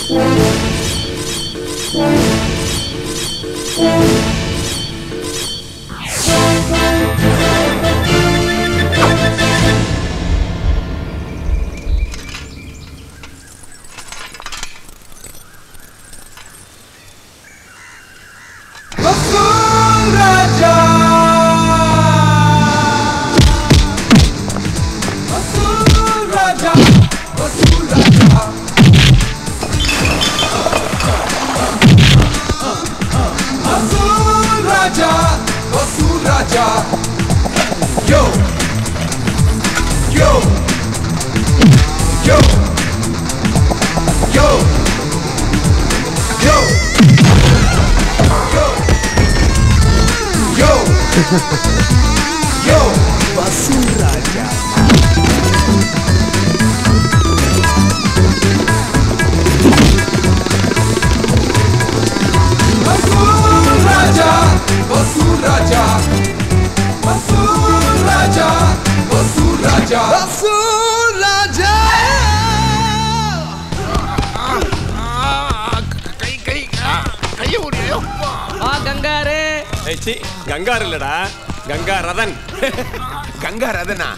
Yo! Yo! Yo! Yo! Yo! Yo! Yo! Yo! Basuraja. Basuraja. Basuraja. Basuraja. Basuraja. Basuraja. கை கை கைய முடியும் ஆ kangaroo ஏய், சீ, கங்கார் இல்லடா கங்கா ரதன் கங்கா ரதனா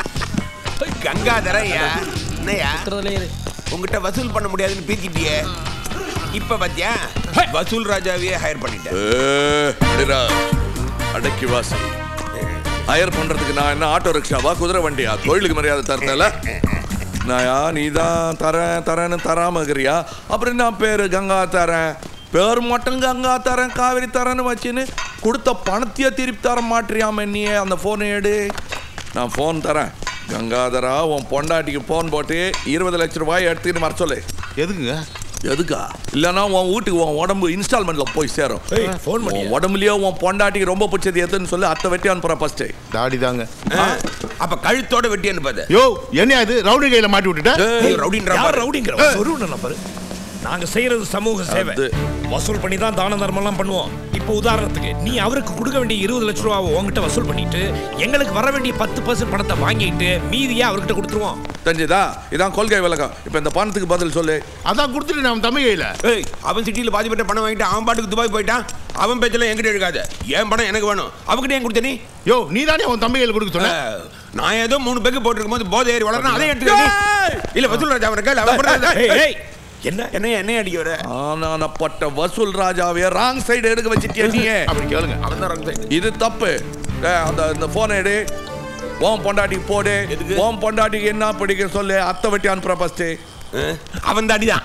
கங்காதரையா என்னையா இருக்கிறதுல இரு உங்ககிட்ட வசூல் பண்ண முடியாதுன்னு பீத்திட்டியே இப்ப பாத்தியா வசூல் ராஜாவையே ஹையர் பண்ணிட்டேன் ஏய், அடிடா. அடக்கி வாசி ஹயர் பண்றதுக்கு நான் என்ன ஆட்டோ ரிக்ஷாவா குதிரை வண்டியா தொழிலுக்கு மரியாதை தரல நாயா நீ தான் தரேன் தரேன்னு தராம இருக்கிறியா அப்புறம் என்ன பேரு கங்கா தரேன் பேர் மட்டும் கங்கா தரேன் காவிரி தரேன்னு வச்சுன்னு கொடுத்த பணத்தையே திருப்பி தர மாட்டியாம நீயே அந்த போனை எடு நான் ஃபோன் தரேன் கங்காதரா உன் பொண்டாட்டிக்கு ஃபோன் போட்டு இருபது லட்ச ரூபாய் எடுத்துக்கிட்டு வர சொல்லு எதுக்குங்க எதுக்கா இல்லனா உன் வீட்டுக்கு உன் உடம்பு இன்ஸ்டால்மெண்ட்ல போய் சேரும் ஃபோன் பண்ணி உன் உடம்புலயே உன் பொண்டாட்டிக்கு ரொம்ப பிடிச்சது எதுன்னு சொல்லி அத்தை வெட்டி அனுப்புறேன் ஃபர்ஸ்ட் தாடி தாங்க அப்ப கழுத்தோட வெட்டி அனுப்பாத யோ என்ன இது ரவுடி கையில மாட்டி விட்டுட்ட ரவுடின்ற யார் ரவுடிங்கிற சொருவன நம்பர் நாங்க செய்யறது சமூக சேவை அது. வசூல் பண்ணி தான் தான தர்மம்லாம் பண்ணுவோம் இப்போ உதாரணத்துக்கு நீ அவருக்கு கொடுக்க வேண்டிய இருபது லட்ச ரூபாவை உங்ககிட்ட வசூல் பண்ணிட்டு எங்களுக்கு வர வேண்டிய பத்து பர்சன்ட் பணத்தை வாங்கிட்டு மீதியா அவர்கிட்ட கொடுத்துருவோம் தெரிஞ்சுதா இதான் கொள்கை விளக்கம் இப்போ இந்த பணத்துக்கு பதில் சொல்லு அதான் கொடுத்துட்டு நம்ம தமிழ் கையில ஏய் அவன் சிட்டியில பாதி பேட்ட பணம் வாங்கிட்டு அவன் பாட்டுக்கு துபாய் போயிட்டான் அவன் பேச்செல்லாம் என்கிட்ட எடுக்காத என் பணம் எனக்கு வேணும் அவகிட்ட ஏன் கொடுத்த நீ யோ நீ தானே அவன் தம்பி கையில கொடுக்க சொன்ன அஹ், நான் ஏதோ மூணு பேக்கு போட்டுருக்கும் போது போதை ஏறி வளரணும் அதை எடுத்துக்க நீ. இல்ல வசூல் ராஜா அவன் கேள் அவன் போடுறத- ஏய், ஏய், என்ன என்ன என்ன அடிக்க வர ஆனானப்பட்ட வசூல் ராஜாவே ராங் சைடு எடுக்க வச்சிட்டியா நீ அப்படி கேளுங்க அவன் தான் wrong side. இது தப்பு ஏய், அந்த இந்த போனை எடு உன் பொண்டாட்டிக்கு போடு எதுக்கு? உன் பொண்டாட்டிக்கு என்ன பிடிக்கும் சொல்லு அத்தை வெட்டி அனுப்புறேன் ஃபர்ஸ்ட் அஹ், அவன் தான் அடிதான்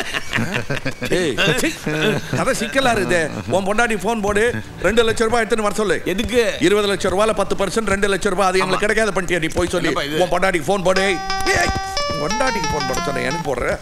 ஏய் சீ, கதை சிக்கலா இருக்குது உன் பொண்டாட்டி ஃபோன் போடு ரெண்டு லட்சம் ரூபாய் எடுத்துன்னு வர சொல்லு எதுக்கு இருபது லட்சம் ரூபாயில பத்து பர்சன்ட் ரெண்டு லட்சம் ரூபாய் அது எங்களுக்கு கிடைக்காத பண்ணிட்டியா நீ போய் சொல்லி என்னப்பா இது? உன் பொண்டாட்டிக்கு ஃபோன் போடு ஏய், பொண்டாட்டிக்கு ஃபோன் போட சொன்னேன் எனக்கு போடுற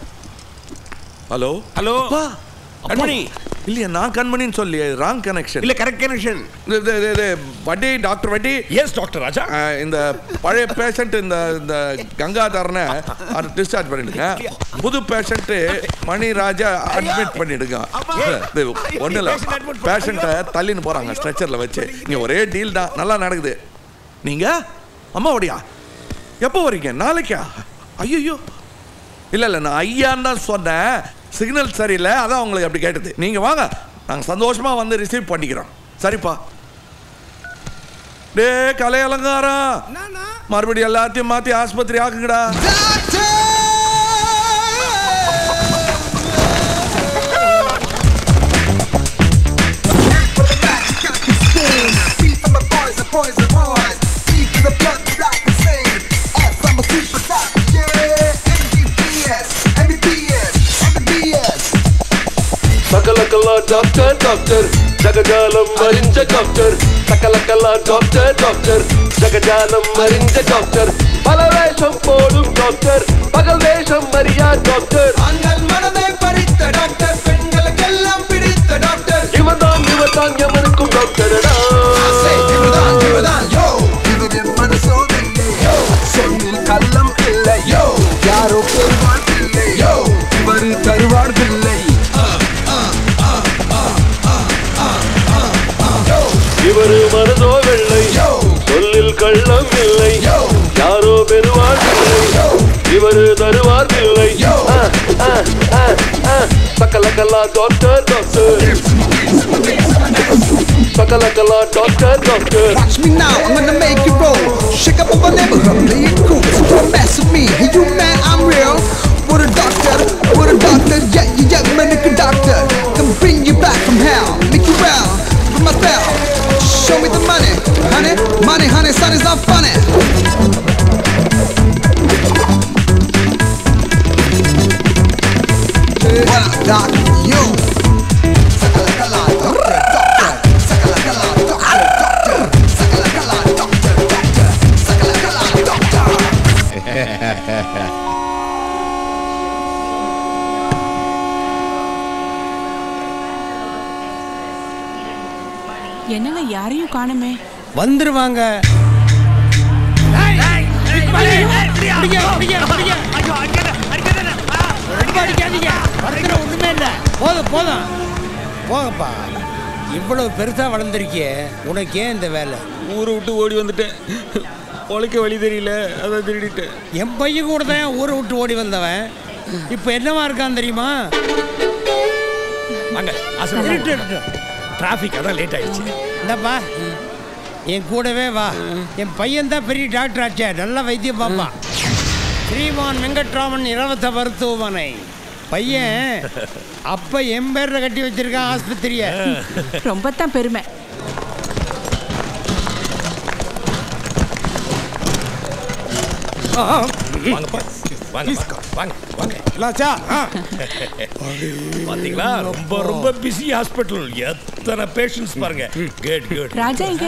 ஹலோ ஹலோ அப்பா கண்மணி இல்லையா நான் கண்மணின்னு சொல்லி ராங் கனெக்ஷன் இல்ல கரெக்ட் கனெக்ஷன் இது இது, இது வட்டி டாக்டர் வட்டி எஸ் டாக்டர் ராஜா அஹ், இந்த பழைய பேஷண்ட் இந்த இந்த கங்காதரனை அது டிஸ்சார்ஜ் பண்ணிடுங்க புது பேஷண்ட் மணிராஜா அட்மிட் பண்ணிடுங்க ஒன்றும் இல்லை பேஷண்ட்டை தள்ளின்னு போகிறாங்க ஸ்ட்ரெச்சரில் வச்சு இங்கே ஒரே டீல் தான் நல்லா நடக்குது நீங்கள் அம்மாவோடியா எப்போ வரீங்க நாளைக்கா ஐயோ இல்லை இல்லை நான் ஐயான்னு தான் சொன்னேன் சிக்னல் சரியில்லை அதான் உங்களுக்கு அப்படி கேட்டது நீங்கள் வாங்க நாங்கள் சந்தோஷமாக வந்து ரிசீவ் பண்ணிக்கிறோம் சரிப்பா டே கலை அலங்காரம் மறுபடியும் எல்லாத்தையும் மாற்றி ஆஸ்பத்திரி ஆக்குங்கடா Poison boys, deep in the blood, like the same. F, I'm a superstar, yeah. MBBS, MBBS, MBBS. సకలకల డాక్టర్ డాక్టర్ జగజాలం మరించ డాక్టర్ సకలకల డాక్టర్ డాక్టర్ జగజాలం మరించ డాక్టర్ பலவேஷம் போடும் டாக்டர் பகல் வேஷம் மரியா டாக்டர் ஆண்கள் மனதை பறித்த டாக்டர் பெண்களுக்கெல்லாம் பிடித்த டாக்டர் இவன்தான் இவன்தான் எவனுக்கும் டாக்டரடா Say, இவர்தான், இவர்தான், yo. இவரின் மனசோதில்லை, yo. சொல்லில் கள்ளம் இல்லை, yo. யாரோ பெறுவார் இல்லை, yo. இவர் தருவார் இல்லை இவரு மனதோ வெள்ளை Yo. சொல்லில் கள்ளம் இல்லை Yo. யாரோ பெறுவார் இல்லை Yo. இவரு தருவார் இல்லை Yo. ஆ, ஆ, ஆ, ஆ. சகலகலா டாக்டர் டாக்டர் சகலகலா doctor doctor Watch me now, I'm gonna make it roll. Shake up my neighborhood, play it cool. Don't mess with me, hey you man, I'm real. What a doctor, what a doctor, yeah, yeah, yeah, man, like a doctor. Come bring you back from hell, make you well, with my spell. Show me the money, honey, money, honey, son is not funny. Yeah, doc, you. Sakalakala, doctor, doctor. Sakalakala, doctor, doctor. Sakalakala, doctor, doctor. Sakalakala, doctor. என்னங்க யாரையும் காணுமே வந்துருவாங்க ஒண்ணுமே இல்ல போதும் போதும் போகப்பா இவ்வளவு பெருசா வளர்ந்துருக்கியே உனக்கு ஏன் இந்த வேலை ஊரை விட்டு ஓடி வந்துட்டேன் பொழைக்க வழி தெரியல அதான் திருடிட்டேன் என் பையன் கூட தான் ஊரை விட்டு ஓடி வந்தவன் இப்போ என்னவா இருக்கான் தெரியுமா வாங்க இருட்டு, இருட்டு. டிராஃபிக் அதான் லேட் ஆயிடுச்சு இந்தப்பா என் கூடவே வா என் பையன் தான் பெரிய டாக்டர் ஆச்சே நல்ல வைத்தியம் பார்ப்பான் ஸ்ரீமான் வெங்கட்ராமன் இலவச மருத்துவமனை பையன் அப்ப என் பேர்ல கட்டி வச்சிருக்கான் ஆஸ்பத்திரிய ரொம்ப தான் பெருமை வாங்கப்பா வாங்க வாங்க வாங்க பாத்தீங்களா ரொம்ப ரொம்ப பிஸி ஹாஸ்பிட்டல் எத்தனை பேஷண்ட்ஸ் பாருங்க குட் குட் ராஜா எங்க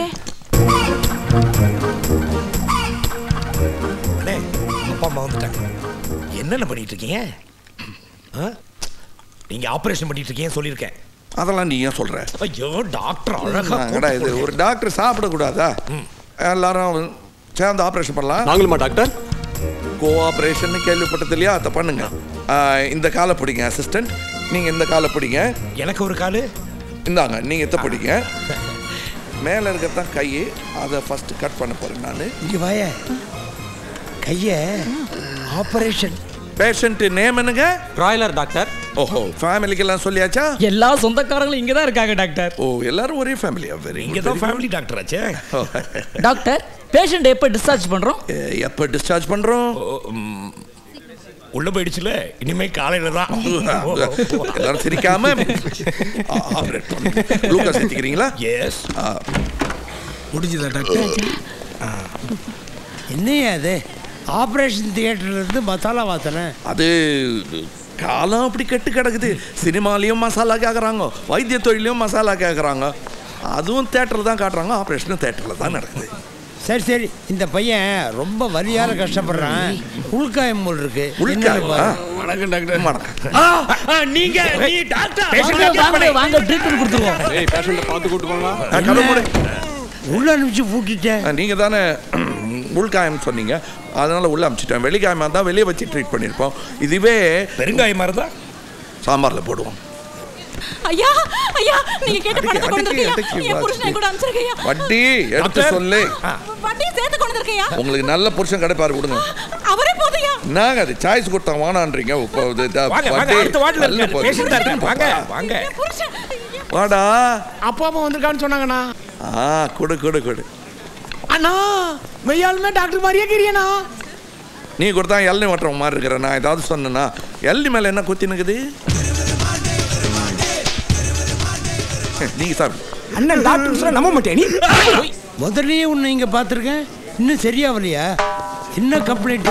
அண்ணே அப்பா அம்மா வந்துட்டாங்க என்னென்ன பண்ணிட்டு இருக்கீங்க ஆ? நீங்க ஆபரேஷன் பண்ணிட்டு இருக்கீங்கன்னு சொல்லியிருக்கேன் அதெல்லாம் நீ ஏன் சொல்ற ஐயோ டாக்டர் அழகா என்னடா இது ஒரு டாக்டர் சாப்பிடக்கூடாதா எல்லாரும் சேர்ந்து ஆப்ரேஷன் பண்ணலாம் நாங்களுமா டாக்டர் கோ ஆப்ரேஷன் கேள்விப்பட்டது இல்லையா அதை பண்ணுங்க ஆ, இந்த காலை பிடிங்க அசிஸ்டன்ட் நீங்க இந்த காலை பிடிங்க எனக்கு ஒரு காலு இந்தாங்க நீங்க எத்த பிடிங்க மேலே இருக்கிறதான் கை அதை ஃபர்ஸ்ட் கட் பண்ண போறேன் நான் இங்க வாய கைய ஆபரேஷன் பேஷண்ட் நேம் என்னங்க பிராய்லர் டாக்டர் ஓஹோ ஃபேமிலிக்கெல்லாம் சொல்லியாச்சா எல்லா சொந்தக்காரங்களும் இங்க தான் இருக்காங்க டாக்டர் ஓ எல்லாரும் ஒரே ஃபேமிலியா வெரி இங்க தான் ஃபேமிலி டாக்டர் ஆச்சே டாக்டர் பேஷண்ட் எப்போ டிஸ்சார்ஜ் பண்றோம் எப்போ டிஸ்சார்ஜ் பண்றோம் ஓ, ம், உள்ள போயிடுச்சுல இனிமே காலையில தான் எல்லாரும் சிரிக்காம ஆப்ரேட் பண்ணுங்க குளுக்கோஸ் ஏற்றிக்கிறீங்களா எஸ் முடிஞ்சுதா டாக்டர் என்னையா அது ஆபரேஷன் தியேட்டர்ல இருந்து மசாலா வாசனை அது காலம் அப்படி கெட்டு கிடக்குது சினிமாலையும் மசாலா கேட்குறாங்க வைத்திய தொழிலையும் மசாலா கேட்குறாங்க அதுவும் தேட்டரில் தான் காட்டுறாங்க ஆப்ரேஷனும் தேட்டரில் தான் நடக்குது சரி சரி இந்த பையன் ரொம்ப வலியால கஷ்டப்படுறான் உள்காயம் போல் இருக்கு என்னன்னு பாரு. வணக்கம் டாக்டர் வணக்கம் நீங்க நீ டாக்டர் வாங்க வாங்க வாங்க ட்ரீட்மெண்ட் கொடுத்துருவோம் ஏய் பேஷண்ட்டை பார்த்து கூட்டு போங்களா ஆ, கதவு மூடு. உள்ள அனுப்பிச்சு பூட்டிட்டேன் ஆ, நீங்க தானே உள்காயம் சொன்னீங்க அதனால உள்ள அமிச்சிட்டேன் வெளிக்காயமாக தான் வெளியே வச்சு ட்ரீட் பண்ணியிருப்போம் இதுவே பெருங்காயமா இருந்தா சாம்பாரில் போடுவோம் ஐயா ஐயா நீங்க கேட்ட அடிக்க, பணத்தை கொண்டு அடிக்க, வந்திருக்கீங்க அடிக்க, என் புருஷனை கூட அனுப்பிச்சிருக்கீங்க வட்டி எடுத்து டாக்டர். சொல்லு வட்டியை சேர்த்து கொண்டு வந்திருக்கீங்க உங்களுக்கு நல்ல புருஷன் கிடைப்பாரு கொடுங்க அவரே போதையா நாங்க அது சாய்ஸ் கொடுத்தா வானான்றீங்க இப்போ இது த- வாங்க வாங்க வட்டி அடுத்த வார்டுல நல்ல இருக்காரு போகுது. பேஷண்ட் தான் இருக்காரு வாங்க வாங்க என் புருஷன் வாடா அப்பா அம்மா வந்திருக்கான்னு சொன்னாங்கண்ணா ஆ கொடு கொடு கொடு அண்ணா மெய்யாலுமே டாக்டர் மாதிரியே கிரியண்ணா நீ கொடுத்தா எல்னி ஓட்டுற மாதிரி இருக்கிற நான் ஏதாவது சொன்னேன்னா எல்னி மேல என்ன குத்தி நிக்குது நீங்க சாப்பிடு அண்ணன் டாக்டர் நம்ப மாட்டேன் நீ முதல்லயே உன்னை இங்க பார்த்துருக்கேன் இன்னும் சரியாவலையா என்ன கம்ப்ளைண்ட்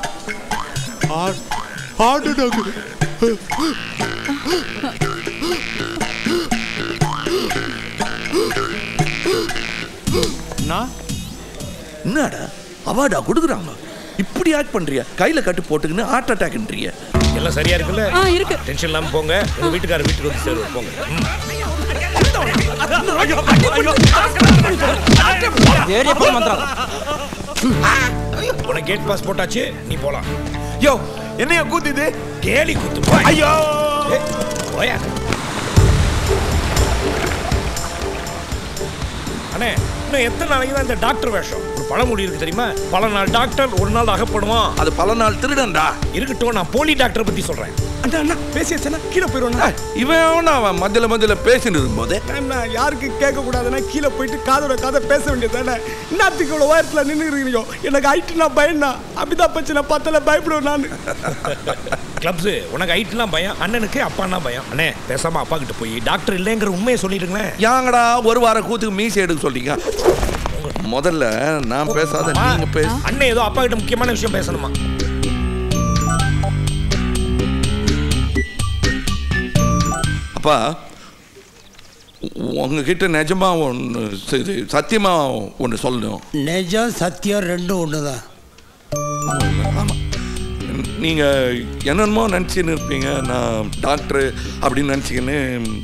ஹார்ட் டாக்டர் என்னடா அவார்டா கொடுக்குறாங்க இப்படி ஆக்ட் பண்றியா கையில கட்டு போட்டுக்கின்னு ஹார்ட் அட்டாக்ன்றிய எல்லாம் சரியா இருக்குல்ல ஆ இருக்கு டென்ஷன் இல்லாம போங்க உங்க வீட்டுக்காரர் வீட்டுக்கு வந்து சேருவார் போங்க ம். உனக்கு கேட் பாஸ் போட்டாச்சு நீ போலாம் யோ என்னையா கூத்துது கேலி குத்து போ. ஐயோ ஏய், போயா அண்ணே இன்னும் எத்தனை நாளைக்கு தான் இந்த டாக்டர் வேஷம் ஒரு பழமொழி இருக்கு தெரியுமா பல நாள் டாக்டர் ஒரு நாள் அகப்படுவான் அது பல நாள் திருடன்டா இருக்கட்டும் நான் போலி டாக்டர் பத்தி சொல்றேன் அண்ணா அண்ணா பேசியாச்சுன்னா கீழே போயிடுவோண்ணா இவன் எவனா அவன் மத்தியில மத்தியில பேசிட்டு இருக்கும்போது அண்ணா யாருக்கு கேட்க கூடாதுன்னா கீழே போயிட்டு காதோட காதை பேச வேண்டியதானே இன்னத்துக்கு இவ்வளோ உயரத்தில் நின்று இருக்கிறீங்க எனக்கு ஹைட்டு நான் பயன்னா அபிதாப் பச்சனை பார்த்தால பயப்படுவேன் நான் கிளப்ஸ் உனக்கு ஹைட்லாம் பயம் அண்ணனுக்கு அப்பான்னா பயம் அண்ணே பேசாம அப்பா கிட்ட போய் டாக்டர் இல்லைங்கிற உண்மையை சொல்லிடுங்களேன் யாங்கடா ஒரு வாரம் கூத்துக்கு மீசி எடுக்க சொல்றீங்க முதல்ல நான் பேசாத நீங்க பேச அண்ணன் ஏதோ அப்பா கிட்ட முக்கியமான விஷயம் பேசணுமா அப்பா உங்ககிட்ட நிஜமா ஒன்று சரி சத்தியமா ஒன்று சொல்லணும் நிஜம் சத்தியம் ரெண்டும் ஒன்று தான் நீங்க என்னென்னமோ நினச்சின்னு இருப்பீங்க நான் டாக்டர் அப்படின்னு நினச்சிக்கின்னு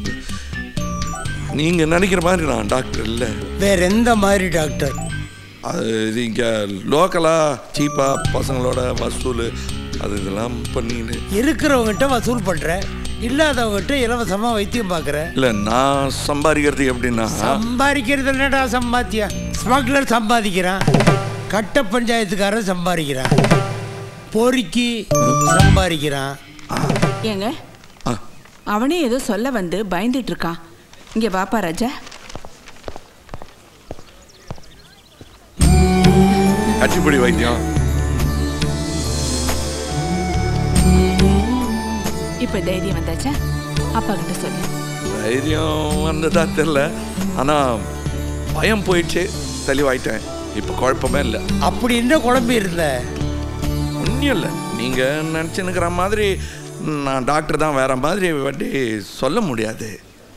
நீங்க நினைக்கிற மாதிரி நான் டாக்டர் இல்லை வேற எந்த மாதிரி டாக்டர் அது இங்கே லோக்கலாக சீப்பாக பசங்களோட வசூல் அது இதெல்லாம் பண்ணின்னு இருக்கிறவங்ககிட்ட வசூல் பண்ற இல்லாதவங்ககிட்ட இலவசமா வைத்தியம் பார்க்குற இல்லை நான் சம்பாதிக்கிறது எப்படின்னா சம்பாதிக்கிறது என்னடா சம்பாத்தியம் ஸ்மக்லர் சம்பாதிக்கிறான் கட்ட பஞ்சாயத்துக்காரன் சம்பாதிக்கிறான் பொறுக்கி சம்பாதிக்கிறான் ஏங்க அவனே ஏதோ சொல்ல வந்து பயந்துட்டு இருக்கான் இங்க வாப்பா ராஜா கட்சிப்படி வைத்தியம் இப்ப தைரியம் வந்தாச்சா அப்பா கிட்ட சொல்லு தைரியம் வந்ததா தெரில ஆனால் பயம் போயிடுச்சு தெளிவாயிட்டேன் இப்போ குழப்பமே இல்லை அப்படி என்ன குழம்பு இருந்த ஒன்றும் இல்லை நீங்கள் நினச்சினுக்கிற மாதிரி நான் டாக்டர் தான் வேற மாதிரி வட்டி சொல்ல முடியாது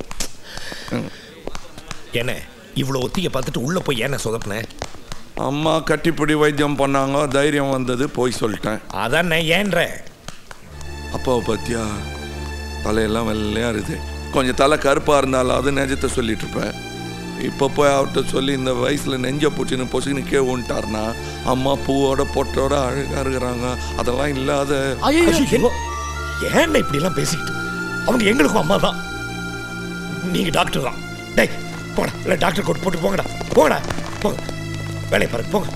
என்ன இவ்வளோ ஒத்திகை பார்த்துட்டு உள்ள போய் ஏன சொதப்பினேன் அம்மா கட்டிப்பிடி வைத்தியம் பண்ணாங்க தைரியம் வந்தது போய் சொல்லிட்டேன் அதான் நான் ஏன்றேன் அப்பாவை பத்தியா தலையெல்லாம் வெள்ளையா இருக்குது கொஞ்சம் தலை கருப்பாக இருந்தாலும் அது நிஜத்தை சொல்லிட்டு இருப்பேன் இப்போ போய் அவர்கிட்ட சொல்லி இந்த வயசில் நெஞ்ச பூச்சின்னு பொசுக்குன்னு கே விட்டார்னா அம்மா பூவோட பொட்டோட அழகாக இருக்கிறாங்க அதெல்லாம் இல்லாத ஏன் இப்படி எல்லாம் பேசிக்கிட்டு அவங்க எங்களுக்கும் அம்மா தான் நீங்க டாக்டர் தான் டேய் போடா இல்லை டாக்டர் கோட் போட்டு போங்கடா போங்கடா போங்க வேலையை பாருங்க போங்க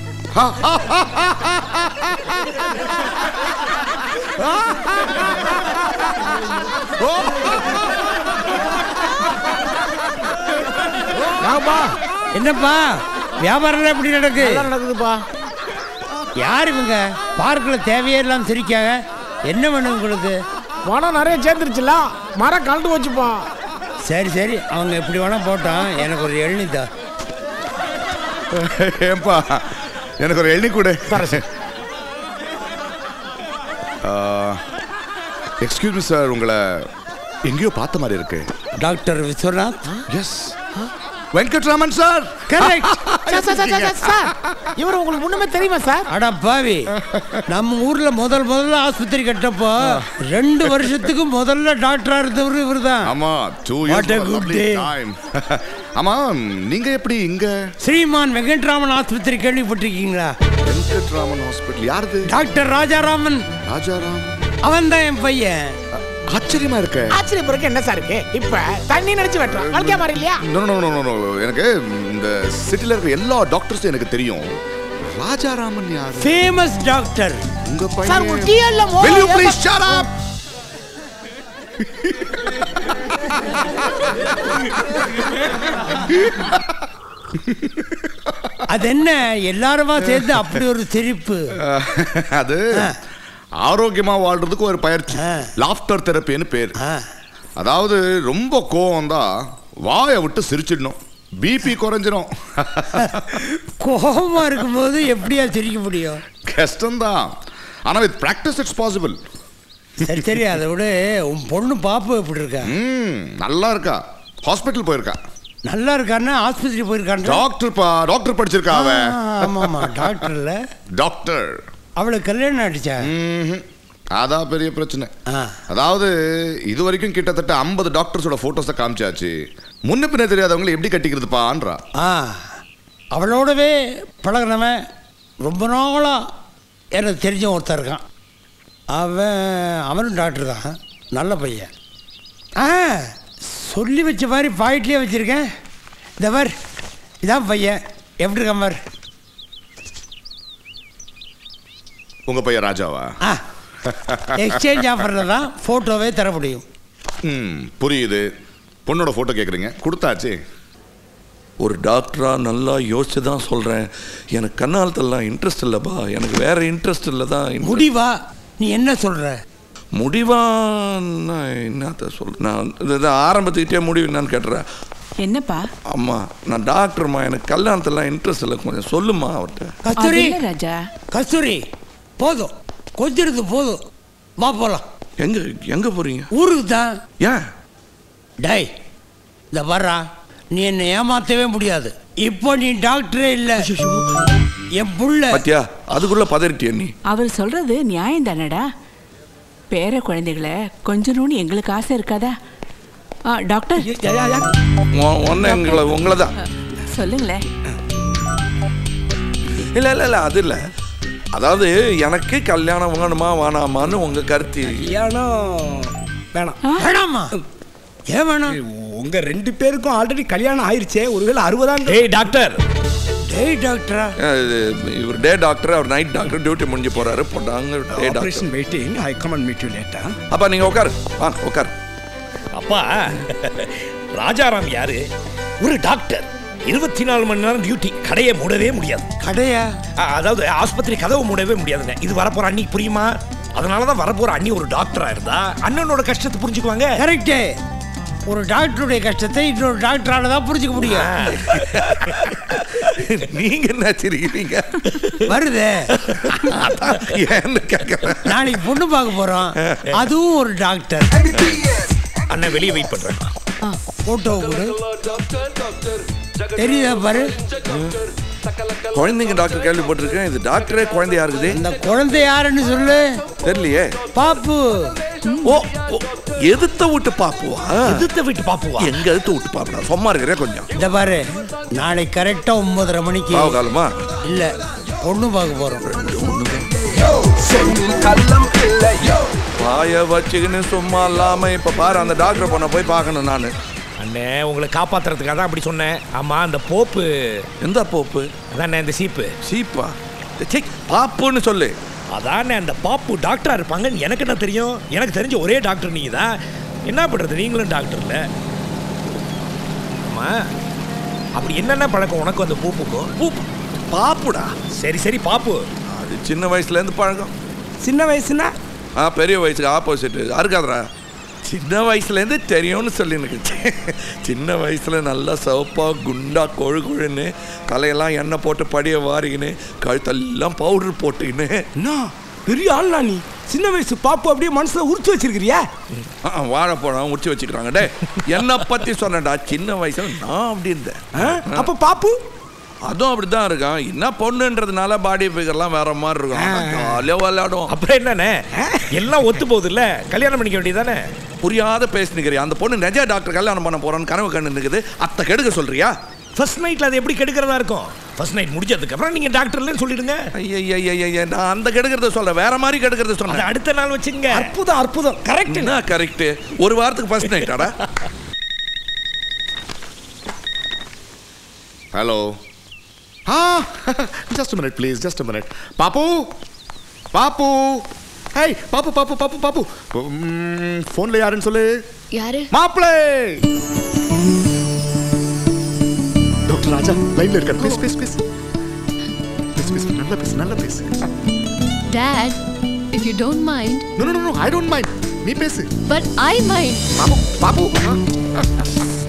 என்னப்பா வியாபாரம் எப்படி நடக்கு நடக்குதுப்பா யார் இவங்க பார்க்கில் தேவையே இல்லாம சிரிக்காங்க என்ன வேணும் உங்களுக்கு பணம் நிறைய சேர்ந்துருச்சுல மரம் கலந்து வச்சுப்பா சரி சரி அவங்க எப்படி வேணா போட்டோம் எனக்கு ஒரு எழுநிதா ஏன்பா எனக்கு ஒரு எண்ணி கொடு எக்ஸ்கியூஸ் மீ சார் உங்களை எங்கேயோ பார்த்த மாதிரி இருக்கு doctor Viswanath S Venkatraman sir correct sir, sir, sir, sir, sir. இவர் உங்களுக்கு முன்னமே தெரியுமா சார் அட பாவி நம்ம ஊர்ல முதல் முதல்ல ஆஸ்பத்திரி கட்டப்போ ரெண்டு வருஷத்துக்கு முதல்ல டாக்டரா இருந்தவர் இவர்தான் ஆமா டூ What a good day. Time ஆமா நீங்க எப்படி இங்க ஸ்ரீமான் வெங்கட்ராமன் ஆஸ்பத்திரி கேள்விப்பட்டிருக்கீங்களா வெங்கட்ராமன் ஹாஸ்பிட்டல் யாருது டாக்டர் ராஜாராமன் ராஜாராம் அவன் தான் என் பையன் ஆச்சரியமா இருக்க ஆச்சரிய பிறகு என்ன சார் இருக்கு இப்ப தண்ணி நினைச்சு வெட்டுறான் வாழ்க்கையா மாதிரி இல்லையா நோ நோ நோ நோ எனக்கு இந்த சிட்டில இருக்கிற எல்லா டாக்டர்ஸும் எனக்கு தெரியும் ராஜாராமன் யாரு ஃபேமஸ் டாக்டர் உங்க சார் உங்க பையன் டிஎல்ல Will you please shut up? அது என்ன எல்லாருமா சேர்ந்து அப்படி ஒரு சிரிப்பு அது ஆரோக்கியமா வாழ்றதுக்கு ஒரு பயிற்சி லாஃப்டர் தெரப்பின்னு பேர் அதாவது ரொம்ப கோவம் தான் வாயை விட்டு சிரிச்சிடணும் பிபி குறைஞ்சிரும் கோபமா இருக்கும்போது எப்படியா சிரிக்க முடியும் கஷ்டம்தான் ஆனா வித் பிராக்டிஸ் இட்ஸ் பாசிபிள் சரி சரி அதை விட உன் பொண்ணு பாப்பு எப்படி இருக்கா ம் நல்லா இருக்கா ஹாஸ்பிட்டல் போயிருக்கா நல்லா இருக்கான்னா ஆஸ்பத்திரி போயிருக்கான் டாக்டர் பா டாக்டர் படிச்சிருக்கா அவ ஆமா ஆமா டாக்டர்ல டாக்டர் அவளுக்கு கல்யாணம் ஆயிடுச்சா ம்ஹும். அதான் பெரிய பிரச்சனை அதாவது இது வரைக்கும் கிட்டத்தட்ட ஐம்பது டாக்டர்ஸோட போட்டோஸை காமிச்சாச்சு முன்ன பின்ன தெரியாதவங்களை எப்படி கட்டிக்கிறதுப்பான்றா ஆ அவளோடவே பழகினவன் ரொம்ப நாளா எனக்கு தெரிஞ்ச ஒருத்தன் இருக்கான் அவன் அவனும் டாக்டர் தான் நல்ல பையன் ஆ சொல்லி வச்ச மாதிரி பாயிட்லேயே வச்சுருக்கேன் இந்த வர் இதான் பையன் எப்படி இருக்கான் பார் உங்க பையன் ராஜாவா எக்ஸ்சேஞ்ச் ஆஃபரில் தான் ஃபோட்டோவே தர முடியும் ம் புரியுது பொண்ணோட போட்டோ கேக்குறீங்க கொடுத்தாச்சு ஒரு டாக்டரா நல்லா யோசிச்சு தான் சொல்றேன் எனக்கு கண்ணாலத்தெல்லாம் இன்ட்ரெஸ்ட் இல்லைப்பா எனக்கு வேற இன்ட்ரெஸ்ட் இல்லை தான் முடிவா நீ என்ன சொல்ற முடிவா நான் என்னத்த சொல்றேன் நான் இது ஆரம்பத்துக்கிட்டே முடிவு என்னன்னு கேட்டுறேன் என்னப்பா அம்மா நான் டாக்டர்மா எனக்கு கல்யாணத்தெல்லாம் இன்ட்ரெஸ்ட் இல்லை கொஞ்சம் சொல்லுமா அவர்கிட்ட கஸ்தூரி அது இல்ல ராஜா கஸ்தூரி போதும் கொஞ்சிருது போதும் வா போலாம் எங்க எங்க போறீங்க ஊருக்கு தான் ஏன் டேய் இந்த வர்றா நீ என்னை ஏமாத்தவே முடியாது இப்போ நீ டாக்டரே இல்லை என் புள்ள பாத்தியா அதுக்குள்ள பதறிட்டிய நீ அவர் சொல்றது நியாயம் தானடா பேர குழந்தைகளை கொஞ்சணும்னு எங்களுக்கு ஆசை இருக்காதா ஆ, டாக்டர் ஒன்னு எங்களை உங்களை தான் சொல்லுங்களேன் இல்ல இல்ல இல்ல அது இல்ல அதாவது எனக்கு கல்யாணம் வேணுமா வேணாமான்னு உங்க கருத்து கல்யாணம் வேணாம் வேணாமா ஏன் வேணாம் உங்க ரெண்டு பேருக்கும் ஆல்ரெடி கல்யாணம் ஆயிருச்சே ஒருவேளை அறுபதாம் டேய் டாக்டர் டேய் டாக்டரா அஹ் இது இவர் டே டாக்டர் அவர் நைட் டாக்டர் டியூட்டி முடிஞ்சு போறாரு போட்டாங்க day doctor operation waiting I come and meet you later அப்பா நீங்க உட்காரு வா உட்காரு அப்பா ராஜாராம் யாரு ஒரு டாக்டர் இருபத்தி நாலு மணி நேரம் டியூட்டி கடையை மூடவே முடியாது கடையா அ- அதாவது ஆஸ்பத்திரி கதவை மூடவே முடியாதுங்க இது வரப்போற அன்னிக்கு புரியுமா அதனால தான் வரப்போற அண்ணி ஒரு டாக்டரா இருந்தா அண்ணனோட கஷ்டத்தை புரிஞ்சுக்குவாங்க கரெக்டே ஒரு டாக்டருடைய கஷ்டத்தை இன்னொரு டாக்டரால தான் புரிஞ்சுக்க முடியும் நீங்க என்ன சிரிக்கிறீங்க வருதே ஏன்னு கேட்கறேன் நாளைக்கு பொண்ணு பார்க்க போறோம் அதுவும் ஒரு டாக்டர் அண்ணன் வெளியே வெயிட் பண்றேன் போட்டோ கொடு தெரியுதா பாரு குழந்தைங்க டாக்டர் கேள்விப்பட்டிருக்கேன் இது டாக்டரே குழந்தையா இருக்குது இந்த குழந்தை யாருன்னு சொல்லு தெரியலையே பாப்பு ஓ ஓ, எதிர்த்த விட்டு பாப்புவா எதிர்த்த விட்டு பாப்புவா எங்க எதிர்த்து விட்டு பாப்புடா சும்மா இருக்கிறேன் கொஞ்சம் இந்த பாரு நாளைக்கு கரெக்டா ஒன்பதரை மணிக்கு பாவ காலமா இல்ல பொண்ணு பார்க்க போறோம் வாய வச்சுக்கின்னு சும்மா இல்லாம இப்ப பாரு அந்த டாக்டர் பொண்ணை போய் பார்க்கணும் நானு அண்ணே உங்களை காப்பாத்துறதுக்காக தான் அப்படி சொன்னேன் ஆமா அந்த போப்பு எந்த போப்பு அதானே இந்த சீப்பு சீப்பா சீ பாப்புன்னு சொல்லு அதானே அந்த பாப்பு டாக்டரா இருப்பாங்கன்னு எனக்கு என்ன தெரியும் எனக்கு தெரிஞ்ச ஒரே டாக்டர் நீங்க தான் என்ன பண்றது நீங்களும் டாக்டர் இல்ல ஆமா அப்படி என்னென்ன பழக்கம் உனக்கு அந்த பூப்புக்கும் பூப்பு பாப்புடா சரி சரி பாப்பு அது சின்ன வயசுல இருந்து பழக்கம் சின்ன வயசுனா ஆ பெரிய வயசுக்கு ஆப்போசிட் அறுக்காதரா சின்ன வயசுலேருந்து தெரியும்னு சொல்லி எனக்கு சின்ன வயசில் நல்லா சிவப்பா குண்டா கொழு கொழுன்னு தலையெல்லாம் எண்ணெய் போட்டு படிய வாரிக்கின்னு கழுத்தெல்லாம் பவுடர் போட்டுக்கின்னு என்ன பெரிய ஆள்னா நீ சின்ன வயசு பாப்பு அப்படியே மனசுல உரிச்சு வச்சிருக்கிறியா ஆ, வாழைப்பழம் உடிச்சு வச்சுக்கிறாங்க டே என்னை பற்றி சொன்னேன்டா சின்ன வயசுல நான் அப்படி இருந்தேன் அப்ப பாப்பு அதுவும் அப்படிதான் இருக்கான் என்ன பொண்ணுன்றதுனால பாடி ஃபிகர்லாம் வேற மாதிரி இருக்கும் ஜாலியாக விளையாடும் அப்புறம் என்னண்ணே எல்லாம் ஒத்து போகுது இல்ல கல்யாணம் பண்ணிக்க வேண்டியதானே புரியாத பேசினுக்கிறியா அந்த பொண்ணு நிஜ டாக்டர் கல்யாணம் பண்ண போறான்னு கனவு கண்ணு இருக்குது அத்தை கெடுக்க சொல்றியா ஃபர்ஸ்ட் நைட்ல அது எப்படி கெடுக்கிறதா இருக்கும் ஃபர்ஸ்ட் நைட் முடிஞ்சதுக்கு அப்புறம் நீங்க டாக்டர் இல்லைன்னு சொல்லிடுங்க ஐயா நான் அந்த கெடுக்கிறத சொல்ல வேற மாதிரி கெடுக்கிறத அதை சொன்னேன் அடுத்த நாள் வச்சுங்க அற்புதம் அற்புதம் கரெக்ட் என்ன கரெக்ட் ஒரு வாரத்துக்கு ஃபர்ஸ்ட் நைட்டாடா hello ah just minute please just minute பாப்பு பாப்பு ஹேய் பாப்பு பாப்பு பாப்பு பாப்பு ஃபோனில் யாருன்னு சொல்லு யாரு மாப்பிளே டாக்டர் ராஜா லைன்ல இருக்காரு please please please please please நல்ல பேசு நல்ல பேசு dad if you don't mind no no no I don't mind நீ பேசு பட் ஐ மைண்ட் பாப்பு பாப்பு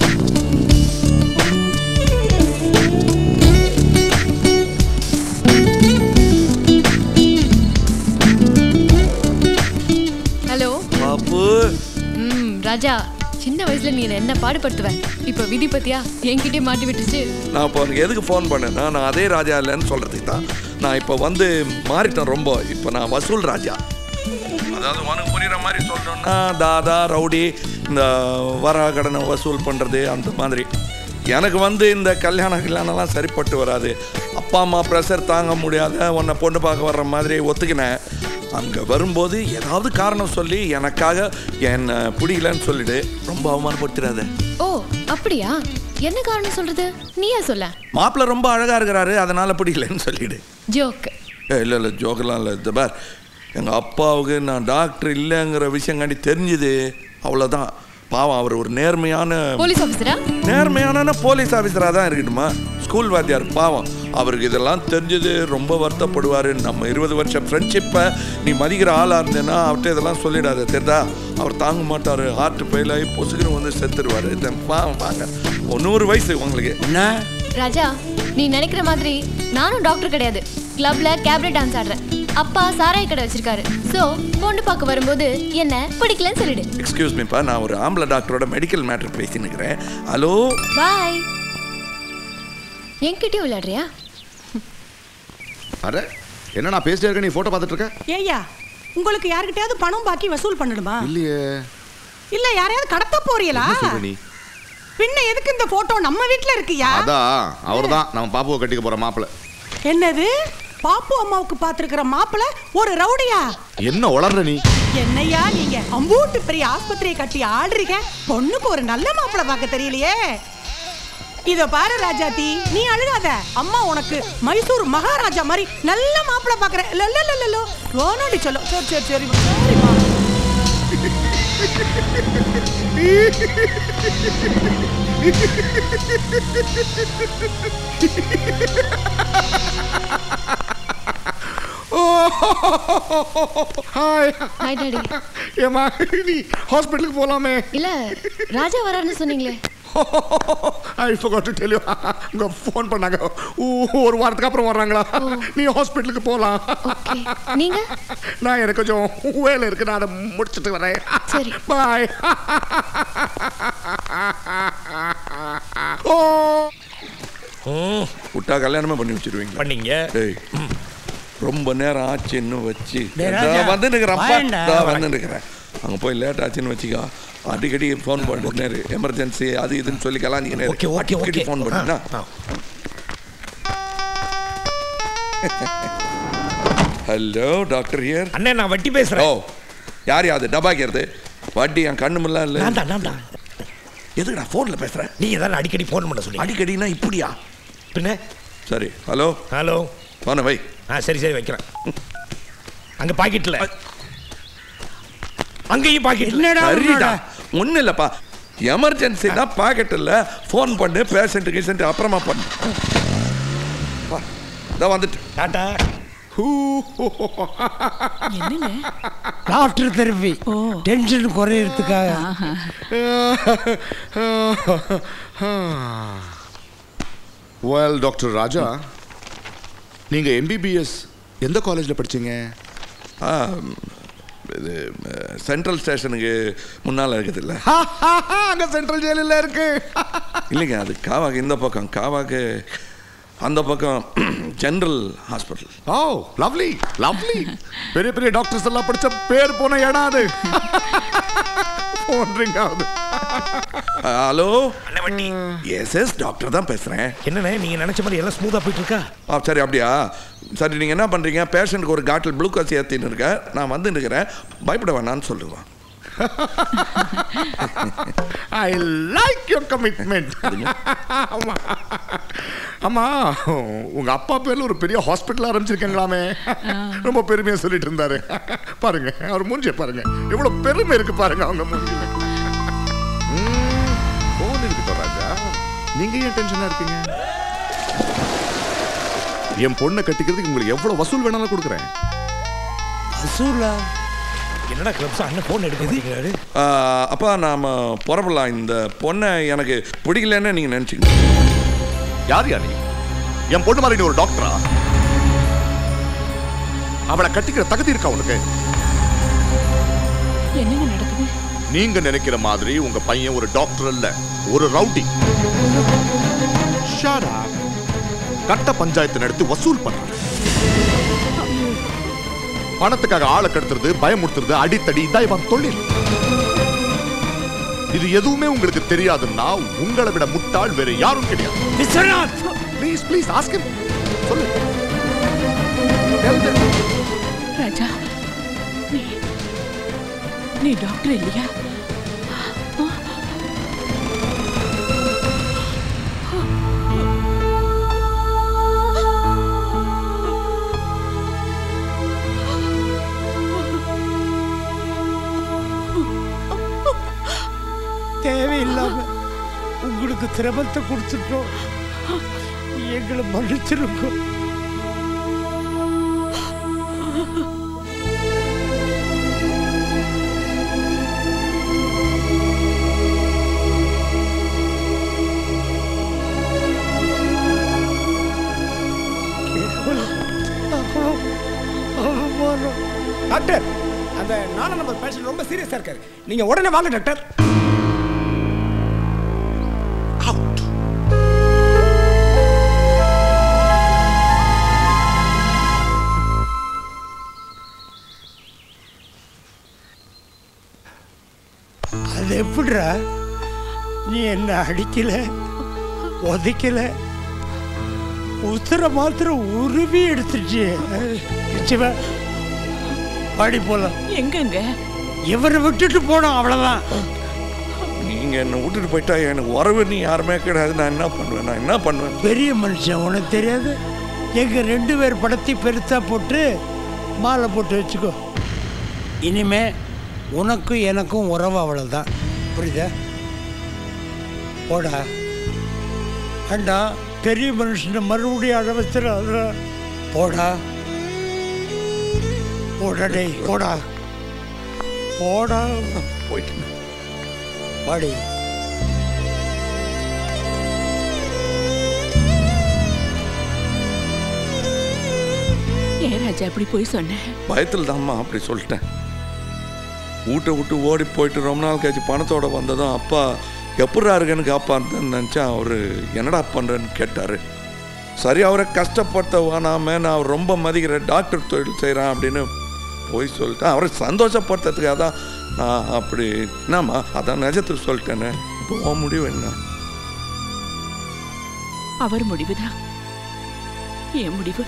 ஹலோ பாப்பு ம் ராஜா சின்ன வயசுல நீ என்னை என்ன பாடுபடுத்துவ இப்போ விதி பத்தியா என்கிட்டயே மாட்டி விட்டுச்சு நான் இப்போ உனக்கு எதுக்கு ஃபோன் பண்ணேன்னா நான் அதே ராஜா இல்லைன்னு சொல்றதுக்கு தான் நான் இப்போ வந்து மாறிட்டேன் ரொம்ப இப்போ நான் வசூல் ராஜா அதாவது உனக்கு புரியுற மாதிரி சொல்லணும்னா தாதா ரவுடி இந்த வர கடனை வசூல் பண்ணுறது அந்த மாதிரி எனக்கு வந்து இந்த கல்யாணம் கல்யாணம்லாம் சரிப்பட்டு வராது அப்பா அம்மா ப்ரெஷர் தாங்க முடியாத உன்னை பொண்ணு பார்க்க வர்ற மாதிரி ஒத்துக்கினேன் அங்கே வரும்போது ஏதாவது காரணம் சொல்லி எனக்காக என்னை பிடிக்கலன்னு சொல்லிடு ரொம்ப அவமானப்படுத்திடாத ஓ அப்படியா என்ன காரணம் சொல்றது நீயா சொல்ல மாப்பிள்ளை ரொம்ப அழகா இருக்கிறாரு அதனால பிடிக்கலன்னு சொல்லிடு ஜோக் ஏ இல்லை இல்லை ஜோக்கெல்லாம் இல்லை இந்த பார் எங்கள் அப்பாவுக்கு நான் டாக்டர் இல்லைங்கிற விஷயம் காண்டி தெரிஞ்சுது அவ்வளோதான் பாவம் அவர் ஒரு நேர்மையான போலீஸ் ஆஃபீஸரா நேர்மையான போலீஸ் ஆஃபீஸராக தான் இருக்கட்டுமா ஸ்கூல் வாத்தியார் பாவம் அவருக்கு இதெல்லாம் தெரிஞ்சது ரொம்ப வருத்தப்படுவார் நம்ம இருபது வருஷம் ஃப்ரெண்ட்ஷிப்பை நீ மதிக்கிற ஆளாக இருந்தேன்னா அவர்கிட்ட இதெல்லாம் சொல்லிடாத தெரிதா அவர் தாங்க மாட்டார் ஹார்ட் ஃபெயில் ஆகி பொசுக்குன்னு வந்து செத்துருவார் பாவம் வாங்க ஒரு நூறு வயசு உங்களுக்கு என்ன ராஜா நீ நினைக்கிற மாதிரி நானும் டாக்டர் கிடையாது கிளப்ல கேப்ரே டான்ஸ் ஆடுறேன் அப்பா சாராய கடை வச்சிருக்காரு சோ பொண்ணு பார்க்க வரும்போது என்ன பிடிக்கலன்னு சொல்லிடு எக்ஸ்கியூஸ் மீப்பா நான் ஒரு ஆம்பளை டாக்டரோட மெடிக்கல் மேட்டர் பேசின்னு இருக்கிறேன் ஹலோ பாய் என்கிட்டயும் விளையாடுறியா அட என்ன நான் பேசிட்டே இருக்க நீ போட்டோ பார்த்துட்டு இருக்க ஏய்யா உங்களுக்கு யார்கிட்டயாவது பணம் பாக்கி வசூல் பண்ணணுமா இல்லையே இல்ல யாரையாவது கடத்த போறீங்களா என்ன சொல்ற நீ பின்ன எதுக்கு இந்த போட்டோ நம்ம வீட்ல இருக்குயா அதான் அவர்தான் நம்ம பாப்புவை கட்டிக்க போற மாப்பிள்ள என்னது பாப்பு அம்மாவுக்கு பாத்துருக்கிற மாப்பிள ஒரு ரவுடியா என்ன உளர்ற நீ என்னய்யா நீங்க அம்பூட்டு பெரிய ஆஸ்பத்திரியை கட்டி ஆடுறீங்க பொண்ணுக்கு ஒரு நல்ல மாப்பிள பார்க்க தெரியலையே இத பாரு ராஜாத்தி நீ அழுகாத அம்மா உனக்கு மைசூர் மகாராஜா மாதிரி நல்ல மாப்பிள பாக்குற லல்லல்லல்லோ ரோனாடி சொல்லும் சரி சரி சரி சரிம்மா ஹாய் ஹாய் டாடி ஏமா நீ ஹாஸ்பிட்டலுக்கு போலாமே இல்ல ராஜா வராருன்னு சொன்னீங்களே I forgot to tell you உங்க ஃபோன் பண்ணாங்க ஊ- ஒரு வாரத்துக்கு அப்புறம் வர்றாங்களா நீ ஹாஸ்பிட்டலுக்கு போலாம் நீங்க நான் எனக்கு கொஞ்சம் வேலை இருக்கு நான் அதை முடிச்சிட்டு வரேன் சரி பாய் ஓ விட்டா கல்யாணமே பண்ணி வச்சிருவீங்க பண்ணீங்க டேய் ரொம்ப நேரம் ஆச்சுன்னு வச்சு டேய் ராஜா, வந்து நிற்கிறேன் வாயேன்டா. வந்து நிற்கிறேன் அங்கே போய் லேட் ஆச்சுன்னு வச்சுக்கோ அடிக்கடி ஃபோன் பண்ணிட்டு எமர்ஜென்சி அது இதுன்னு சொல்லி கலாஞ்சிக்கினே ஓகே, ஓகே, அடிக்கடி ஓகே. ஃபோன் பண்ணுனா ஹலோ டாக்டர் ஹியர் அண்ணே நான் வட்டி பேசுறேன் ஓ யார் யாது டபாக்கிறது வட்டி என் கண்ணு முல்லாம் இல்லை நான் தான் நான் தான் எதுக்கு நான் ஃபோனில் பேசுகிறேன் நீங்க தான் அடிக்கடி ஃபோன் பண்ண சொல்லி அடிக்கடினா இப்படியா பின்ன சரி ஹலோ ஹலோ போன வை ஆ சரி சரி வைக்கிறேன் அங்க பாக்கெட்ல அங்கேயும் பாக்கெட் சரிடா ஒன்றும் இல்லைப்பா எமர்ஜென்சி தான் பாக்கெட் இல்லை ஃபோன் பண்ணு பேஷண்ட் கீசண்ட் அப்புறமா பண்ணு வா, இதோ வந்துட்டு டாட்டா டாக்டர் தெரப்பி டென்ஷன் குறையறதுக்காக வெல் டாக்டர் ராஜா நீங்க எம்பிபிஎஸ் எந்த காலேஜ்ல படிச்சீங்க ஆ இது சென்ட்ரல் ஸ்டேஷனுக்கு முன்னால் இருக்குது இல்லை அங்க சென்ட்ரல் ஜெயிலில் இருக்கு இல்லைங்க அது காவாக்கு இந்த பக்கம் காவாக்கு அந்த பக்கம் general hospital oh lovely lovely பெரிய பெரிய டாக்டர்ஸ் எல்லாம் படிச்ச பேர் போன இடம் அது ஃபோன் ரிங் ஆகுது ஹலோ அண்ணே வட்டி எஸ் எஸ் டாக்டர் தான் பேசுகிறேன் என்னண்ணே நீங்க நினைச்ச மாதிரி எல்லாம் ஸ்மூத்தா போயிட்டு இருக்கா ஆ சரி அப்படியா சரி நீங்கள் என்ன பண்ணுறீங்க பேஷண்ட்டுக்கு ஒரு காட்டில் குளுக்கோஸ் ஏற்றின்னு இருக்கேன் நான் வந்து இருக்கிறேன் பயப்பட வேணான்னு சொல்லுவேன் ஐ லைக் யுவர் கமிட்மெண்ட் ஆமா ஆமா உங்க அப்பா பேர்ல ஒரு பெரிய ஹாஸ்பிட்டல் ஆரம்பிச்சிருக்கீங்களாமே ரொம்ப பெருமையா சொல்லிட்டு இருந்தாரு பாருங்க அவர் மூஞ்சிய பாருங்க எவ்வளவு பெருமை இருக்கு பாருங்க அவங்க மூஞ்சில போன் இருக்கு ராஜா நீங்க ஏன் டென்ஷனா இருக்கீங்க என் பொண்ணை கட்டிக்கிறதுக்கு உங்களுக்கு எவ்வளவு வசூல் வேணாலும் கொடுக்குறேன் வசூலா என்னடா கிளப்ஸ் அண்ணன் ஃபோன் எடுக்க மாட்டேங்கிறாரு ஆ, அப்பா நாம் புறப்படலாம் இந்த பொண்ணை எனக்கு பிடிக்கலன்னு நீங்கள் நினச்சிங்க யார் யார் நீ என் பொண்ணு மாதிரி நீ ஒரு டாக்டரா அவளை கட்டிக்கிற தகுதி இருக்கா உனக்கு என்னங்க நடக்குது நீங்க நினைக்கிற மாதிரி உங்க பையன் ஒரு டாக்டர் இல்ல ஒரு ரவுடி Shut up. கட்ட பஞ்சாயத்து நடத்தி வசூல் பண்றான் பணத்துக்காக ஆளை கெடுத்துறது பயமுறுத்துறது அடித்தடி இதான் இவன் தொழில் இது எதுவுமே உங்களுக்கு தெரியாதுன்னா உங்களை விட முட்டாள் வேற யாரும் கிடையாது விஸ்வநாத் ப்ளீஸ் ப்ளீஸ் ஆஸ்க் சொல்லு ராஜா நீ நீ டாக்டர் இல்லையா தேவையில்லாம உங்களுக்கு சிரமத்தை கொடுத்துட்டோம் எங்களை மன்னிச்சிருங்க டாக்டர் அந்த நாலாம் நம்பர் பேஷண்ட் ரொம்ப சீரியஸா இருக்காரு நீங்க உடனே வாங்க டாக்டர் அது எப்படிடா நீ என்ன அடிக்கல உதைக்கல உத்தர மாத்திரம் உருவி எடுத்துச்சு நிச்சயமா பாடி போலாம் எங்கங்க இவரை விட்டுட்டு போனோம் அவ்வளவுதான் நீங்க என்ன விட்டுட்டு போயிட்டா எனக்கு உறவு நீ யாருமே கிடையாது நான் என்ன பண்ணுவேன் நான் என்ன பண்ணுவேன் பெரிய மனுஷன் உனக்கு தெரியாது எங்க ரெண்டு பேர் படத்தை பெருசா போட்டு மாலை போட்டு வச்சுக்கோ இனிமே உனக்கும் எனக்கும் உறவு அவ்வளவுதான் புரியுதா போடா ஏண்டா பெரிய மனுஷனை மறுபடியும் அழ வச்சிடாத போடா போடா டேய் போடா போடா போயிட்டு பாடி ஏன் ராஜா அப்படி போய் சொன்னேன் பயத்தில் தான்மா அப்படி சொல்லிட்டேன் வீட்டை விட்டு ஓடி போயிட்டு ரொம்ப நாள் கழிச்சு பணத்தோட வந்ததும் அப்பா எப்படா இருக்கேன்னு காப்பான்னு நினச்சேன் அவர் என்னடா பண்ணுறேன்னு கேட்டார் சரி அவரை கஷ்டப்படுத்த வேணாம நான் அவர் ரொம்ப மதிக்கிற டாக்டர் தொழில் செய்கிறேன் அப்படின்னு போய் சொல்லிட்டேன் அவரை சந்தோஷப்படுத்துறதுக்காக தான் நான் அப்படி என்னம்மா அதான் நிஜத்துக்கு சொல்லிட்டேனே இப்போ உன் முடிவு என்ன அவர் முடிவுதான் என் முடிவு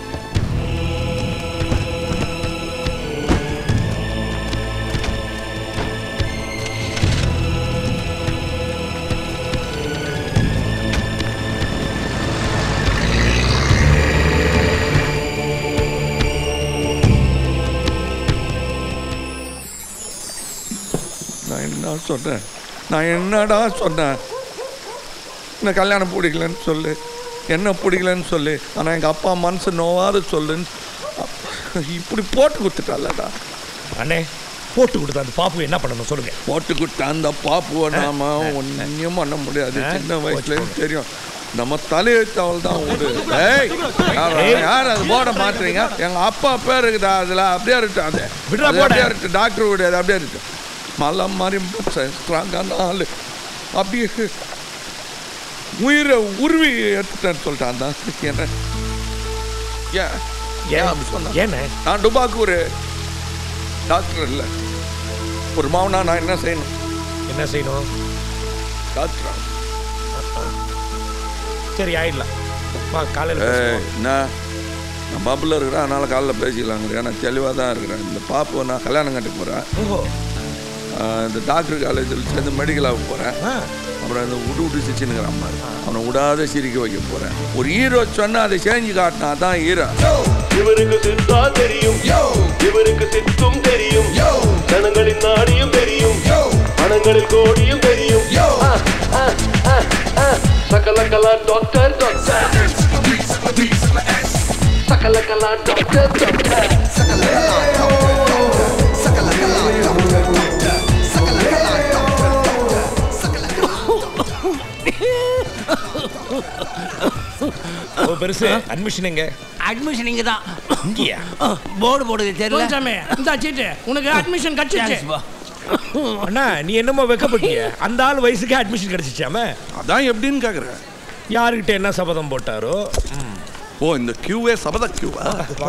நான் என்ன சொன்னேன் நான் என்னடா சொன்னேன் என்ன கல்யாணம் பிடிக்கலன்னு சொல்லு என்ன பிடிக்கலன்னு சொல்லு ஆனால் எங்கள் அப்பா மனசு நோவாது சொல்லுன்னு இப்படி போட்டு கொடுத்துட்டாலடா அண்ணே போட்டு கொடுத்த அந்த பாப்பு என்ன பண்ணணும் சொல்லுங்க போட்டு கொடுத்த அந்த பாப்புவை நாம ஒன்றையும் பண்ண முடியாது ஆ? சின்ன வயசுலேருந்து தெரியும் நம்ம தலையெழுத்தவள் தான் ஒரு ஏய் யார் ஏய். யார் அது போட மாட்டுறீங்க எங்கள் அப்பா பேர் இருக்குதா அதில் அப்படியே இருக்கட்டும் அது விட்றா அது போட. அப்படியே இருக்கட்டும் டாக்டர் வீடு அது அப்படியே இருக்கட்டும் மலை மாதிரி ஸ்ட்ராங்கான ஆள் அப்படியே உயிரை உருவி எடுத்துட்டேன்னு சொல்லிட்டான் தான் என்ன ஏன் ஏன் அப்படி சொன்னா ஏண்ணே நான் டுபாக்கு ஒரு டாக்டர் இல்லை ஒரு மாவனா நான் என்ன செய்யணும் என்ன செய்யணும் டாக்டர் சரி ஆயிடலாம் வா காலையில் ஏய் என்ன நான் பப்பில் இருக்கிறேன் அதனால காலைல பேசிக்கலாங்கிறேன் நான் தெளிவாக தான் இருக்கிறேன் இந்த பாப்பு நான் கல்யாணம் கட்டி போகிறேன் ஓஹோ இந்த டாக்டர் காலேஜில் சேர்ந்து மெடிக்கலாக போகிறேன் அப்புறம் இந்த விட்டு விட்டு சிரிச்சுனுங்கிறான் அம்மா அவனை விடாத சிரிக்க வைக்க போகிறேன் ஒரு ஹீரோ சொன்னா அதை செஞ்சு காட்டினா தான் ஹீரோ இவருக்கு சித்தா தெரியும் இவருக்கு சித்தும் தெரியும் ஜனங்களின் நாடியும் தெரியும் பணங்களில் கோடியும் தெரியும் ஆ, ஆ, ஆ, ஆ. சகலகலா டாக்டர் டாக்டர் சகலகலா டாக்டர் டாக்டர் ஓ பெருசு அட்மிஷன் எங்க அட்மிஷன் இங்க தான் இங்கயா போர்டு போடுது தெரியல சாமி இந்த சீட்டு உனக்கு அட்மிஷன் கிடைச்சிச்சு அண்ணா நீ என்னமோ வெக்கப்பட்டிய அந்த ஆள் வயசுக்கு அட்மிஷன் கிடைச்சிச்சாம அதான் எப்படின்னு கேட்குறேன் யாருக்கிட்ட என்ன சபதம் போட்டாரோ ம். ஓ இந்த கியூவே சபத கியூவா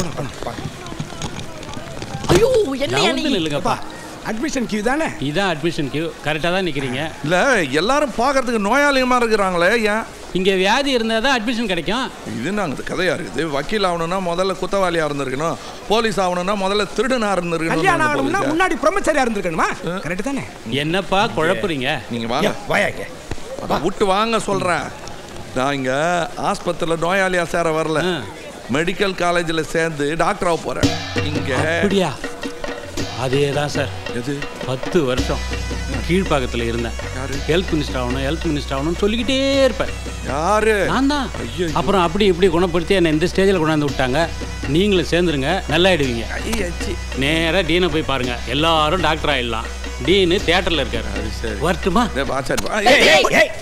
ஐயோ நவுந்து நில்லுங்கப்பா அட்மிஷன் கியூ தானே இதான் அட்மிஷன் கியூ கரெக்டாக தான் நிற்கிறீங்க இல்லை எல்லாரும் பார்க்கறதுக்கு நோயாளியமாக இருக்கிறாங்களே ஏன் இங்கே வியாதி இருந்தால் தான் அட்மிஷன் கிடைக்கும் இது நாங்கள் கதையாக இருக்குது வக்கீல் ஆகணும்னா முதல்ல குத்தவாளியாக இருந்திருக்கணும் போலீஸ் ஆகணும்னா முதல்ல திருடனாக கல்யாணம் ஆகணும்னா இருந்திருக்கணும் முன்னாடி பிரம்மச்சரியா இருந்திருக்கணுமா கரெக்ட் தானே என்னப்பா குழப்புறீங்க நீங்கள் வாங்க வாயாங்க அதான் விட்டு வாங்க சொல்கிறேன் நான் இங்கே ஆஸ்பத்திரியில் நோயாளியாக சேர வரல மெடிக்கல் காலேஜில் சேர்ந்து டாக்டராக போகிறேன் இங்கே அப்படியா அதே தான் சார் எது பத்து வருஷம் கீழ்ப்பாக்கத்தில் இருந்தேன் ஹெல்த் மினிஸ்டர் ஆகணும் ஹெல்த் மினிஸ்டர் ஆகணும்னு சொல்லிக்கிட்டே இருப்பேன் யாரு நான் தான் அப்புறம் அப்படி இப்படி குணப்படுத்தி என்னை இந்த ஸ்டேஜில் கொண்டாந்து விட்டாங்க நீங்களும் சேர்ந்துருங்க நல்லாயிடுவீங்க நேராக டீனை போய் பாருங்க எல்லாரும் டாக்டர் ஆயிடலாம் டீனு தியேட்டரில் இருக்காரு அது சரி வரட்டுமா ஏய், ஏய், ஏய்.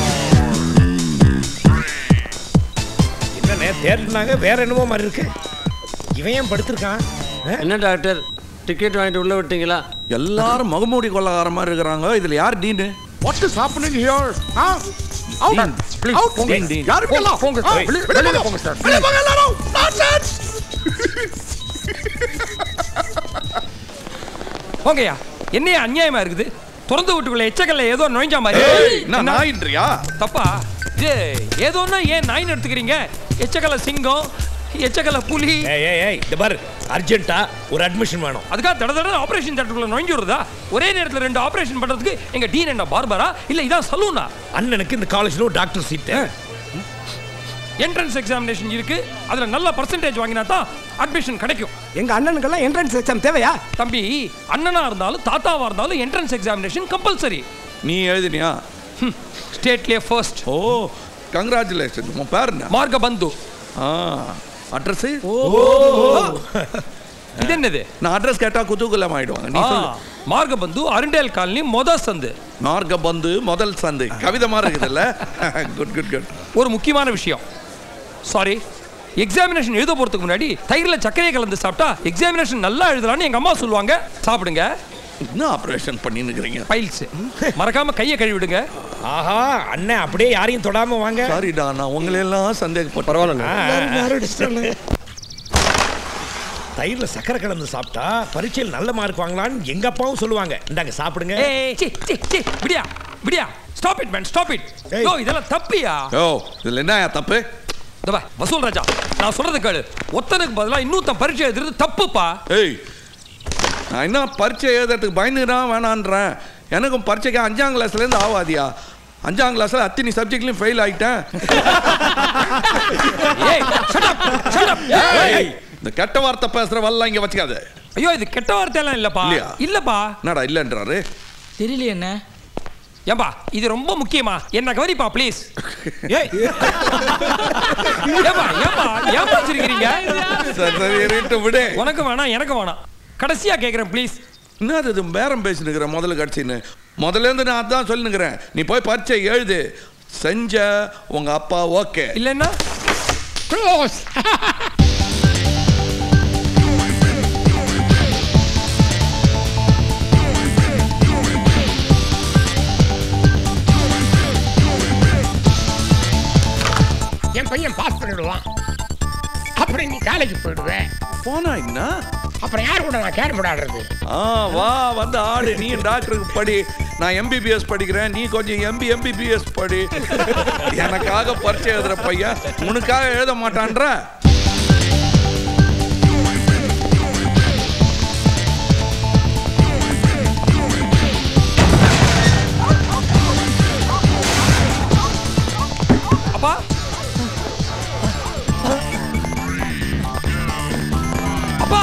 என்னண்ணே தேர்னாங்க வேற என்னமோ மாதிரி இருக்கு இவன் ஏன் படுத்திருக்கான் என்ன டாக்டர் டிக்கெட் வாங்கிட்டு உள்ள விட்டீங்களா எல்லாரும் முகமூடி கொள்ளக்கார மாதிரி இருக்கிறாங்க இதுல யார் dean what is happening here ஆ Dean, please, போங்க, Dean. யாருக்கெல்லாம் போங்க, ஆ, போங்க. வெளிய- வெளியில போங்க சார் வெளிய போங்க எல்லாரும் நான்சென்ஸ் போங்கய்யா என்னையா அநியாயமா இருக்குது திறந்து வீட்டுக்குள்ள எச்சக்கல்ல ஏதோ நுழைஞ்ச மாதிரி ஏய், என்ன நாயின்றியா? தப்பா இது ஏதோன்னா ஏன் நாயின்னு எடுத்துக்கிறீங்க எச்சக்கல்ல சிங்கம் எச்சக்கல்ல புலி ஏய் ஏய் ஏய் இந்த பாரு அர்ஜென்ட்டா ஒரு அட்மிஷன் வேணும் அதுக்காக தட தட ஆபரேஷன் தேட்டருக்குள்ள நுழைஞ்சு வருதா ஒரே நேரத்துல ரெண்டு ஆபரேஷன் பண்றதுக்கு எங்க டீன் என்ன பார்பரா இல்ல இதான் சலூனா அண்ணனுக்கு இந்த காலேஜ்ல ஒரு டாக்டர் சீட் என்ட்ரன்ஸ் எக்ஸாமினேஷன் இருக்கு அதுல நல்ல பர்சன்டேஜ் வாங்கினா தான் அட்மிஷன் கிடைக்கும் எங்க அண்ணனுக்கெல்லாம் என்ட்ரன்ஸ் எக்ஸாம் தேவையா தம்பி அண்ணனா இருந்தாலும் தாத்தாவா இருந்தாலும் என்ட்ரன்ஸ் எக்ஸாமினேஷன் கம்பல்சரி நீ எழுதினியா ஸ்டேட்லயே ஃபர்ஸ்ட் ஓ கங்க்ராச்சுலேஷன் உன் பேர் என்ன மார்க பந்து ஆ அட்ரஸ் இது என்னது நான் அட்ரஸ் கேட்டா குதூகலம் ஆயிடுவாங்க நீ சொல்லு மார்க பந்து அருண்டேல் காலனி மொத சந்து மார்க்க பந்து முதல் சந்து கவிதை மாதிரி இருக்குதுல்ல குட் குட் குட் ஒரு முக்கியமான விஷயம் சாரி எக்ஸாமினேஷன் எழுத போறதுக்கு முன்னாடி தயிர்ல சர்க்கரையை கலந்து சாப்பிட்டா எக்ஸாமினேஷன் நல்லா எழுதலாம்னு எங்க அம்மா சொல்லுவாங்க சாப்பிடுங்க என்ன ஆபரேஷன் பண்ணின்னு இருக்கிறீங்க பைல்ஸ் மறக்காம கையை கழுவிடுங்க ஆஹா அண்ணன் அப்படியே யாரையும் தொடாம வாங்க சாரிடா நான் உங்களெல்லாம் சந்தேகப்பட்டு பரவாயில்ல தயிர்ல சக்கரை கலந்து சாப்பிட்டா பரீட்சையில் நல்ல மார்க் வாங்கலாம்னு எங்க அப்பாவும் சொல்லுவாங்க இந்தாங்க சாப்பிடுங்க ஏய் சி சி சி விடியா விடியா stop it man stop it யோ இதெல்லாம் தப்பியா யோ இதுல என்ன தப்பு இந்த பா, வசூல் ராஜா நான் சொல்றது கேளு ஒத்தனுக்கு பதிலா இன்னொருத்தன் பரீட்சை எழுதுறது தப்புப்பா ஏய் நான் என்ன பரீட்சை எழுதுறதுக்கு பயந்துதான் வேணான்றேன் எனக்கும் பரீட்சைக்கு அஞ்சாம் கிளாஸ்லேருந்து ஆவாதியா அஞ்சாம் கிளாஸ்ல அத்தனை சப்ஜெக்ட்லையும் ஃபெயில் ஆயிட்டேன் ஏய் shut up shut up ஏய், இந்த கெட்ட வார்த்தை பேசுறவெல்லாம் இங்க வச்சுக்காத ஐயோ இது கெட்ட வார்த்தையெல்லாம் இல்லப்பா இல்லையா? இல்லப்பா என்னடா இல்லைன்றாரு தெரியல என்ன ஏம்பா இது ரொம்ப முக்கியமா என்ன கவனிப்பா ப்ளீஸ் ஏய் ஏம்பா ஏம்பா ஏம்பா வச்சிருக்கீங்க சரி சரி இருட்டு விடு உனக்கு வேணாம் எனக்கு வேணாம் கடைசியா கேக்குறேன் ப்ளீஸ் என்னது இது பேரம் பேசினுக்கிற முதல்ல கட்சின்னு முதல்ல இருந்து நான் அதான் சொல்லினுக்கிறேன் நீ போய் பரீட்சை எழுது செஞ்ச உங்க அப்பா ஓகே இல்லைன்னா க்ளோஸ் என் பையன் பாஸ் பண்ணிடுவான் அப்புறம் நீ காலேஜ் போயிடுவேன் போனா என்ன அப்புறம் யார் கூட நான் கேரம் விளையாடுறது ஆ வா வந்து ஆடு நீ டாக்டருக்கு படி நான் எம்பிபிஎஸ் படிக்கிறேன் நீ கொஞ்சம் எம்பி எம்பிபிஎஸ் படி எனக்காக பரீட்சை எழுதுற பையன் உனக்காக எழுத மாட்டான்ற அப்பா அப்பா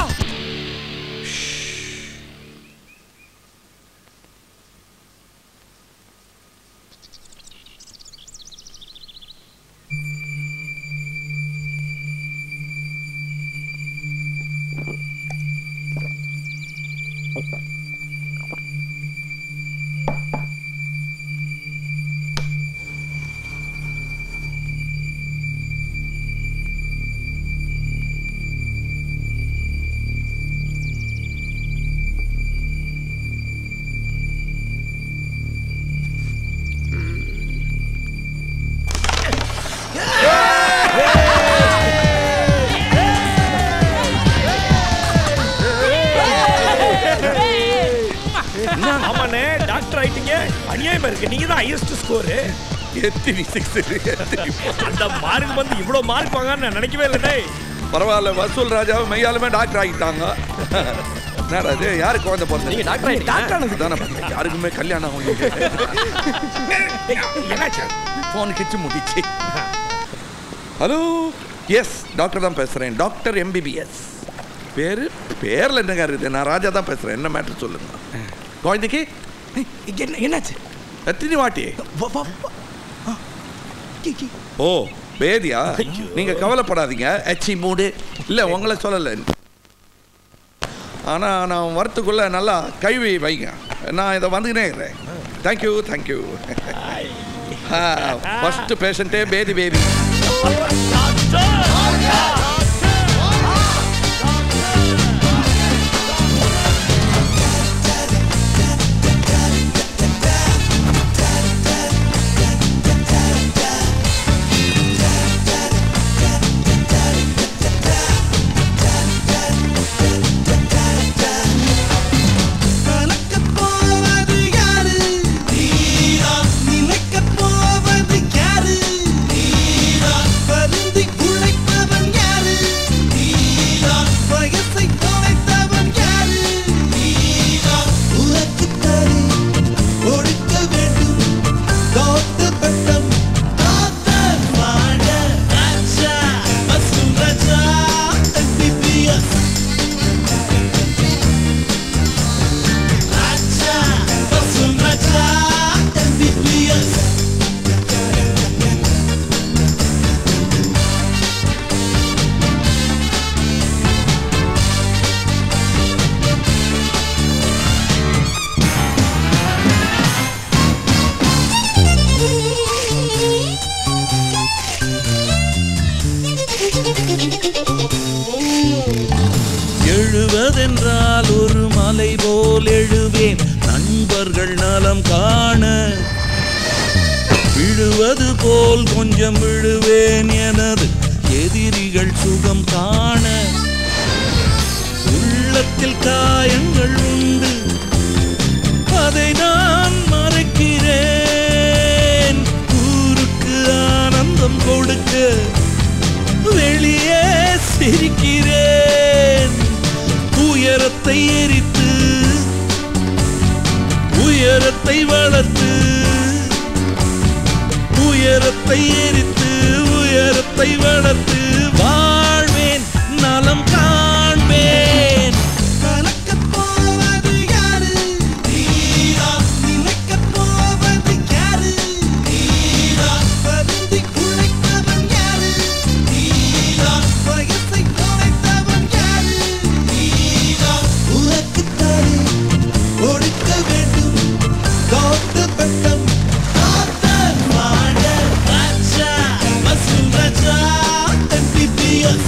ஆமாண்ணே டாக்டர் ஆயிட்டீங்க அநியாயமா இருக்கு நீங்க தான் ஹையஸ்ட் ஸ்கோர் எத்தினி சிக்ஸ் அந்த மார்க் வந்து இவ்வளவு மார்க் வாங்கன்னு நான் நினைக்கவே இல்லை டேய் பரவாயில்ல வசூல் ராஜாவை மெய்யாலுமே டாக்டர் ஆகிட்டாங்க என்னடா இது யாரு குழந்தை பிறந்தது நீங்க டாக்டர் ஆயிட்டீங்க? டாக்டர் ஆனது தானே பார்த்தேன். யாருக்குமே கல்யாணம் ஆகும் என்னாச்சு ஃபோன் கிச்சு முடிச்சு ஹலோ எஸ் டாக்டர் தான் பேசுறேன் டாக்டர் எம்பிபிஎஸ் பேரு பேர்ல என்னங்க இருக்குது நான் ராஜா தான் பேசுறேன் என்ன மேட்டர் சொல்லுங்க குழந்தைக்கு என்ன என்னாச்சு எத்தனை வாட்டி ஓ பேதியா நீங்க கவலைப்படாதீங்க எச்சி மூடு இல்ல உங்களை சொல்லல ஆனா நான் வரத்துக்குள்ள நல்லா கழுவி வைங்க நான் இதை வந்துக்கினே இருக்கிறேன் தேங்க்யூ தேங்க்யூ ஃபர்ஸ்ட் பேஷண்ட்டே பேதி பேபி கலக்கப் போவது யாரு? நீதான் நினைக்கப் போவது யாரு? நீதான் வருந்தி உழைப்பவன் யாரு? நீதான் வயசை தொலைத்தவன் யாரு? நீதான் உனக்குத் தரு, கொடுக்க வேண்டும் டாக்டர் பட்டம். டாக்டர் வாழ ராஜா, வசூல் ராஜா, MBBS. Raja, Rasul Raja, MBBS. எழுவதென்றால் ஒரு மலை போல் எழுவேன் நண்பர்கள் நலம் காண விழுவது போல் கொஞ்சம் விழுவேன் எனது எதிரிகள் சுகம் காண உள்ளத்தில் காயங்கள் உண்டு அதை நான் மறைக்கிறேன் ஊருக்கு ஆனந்தம் கொடுக்க வெளியே சிரிக்கிறேன் உயரத்தை எரித்து உயரத்தை வளர்த்து உயரத்தை எரித்து உயரத்தை வளர்த்து வாழ்வேன் நலம் காண்பேன் கலக்கப் போவது யாரு? நீதான் நினைக்கப் போவது யாரு? நீதான் வருந்தி உழைப்பவன் யாரு? நீதான் வயசை தொலைத்தவன் யாரு? நீதான் உனக்குத் தரு, கொடுக்க வேண்டும் டாக்டர் பட்டம். டாக்டர் வாழ ராஜா, வசூல் ராஜா, MBBS.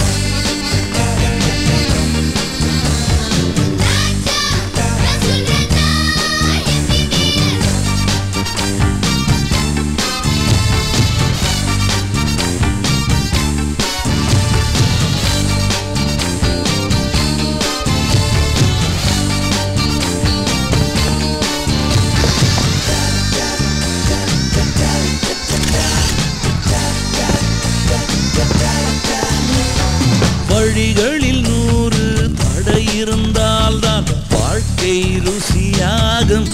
வழிகளில் நூறு தடை இருந்தால்தான் வாழ்க்கை ருசியாகும்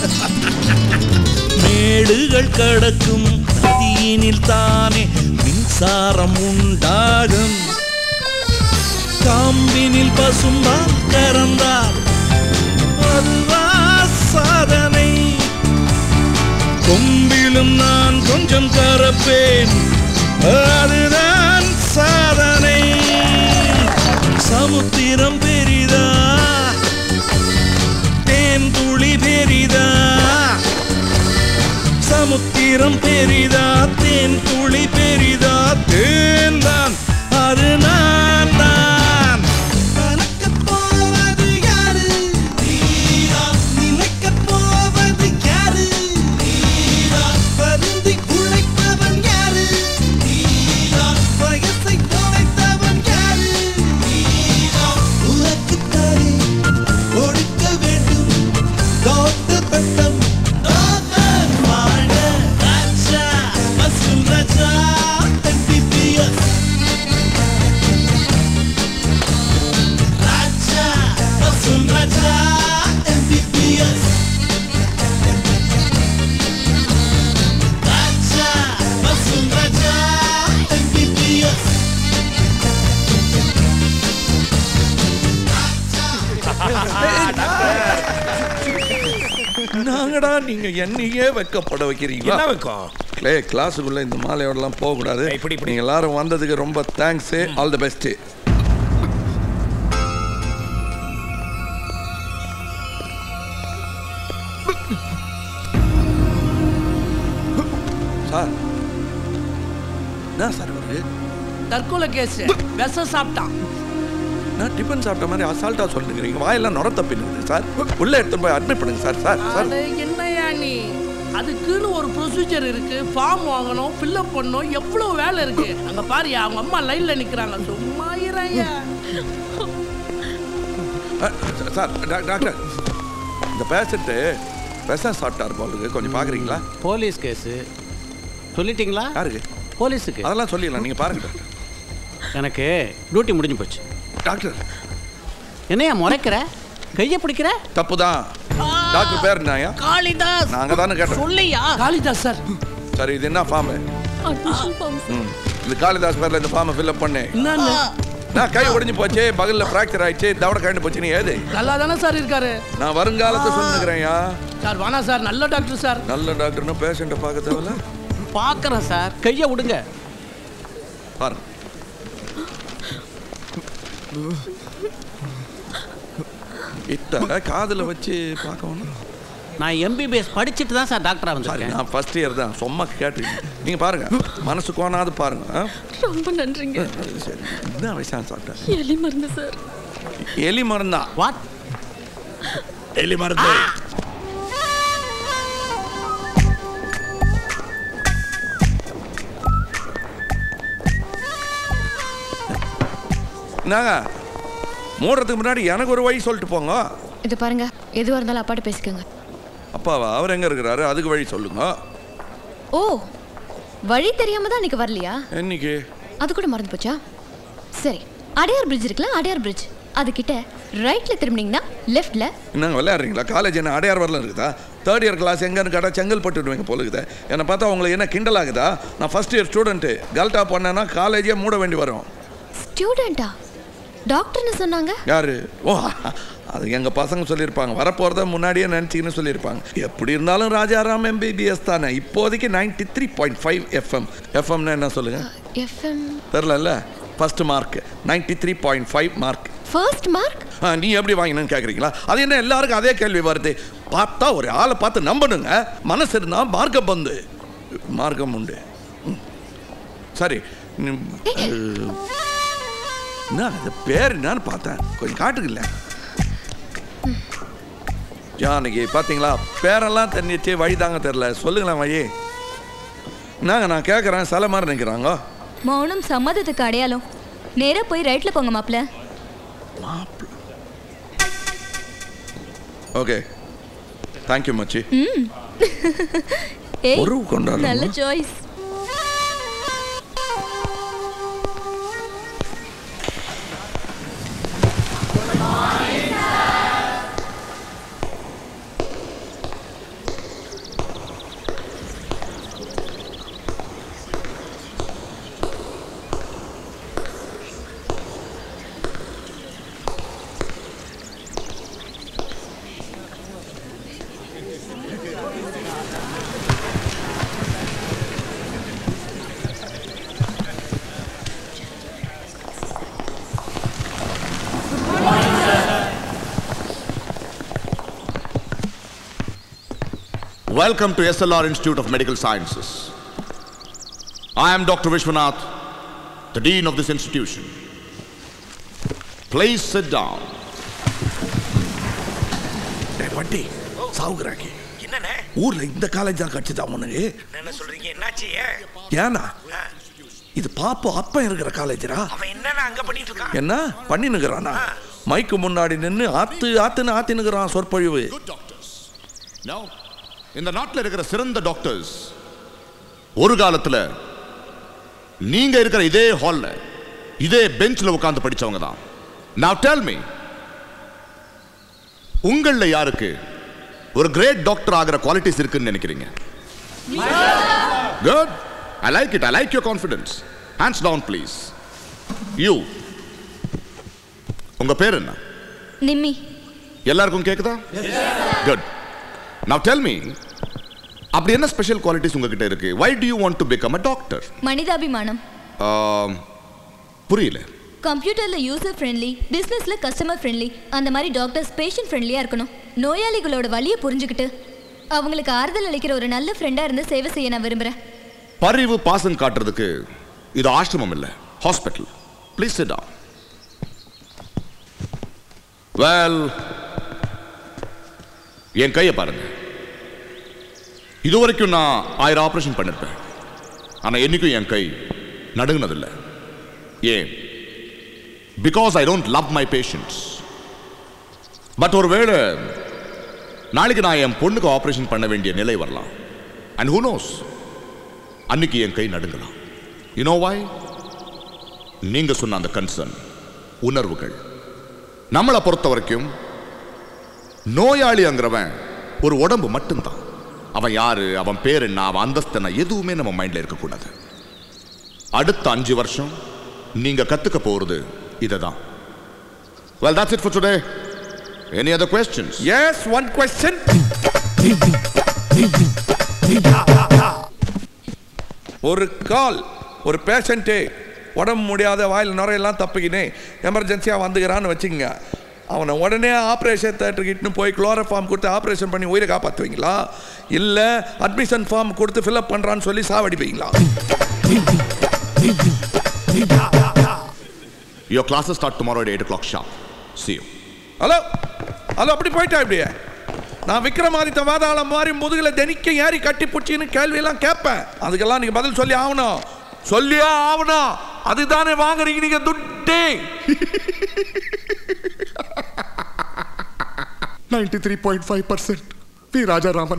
மேடுகள் கடக்கும் நதியினில் தானே மின்சாரம் உண்டாகும் காம்பினில் பசும்பால் கறந்தால் அதுதான் சாதனை கொம்பிலும் நான் கொஞ்சம் கறப்பேன் அதுதான் சாதனை சமுத்திரம் பெரிதா தேன் துளி பெரிதா சமுத்திரம் பெரிதா தேன் துளி பெரிதா தேன் தான் அது நான் தான் கலக்கப் போவது யாரு? நீதான் நினைக்கப் போவது யாரு? நீதான் வருந்தி உழைப்பவன் யாரு? நீதான் வயசை தொலைத்தவன் யாரு? நீதான் உனக்குத் தரு, கொடுக்க வேண்டும் டாக்டர் பட்டம். டாக்டர் வாழ ராஜா, வசூல் ராஜா, MBBS. என்னடா நீங்க என்னையே வெக்கப்பட வைக்கிறீங்க என்ன வெக்கம்? க்ளே கிளாஸுக்குள்ள இந்த மாலையோடலாம் போக கூடாது நீங்க எல்லாரும் வந்ததுக்கு ரொம்ப thanks all the best sir என்ன சார் வருது தற்கொலை கேஸ் விஷம் சாப்பிட்டான் நான் டிஃபன் சாப்பிட்ட மாதிரி அசால்ட்டா சொல்லுங்கிறீங்க வாயெல்லாம் நுர தப்பினுது சார் உள்ள எடுத்து போய் அட்மிட் பண்ணுங்க சார் சார் சார் அட என்னையா நீ அதுக்குன்னு ஒரு ப்ரொசீஜர் இருக்கு ஃபார்ம் வாங்கணும் ஃபில்அப் பண்ணணும் எவ்வளவு வேலை இருக்கு அங்க பாருயா அவங்க அம்மா லைன்ல நிக்கிறாங்க சும்மா இறையா அஹ், சார் டாக்- டாக்டர் இந்த பேஷண்ட்டு விஷம் சாப்பிட்டார் போலுக்கு கொஞ்சம் பார்க்குறீங்களா போலீஸ் கேஸு சொல்லிட்டீங்களா யாருக்கு போலீஸுக்கு அதெல்லாம் சொல்லிடலாம் நீங்கள் பாருங்க டாக்டர் எனக்கு டியூட்டி முடிஞ்சு போச்சு டாக்டர் என்னையா முறைக்கிற கையை பிடிக்கிற தப்பு தான் டாக்டர் பேர் என்னயா காளிதாஸ் நாங்க தானே கேட்டோம் சொல்லையா காளிதாஸ் சார் சரி இது என்ன ஃபார்ம் ம் இது காளிதாஸ் பேர்ல இந்த ஃபார்மை ஃபில்அப் பண்ணு என்னன்னு நான் கை ஒடிஞ்சு போச்சு பகல்ல ஃப்ராக்சர் ஆயிடுச்சு தவட கண்டு போச்சு நீ ஏது நல்லா தானே சார் இருக்காரு நான் வருங்காலத்தை சொல்லுங்கிறேன்யா சார் வேணா சார் நல்ல டாக்டர் சார் நல்ல டாக்டர்னு பேஷண்ட்டை பார்க்க தேவையில்ல பார்க்குறேன் சார் கையை விடுங்க பாருங்க இத்த காதுல வச்சு பார்க்கணும் நான் எம்பிபிஎஸ் படிச்சுட்டு தான் சார் டாக்டராக சாரி வந்திருக்கேன் நான் ஃபர்ஸ்ட் இயர் தான் சும்மா கேட்டுருக்கீங்க நீங்க பாருங்க மனசு கோணாது பாருங்க ஆ? ரொம்ப நன்றிங்க சரி என்ன வயசான சாப்பிட்டேன் எலி மருந்து சார் எலி மருந்தா வாட் எலி மருந்து என்னங்க மூடுறதுக்கு முன்னாடி எனக்கு ஒரு வழி சொல்லிட்டு போங்க இது பாருங்க எதுவாக இருந்தாலும் அப்பாட்ட பேசிக்கோங்க அப்பாவா அவர் எங்க இருக்கிறாரு அதுக்கு வழி சொல்லுங்க ஓ வழி தெரியாம தான் அன்னைக்கு வரலையா என்னைக்கு அது கூட மறந்து போச்சா சரி அடையார் பிரிட்ஜ் இருக்குல்ல அடையார் பிரிட்ஜ் அதுகிட்ட ரைட்ல திரும்பினீங்கன்னா லெஃப்ட்ல என்னங்க விளையாடுறீங்களா காலேஜ் என்ன அடையார் வரல இருக்குதா தேர்ட் இயர் கிளாஸ் எங்கன்னு கேட்டா செங்கல்பட்டு விடுவீங்க போல இருக்குதா என்னை பார்த்தா உங்களுக்கு என்ன கிண்டல் ஆகுதா நான் ஃபர்ஸ்ட் இயர் ஸ்டூடெண்ட்டு கல்ட்டா பண்ணேன்னா காலேஜே மூட வேண்டி வரும் ஸ்டூடெண்டா டாக்டர்னு சொன்னாங்க யாரு ஓ அது எங்க பசங்க சொல்லியிருப்பாங்க வரப்போறத முன்னாடியே நினச்சிக்கின்னு சொல்லியிருப்பாங்க எப்படி இருந்தாலும் ராஜாராம் எம்பிபிஎஸ் தானே இப்போதைக்கு ninety three point five FM எஃப்எம்னா என்ன சொல்லுங்க எஃப்எம் தெரிலல்ல first mark ninety three point five mark first mark நீ எப்படி வாங்கினு கேட்குறீங்களா அது என்ன எல்லாருக்கும் அதே கேள்வி வருது பார்த்தா ஒரு ஆளை பார்த்து நம்பணுங்க மனசு இருந்தா மார்க்கம் பந்து மார்க்கம் உண்டு ம். சரி ம், அஹ், என்ன அது பேர் என்னன்னு பார்த்தேன் கொஞ்சம் காட்டுக்கல ஜானகி பார்த்தீங்களா பேரெல்லாம் தெரிஞ்சிச்சு வழி தாங்க தெரில சொல்லுங்களேன் வழி என்னங்க நான் கேட்குறேன் சில மாதிரி நிற்கிறாங்க மௌனம் சம்மதத்துக்கு அடையாளம் நேரா போய் ரைட்ல போங்க மாப்ள ஓகே தேங்க்யூ மச்சி ம் ஏய் உறவு கொண்டாடலாமா? நல்ல choice Welcome to SLR Institute of Medical Sciences. I am Dr. Vishwanath, the Dean of this institution. Please sit down. டேய், வண்டி சாவுகிறாக்கி என்னண்ணே ஊர்ல இந்த காலேஜ் தான் கட்சிதான் உனக்கு என்ன சொல்றீங்க என்னாச்சு ஏன் ஏனா இது பாப்பு அப்பன் இருக்கிற காலேஜரா அவன் என்னண்ணா அங்க பண்ணிட்டு இருக்கான் என்ன பண்ணினுக்கிறானா மைக்கு முன்னாடி நின்று ஆத்து ஆத்துன்னு ஆத்தினுக்கிறான் சொற்பொழிவு Now, இந்த நாட்டில் இருக்கிற சிறந்த டாக்டர்ஸ் ஒரு காலத்துல நீங்க இருக்கிற இதே ஹால்ல இதே பெஞ்ச்ல உட்கார்ந்து படிச்சவங்க தான் Now tell me உங்களில் யாருக்கு ஒரு கிரேட் டாக்டர் ஆகிற குவாலிட்டிஸ் இருக்குன்னு நினைக்கிறீங்க good I like it I like your confidence hands down please you உங்க பேர் என்ன நிம்மி எல்லாருக்கும் கேக்குதா குட் Now tell me, அப்படி என்ன ஸ்பெஷல் குவாலிட்டிஸ் உங்ககிட்ட இருக்கு why do you want to become a doctor மனிதாபிமானம் புரியல கம்ப்யூட்டர்ல யூசர் ஃப்ரெண்ட்லி பிசினஸ்ல கஸ்டமர் ஃப்ரெண்ட்லி அந்த மாதிரி டாக்டர்ஸ் பேஷண்ட் ஃப்ரெண்ட்லியா இருக்கணும் நோயாளிகளோட வலியை புரிஞ்சுக்கிட்டு அவங்களுக்கு ஆறுதல் அளிக்கிற ஒரு நல்ல ஃப்ரெண்டா இருந்து சேவை செய்ய நான் விரும்புறேன் பரிவு பாசம் காட்டுறதுக்கு இது ஆசிரமம் இல்ல hospital please sit down well என் கையை பாருங்க இது வரைக்கும் நான் ஆயிரம் ஆபரேஷன் பண்ணிருப்பேன் ஆனா என்னைக்கும் என் கை நடுங்கினதில்லை ஏன் because I don't love my patients but ஒருவேளை நாளைக்கு நான் என் பொண்ணுக்கு ஆபரேஷன் பண்ண வேண்டிய நிலை வரலாம் அண்ட் ஹூ நோஸ் அன்னைக்கு என் கை நடுங்கலாம் யூனோ வாய் நீங்க சொன்ன அந்த கன்சர்ன் உணர்வுகள் நம்மளை பொறுத்த வரைக்கும் நோயாளிங்கிறவன் ஒரு உடம்பு மட்டும்தான் அவன் யாரு அவன் பேர் என்ன அவன் அந்தஸ்து என்ன எதுவுமே நம்ம மைண்ட்ல இருக்கக்கூடாது அடுத்த அஞ்சு வருஷம் நீங்க கத்துக்க போறது இதுதான் well that's it for today any other questions yes one question ஒரு கால் ஒரு பேஷண்ட்டு உடம்பு முடியாத வாயில் நுரையெல்லாம் தப்பிக்கினே எமர்ஜென்சியாக வந்துக்கிறான்னு வச்சுக்கங்க அவனை உடனே ஆப்ரேஷன் தேட்டருக்கு போய் குளோரோ ஃபார்ம் கொடுத்து ஆப்ரேஷன் பண்ணி உயிரை காப்பாற்றுவீங்களா இல்லை அட்மிஷன் ஃபார்ம் கொடுத்து ஃபில்அப் பண்ணுறான்னு சொல்லி சாவடிப்பீங்களா your classes start tomorrow at 8 o'clock sharp see you hello hello அப்படி போயிட்டா இப்படியே நான் விக்ரமாதித்த வாதாளம் மாதிரி முதுகில் தினிக்க ஏறி கட்டி பிடிச்சின்னு கேள்வியெல்லாம் கேட்பேன் அதுக்கெல்லாம் நீங்கள் பதில் சொல்லி ஆகணும் சொல்லியே ஆகணும் அதுதானே வாங்குறீங்க நீங்க துட்டே 93.5% வி ராஜாராமன்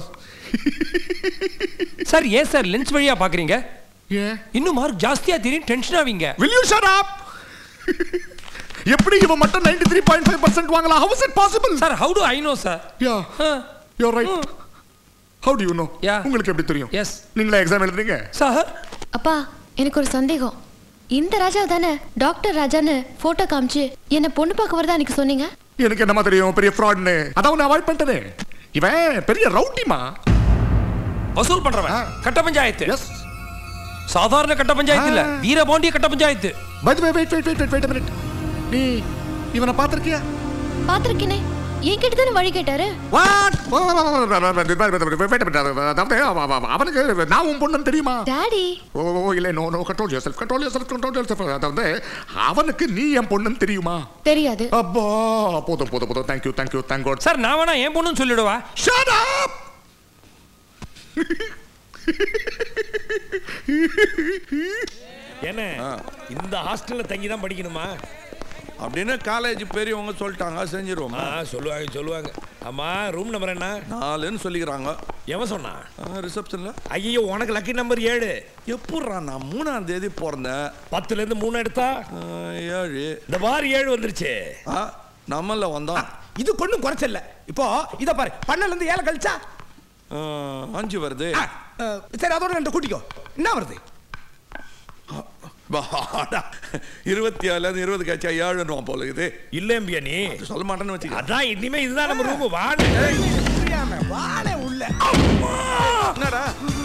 சார் ஏன் சார் லென்ஸ் வழியா பாக்குறீங்க ஏன் இன்னும் மார்க் ஜாஸ்தியா தெரியும் டென்ஷன் ஆவீங்க will you shut up எப்படி இவன் மட்டும் 93.5% வாங்கலாம் how is it possible sir how do i know sir yeah you're right how do you know உங்களுக்கு எப்படி தெரியும் எஸ் நீங்களே எக்ஸாம் எழுதுறீங்க சார் அப்பா எனக்கு ஒரு சந்தேகம் இந்த ராஜா தானே டாக்டர் ராஜான்னு போட்டோ காமிச்சு என்ன பொண்ணு பார்க்க வரதா அன்னைக்கு சொன்னீங்க எனக்கு என்னமா தெரியும் பெரிய ஃப்ராட்னு அதான் உன்னை அவாய்ட் பண்ணிட்டதே இவன் பெரிய ரவுடிமா வசூல் பண்றவன் கட்ட பஞ்சாயத்து சாதாரண கட்ட பஞ்சாயத்து இல்ல வீரபாண்டிய கட்ட panchayat by the way wait wait wait wait minute நீ இவனை பாத்திருக்கியா பாத்திருக்கேனே என்கிட்ட தானே வழி கேட்டாரு வாட் அவனுக்கு நான் உன் பொண்ணு தெரியுமா டாடி ஓ ஓ, இல்லை no no control yourself control yourself control yourself அதாவது அவனுக்கு நீ என் பொண்ணுன்னு தெரியுமா தெரியாது அப்பா போதும் போதும் போதும் thank you thank you thank god sir நான் வேணா என் பொண்ணுன்னு சொல்லிடுவா ஷட் அப் என்ன இந்த ஹாஸ்டல்ல தங்கி தான் படிக்கணுமா அப்படின்னு காலேஜ் பெரியவங்க சொல்லிட்டாங்க செஞ்சிருவோம் ஆ சொல்லுவாங்க சொல்லுவாங்க ஆமா ரூம் நம்பர் என்ன நாலுன்னு சொல்லிக்கிறாங்க எவன் சொன்னா ரிசப்ஷன்ல ஐயோ உனக்கு லக்கி நம்பர் ஏழு எப்பட்றா நான் மூணாம் தேதி பிறந்தேன் பத்துல இருந்து மூணு எடுத்தா ஏழு இந்த வாரி ஏழு வந்துருச்சு நம்மள வந்தோம் இது கொண்டும் குறைச்சல்ல இப்போ இத பாரு பன்னெண்டுல இருந்து ஏழை கழிச்சா ஆ, அஞ்சு வருது அஹ், சரி அதோட ரெண்டு கூட்டிக்கோ என்ன வருது பாடா. இருபத்தி ஏழுல இருந்து இருபது கழிச்சா ஏழுன்னு போல இது இல்லம்பியா நீ சொல்ல மாட்டேன்னு வச்சுக்க அதான் இனிமே இதுதான் நம்ம ரூம் வாடு வாழை உள்ள என்னடா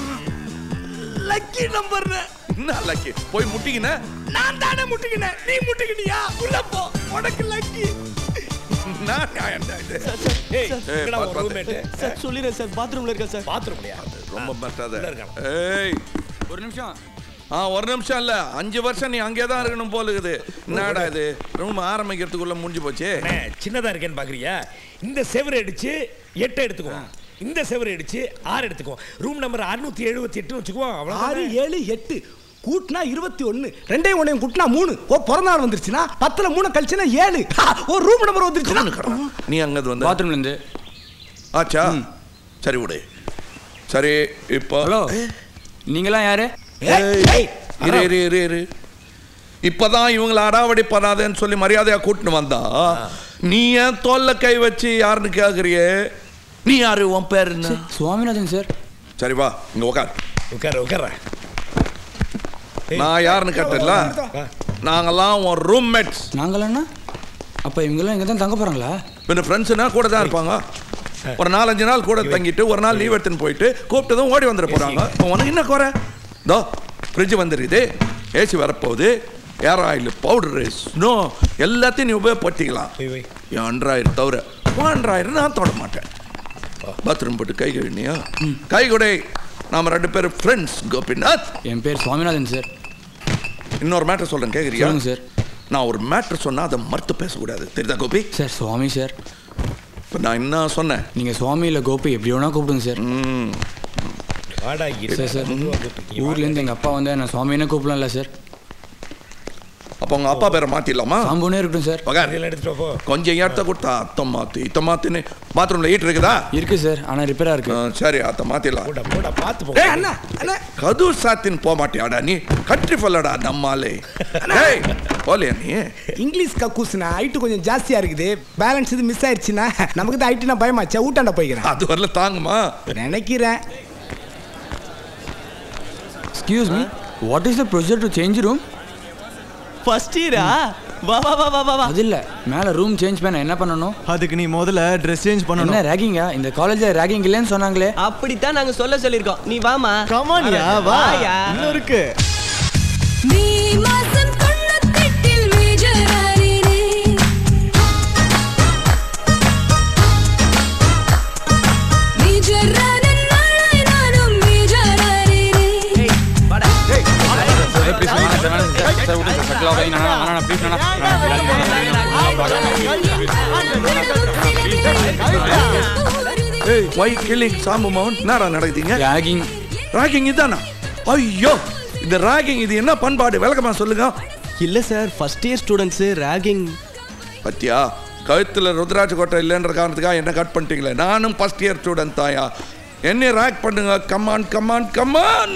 லக்கி நம்பர் என்ன லக்கி போய் முட்டிக்கின நான் தானே முட்டிக்கினேன் நீ முட்டிக்கினியா உள்ள போ உனக்கு லக்கி நான் நியாயம்டா இது. ஏய் ஏய், எங்கடா பாத்து, உன் பாத்து. ரூம்மேட் சார் சொல்லிடுறேன் சார் பாத்ரூம்ல இருக்கேன் சார் பாத்ரூம்லயா ரொம்ப பட்டாத உள்ள இருக்கான். ஏய் ஒரு நிமிஷம் ஆ ஒரு நிமிஷம் இல்ல அஞ்சு வருஷம் நீ அங்கே தான் இருக்கணும் போல இருக்குது என்னடா இது ரூம் ஆரம்பிக்கிறதுக்குள்ள முடிஞ்சு போச்சு அண்ணே, சின்னதா இருக்கேன்னு பாக்குறியா இந்த செவரை அடிச்சு எட்டை எடுத்துக்குவோம் இந்த செவரை அடிச்சு ஆறு எடுத்துக்குவோம் ரூம் நம்பர் அறுநூத்தி எழுபத்தி எட்டு வச்சுக்குவோம் ஆறு அவ்வளவு ஏழு எட்டு கூட்டினா இருபத்தி ஒன்னு ரெண்டையும் ஒன்னையும் கூட்டினா மூணு ஓ பிறந்த நாள் வந்துருச்சுன்னா பத்துல மூணு கழிச்சுனா ஏழு ஹா, ஒரு ரூம் நம்பர் வந்துருச்சுன்னா நீ அங்க வந்து பாத்ரூம்ல இருந்து ஆச்சா சரி விடு சரி இப்போ ஹலோ நீங்களாம் யாரு ஏய், இரு இரு இரு இரு இப்பதான் இவங்களை அடாவடி பண்ணாதேன்னு சொல்லி மரியாதையா கூட்டின்னு வந்தா நீ ஏன் தோல்ல கை வச்சு யாருன்னு கேக்குறியே நீ யாரு உன் பேர் என்ன சுவாமிநாதன் சார் சரி வா இங்க உட்கார் உட்கார உட்கார நான் யாருன்னு கேட்டல நாங்கெல்லாம் உன் ரூம்மேட்ஸ் நாங்களா அப்ப இவங்கெல்லாம் இங்க தான் தங்க போறாங்களா பின்ன ஃப்ரெண்ட்ஸ்னா கூட தான் இருப்பாங்க ஒரு நாலஞ்சு நாள் கூட தங்கிட்டு ஒரு நாள் லீவ் எடுத்துன்னு போயிட்டு கூப்பிட்டதும் ஓடி வந்துட போறாங்க இப்போ உனக்கு என்ன குறை தோ ஃப்ரிட்ஜ் வந்துருக்குது ஏசி வரப்போகுது ஏர் ஆயில் பவுடரு ஸ்னோ எல்லாத்தையும் நீ உபயோகப்படுத்திக்கலாம் என் அன்றாயிரம் தவிர உன் அன்றாயிரம் நான் தொட மாட்டேன் பாத்ரூம் போட்டு கை கழுவினியா கை கொடை நாம ரெண்டு பேரும் ஃப்ரெண்ட்ஸ் கோபிநாத் என் பேர் சுவாமிநாதன் சார் இன்னொரு மேட்டர் சொல்றேன் கேக்குறியா சொல்லுங்க சார் நான் ஒரு மேட்டர் சொன்னா அதை மறுத்து பேசக்கூடாது தெரியுதா கோபி சார் சுவாமி சார் இப்போ நான் என்ன சொன்னேன் நீங்கள் சுவாமி இல்லை கோபி எப்படி வேணா கூப்பிடுங்க சார் வாடா சார் சார் ஊர்லேருந்து எங்கள் அப்பா வந்து என்ன சுவாமின்னு கூப்பிடலாம்ல சார் அப்போ உங்க அப்பா பேரை மாத்திடலாமா சாம்புனே இருக்கட்டும் சார் பகார் எடுத்துட்டு போ கொஞ்சம் ஏத்த கொடுத்தா அத்தம் மாத்து இத்த மாத்துன்னு பாத்ரூம்ல ஈட்டு இருக்குதா இருக்கு சார் ஆனால் ரிப்பேராக இருக்கு சரி அத்த மாத்திடலாம் போடா பார்த்து ஏய் அண்ணா அண்ணா கது சாத்தின் போக மாட்டியாடா நீ கட்ரி ஃபல்லடா நம்மாலே ஏய் போலியா நீ இங்கிலீஷ் கக்கூஸ்னா ஹைட்டு கொஞ்சம் ஜாஸ்தியா இருக்குது பேலன்ஸ் இது மிஸ் ஆயிடுச்சுன்னா நமக்கு தான் ஹைட்டுனா பயமாச்சா ஊட்டாண்ட போய்க்கிறேன் அது வரல தாங்குமா நினைக்கிறேன் excuse me what is the procedure to change room first இயரா வா வா வா வா வா வா அது இல்லை மேலே ரூம் சேஞ்ச் பண்ண என்ன பண்ணணும் அதுக்கு நீ முதல்ல ட்ரெஸ் சேஞ்ச் பண்ணணும் என்ன ரேகிங்கா இந்த காலேஜில் ரேகிங் இல்லைன்னு சொன்னாங்களே அப்படித்தான் நாங்க சொல்ல சொல்லிருக்கோம் நீ வாமா கமான்யா வா இன்னும் இருக்கு நீ மாசம் தொண்ணூத்தெட்டில் மேஜரானேனே. மேஜரான நாளை நானும் மேஜரானேனே. ஏய் ஒய் கில்லிங் சாம்பு மவுன் என்னடா நடக்குதுங்க ராகிங் ராகிங் இதானா ஐயோ இந்த ராகிங் இது என்ன பண்பாடு விளக்கமா சொல்லுங்க இல்ல sir first year students ragging பத்தியா கழுத்துல ருத்ராட்ச கோட்டை இல்லைன்ற காரணத்துக்காக என்ன கட் பண்ணிட்டீங்களே நானும் ஃபர்ஸ்ட் இயர் ஸ்டூடெண்ட் தாயா என்ன ரேக் பண்ணுங்க கமான் கமான் கமான்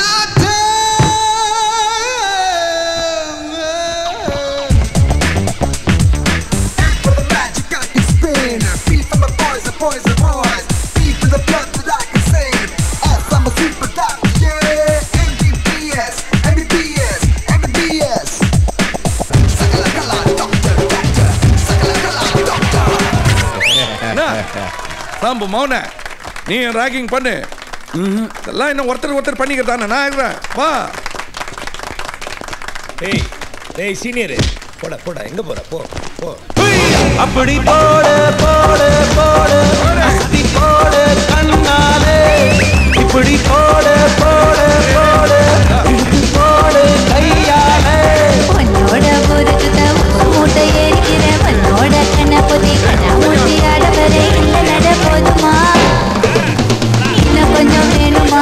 சாம்பு மௌன நீ ராகிங் பண்ணு எல்லாம் என்ன ஒருத்தர் ஒருத்தர் பண்ணிக்கிறதானே நான் இருக்கிறேன் வா டேய் டேய் சீனியர் போடா போடா எங்க போற போ போ அப்படி போடு போடு போடு அஸ்தி போடு கண்ணாலே இப்படி போடு போடு போடு இழுத்து போடு கையாலே உன்னோட பொறுக்குத உப்பு மூட்டை எரிக்கிற மண்ணோட கண்ண பொதி கண்ணா மூட்டி ஆடவரே இல்ல நட போதுமா இன்னும் கொஞ்சம் வேணுமா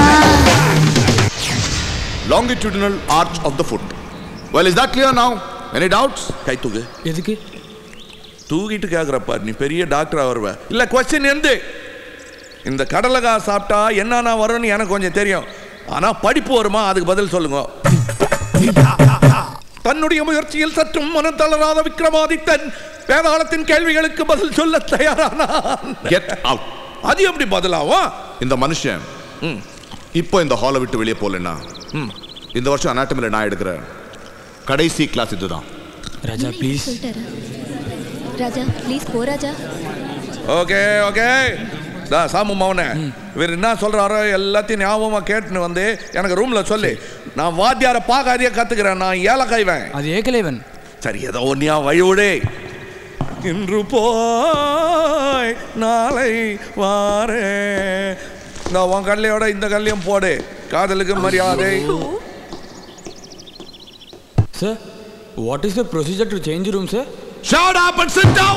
longitudinal arch of the foot. Well, is that clear now? Any doubts? கை தூக்கு எதுக்கு தூக்கிட்டு கேக்குறப்பா நீ பெரிய டாக்டரா வருவ இல்ல கொஸ்டின் எந்த இந்த கடலகா சாப்பிட்டா என்னன்னா வரும்னு எனக்கு கொஞ்சம் தெரியும் ஆனா படிப்பு வருமா அதுக்கு பதில் சொல்லுங்க தன்னுடைய முயற்சியில் சற்றும் மனம் தளராத விக்ரமாதித்தன் வேதாளத்தின் கேள்விகளுக்கு பதில் சொல்ல தயாரானான் Get out. அது எப்படி பதிலாகும் இந்த மனுஷன் இப்போ இந்த ஹாலை விட்டு வெளியே போகலன்னா இந்த வருஷம் அனாட்டமில் நான் எடுக்கிற கடைசி கிளாஸ் இதுதான் ராஜா ப்ளீஸ் சொல்லிட்டாரா ராஜா ப்ளீஸ் போ ராஜா ஓகே ஓகே தா சாமு மவனே இவர் என்ன சொல்றாரோ எல்லாத்தையும் ஞாபகமா கேட்டுன்னு வந்து எனக்கு ரூம்ல சொல்லு நான் வாத்தியார பார்க்காதே கத்துக்கிறேன் நான் ஏலக்காய்வேன் அது ஏகலைவன் சரி ஏதோ ஒன்னியா வழிவிடு இன்று போய் நாளை வாரே இந்த உன் கல்லையோட இந்த கல்லையும் போடு காதலுக்கு மரியாதை sir what is the procedure to change room sir Shut up and sit down!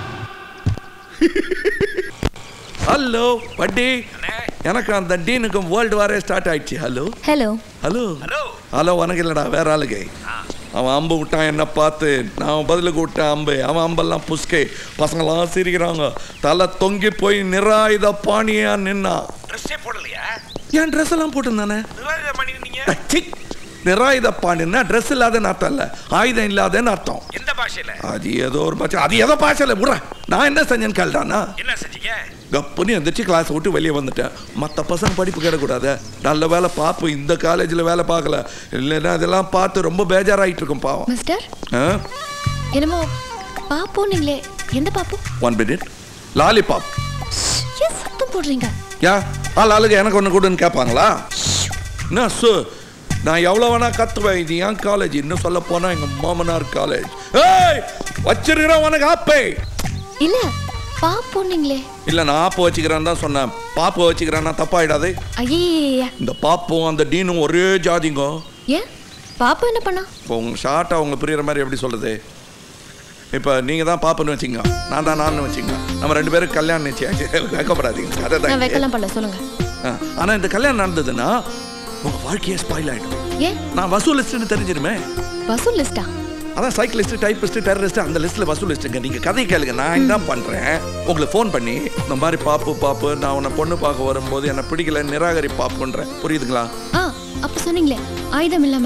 Hello வட்டி எனக்கு அந்த டீனுக்கும் வேர்ல்டு வாரே ஸ்டார்ட் ஆயிடுச்சு ஹலோ ஹலோ ஹலோ ஹலோ உனக்கு இல்லைடா வேற ஆளுக்கு அவன் அம்பு விட்டான் என்ன பார்த்து நான் பதிலுக்கு விட்டேன் அம்பு அவன் அம்பெல்லாம் புஸ்கை பசங்களாம் சிரிக்கிறாங்க தலை தொங்கி போய் நிராயுத பாணியா நின்னா ட்ரெஸ்ஸே போடலையா என் ட்ரெஸ் எல்லாம் போட்டிருந்தானே நிர்வாகம் பண்ணிருந்தீங்க சி, நிராயுத பாணின்னா ட்ரெஸ் இல்லாதன்னு அர்த்தம் இல்லை ஆயுதம் இல்லாதன்னு அர்த்தம் எந்த பாஷையில அது ஏதோ ஒரு பாஷை அது ஏதோ பாஷையில் விடுற நான் என்ன செஞ்சேன்னு கேள்றானா என்ன செஞ்சீங்க கப்புன்னு எந்திரிச்சு கிளாஸ் விட்டு வெளியே வந்துட்டேன் மற்ற பசங்க படிப்பு கிடக்கூடாது நல்ல வேலை பார்ப்போம் இந்த காலேஜில் வேலை பார்க்கல இல்லைன்னா அதெல்லாம் பார்த்து ரொம்ப பேஜாராயிட்டு இருக்கும் பாவம் மிஸ்டர் ஆ என்னமோ பாப்போம் நீங்களே எந்த பாப்பு ஒன் மினிட் லாலிபாப் போடுறீங்க யா ஆள் ஆளுக்கு எனக்கு ஒன்று கொடுன்னு கேட்பாங்களா என்ன சு நான் எவ்வளோ வேணா கத்துவேன் இது ஏன் காலேஜ் இன்னும் சொல்ல போனால் எங்கள் மாமனார் காலேஜ் ஏய் வச்சிருக்கிறேன் உனக்கு ஆப்பே இல்ல பா போனீங்களே இல்லை நான் ஆப்பு வச்சுக்கிறேன்னு தான் சொன்னேன் பாப்பு வச்சுக்கிறேன்னா தப்பாயிடாது ஐயே இந்த பாப்பும் அந்த டீனும் ஒரே ஜாதிங்க ஏன் பாப்பா என்ன பண்ணா இப்போ உங்க ஷார்ட்டாக உங்களுக்கு புரியுற மாதிரி எப்படி சொல்றது இப்போ நீங்கள் தான் பாப்புன்னு வச்சுங்க நான் தான் நான் வச்சுங்க நம்ம ரெண்டு பேரும் கல்யாணம் நிச்சயாச்சு வைக்கப்படாதீங்க கதை நான் தான் வைக்கலாம் பண்ணல சொல்லுங்க ஆனால் இந்த கல்யாணம் நடந்ததுன்னா உங்க வாழ்க்கையே ஸ்பாயில் ஆகிடும் ஏன் நான் வசூலிஸ்ட்னு தெரிஞ்சிருமே வசூல் லிஸ்டா அதான் சைக்கிளிஸ்ட் டைப்பிஸ்ட் டெரரிஸ்ட் அந்த லிஸ்ட்ல வசூலிஸ்ட்டுங்க நீங்க கதை கேளுங்க நான் என்ன பண்றேன் உங்களுக்கு ஃபோன் பண்ணி இந்த மாதிரி பாப்பு பாப்பு நான் உன்னை பொண்ணு பார்க்க வரும்போது என்ன பிடிக்கல நிராகரி பாப்புன்றேன் புரியுதுங்களா ஆ அப்ப சொன்னீங்களே ஆயுதம் இல்லாம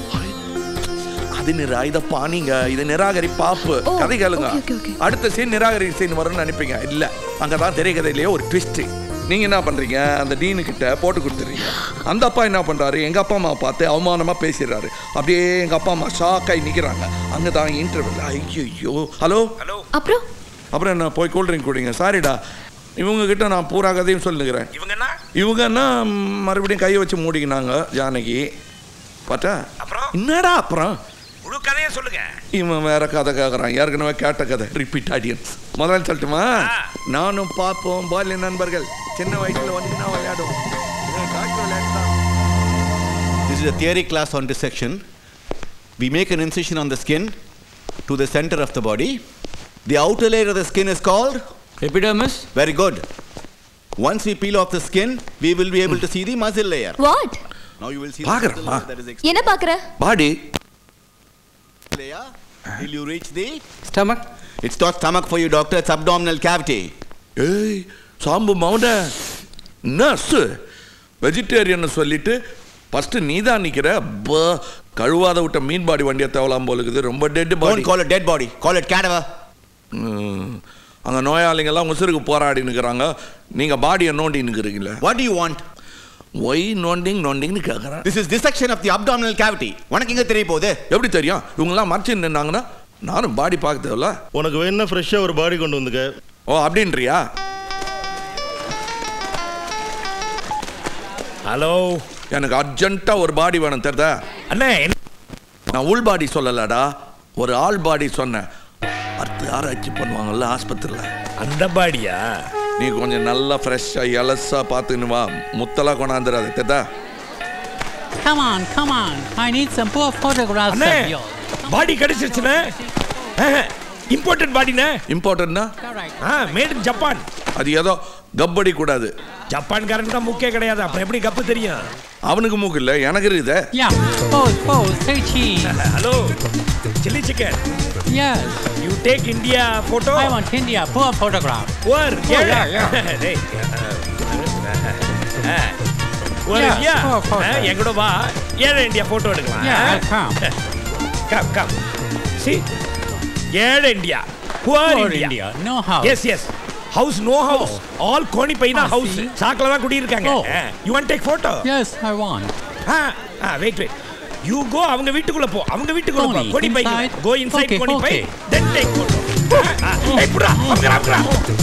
அது நிரா இத பானிங்க இது நிராகரி பாப்பு ஓ, கதை கேளுங்க okay, okay, okay. அடுத்த சீன் நிராகரி சீன் வரும்னு நினைப்பீங்க இல்ல அங்கதான் திரை கதையிலேயே ஒரு ட்விஸ்ட் நீங்க என்ன பண்றீங்க அந்த டீனு கிட்ட போட்டு கொடுத்துறீங்க அந்த அப்பா என்ன பண்றாரு எங்க அப்பா அம்மா பார்த்து அவமானமா பேசிடுறாரு அப்படியே எங்க அப்பா அம்மா ஷாக் ஆகி நிக்கிறாங்க அங்கதான் இன்டர்வல் ஐயோ ஹலோ ஹலோ அப்புறம் அப்புறம் என்ன போய் கூல் ட்ரிங்க் குடிங்க சாரிடா இவங்க கிட்ட நான் பூரா கதையும் சொல்லுகிறேன் இவங்கன்னா இவங்கன்னா ம், மறுபடியும் கையை வச்சு மூடிக்கினாங்க ஜானகி பார்த்தா அப்புறம் என்னடா அப்புறம் முழு கதையை சொல்லுங்க இவன் வேற கதை கேட்குறான் ஏற்கனவே கேட்ட கதை ரிப்பீட் ஆடியன்ஸ் முதல்ல சொல்லட்டுமா நானும் பார்ப்போம் பால்ய நண்பர்கள் சின்ன வயசுல ஒன்றா விளையாடுவோம் டாக்டர் விளையாட்டுதான் This is a theory class on dissection. We make an incision on the skin to the center of the body. The outer layer of the skin is called epidermis. Very good. Once we peel off the skin, we will be able to see the muscle layer. What Now you will see the Pagram, muscle ma. layer that is என்ன பாக்குற பாடி exposed layer. Will you reach the stomach? It's not stomach for you, doctor. It's abdominal cavity. ஏய் சாம்பு மவுண்ட nurse vegetarian சொல்லிட்டு first நீ தான் நிற்கிற ப கழுவாத விட்ட மீன் பாடி வண்டியை தேவலாம் போல இருக்குது ரொம்ப dead body Don't call it dead body. Call it cadaver. அங்கே நோயாளிங்கெல்லாம் உசுருக்கு போராடி நிற்கிறாங்க நீங்கள் பாடியை நோண்டி நிற்கிறீங்களே What do you want? Why நோண்டிங் நோண்டிங்னு கேட்குறேன் This is dissection of the abdominal cavity. உனக்கு எங்க தெரிய போகுது எப்படி தெரியும் இவங்கெல்லாம் மறைச்சு நின்னாங்கன்னா நானும் பாடி பார்க்க தேவையில்ல உனக்கு வேணும்னா ஃப்ரெஷ்ஷாக ஒரு பாடி கொண்டு வந்துக்க ஓ அப்படின்றியா ஹலோ எனக்கு அர்ஜென்ட்டாக ஒரு பாடி வேணும் தெரியுதா அண்ணே நான் உள் பாடி சொல்லலடா ஒரு ஆள் பாடி சொன்னேன் அடுத்து ஆராய்ச்சி பண்ணுவாங்கல்ல ஆஸ்பத்திரியில் அந்த பாடியா நீ கொஞ்சம் நல்லா ஃப்ரெஷ்ஷாக எலஸாக பார்த்துன்னு வா முத்தலாக கொண்டாந்துடாது தெரியுதா Come on, come on. I need some poor photographs அண்ணே of yours. பாடி கிடைச்சிருச்சுண்ணே இம்போர்ட்டட் பாடிண்ணே இம்பார்ட்டன்ட்னா ஆ மேட் இன் ஜப்பான் அது ஏதோ கப்படி கூடாது ஜப்பான்காரனுக்கு தான் முக்கிய கிடையாது அப்புறம் எப்படி கப்பு தெரியும் அவனுக்கு மூக்கு இல்லை எனக்கு இருக்குதே Yeah, pose, pose, say cheese. Hello chilli chicken Yes. You take India photo I want India, poor photograph. ஓர் Oh, ஏழை yeah, yeah. டேய் ஒரு Yeah, இந்தியா oh, photo. என் கூட வா ஏழை இந்தியா போட்டோ எடுக்கலாம் Yeah, I'll come. Come come see ஏழை India poor Poor India India, no house. Yes yes house no house all கோணி பை தான் Ah, ஹவுஸ் see? சாக்கில தான் குடி இருக்காங்க Oh. You want take photo Yes, I want. ஆ ஆ வெயிட் வெயிட் யூ கோ அவங்க வீட்டுக்குள்ள போ அவங்க வீட்டுக்குள்ள போ Tony, கோணி பை inside? கோ இன்சைட் Okay, கோணி பை okay. தென் டேக் போட்டோ ஏய் புடா அங்கடா அங்கடா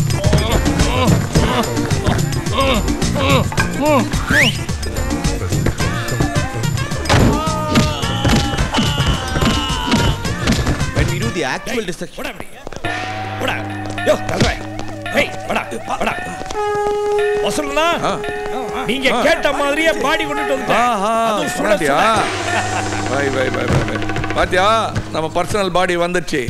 When we do the actual dissection. போடா அப்படி போடா யோ தல்றே ஏய் போடா போடா வசூல்னா நீங்க கேட்ட மாதிரியே பாடி கொண்டுட்டு வந்துட்டேன் ஆஹா அதுவும் சுட பாத்தியா சுட. Bye bye bye bye bye பாத்தியா நம்ம பர்சனல் பாடி வந்துடுச்சு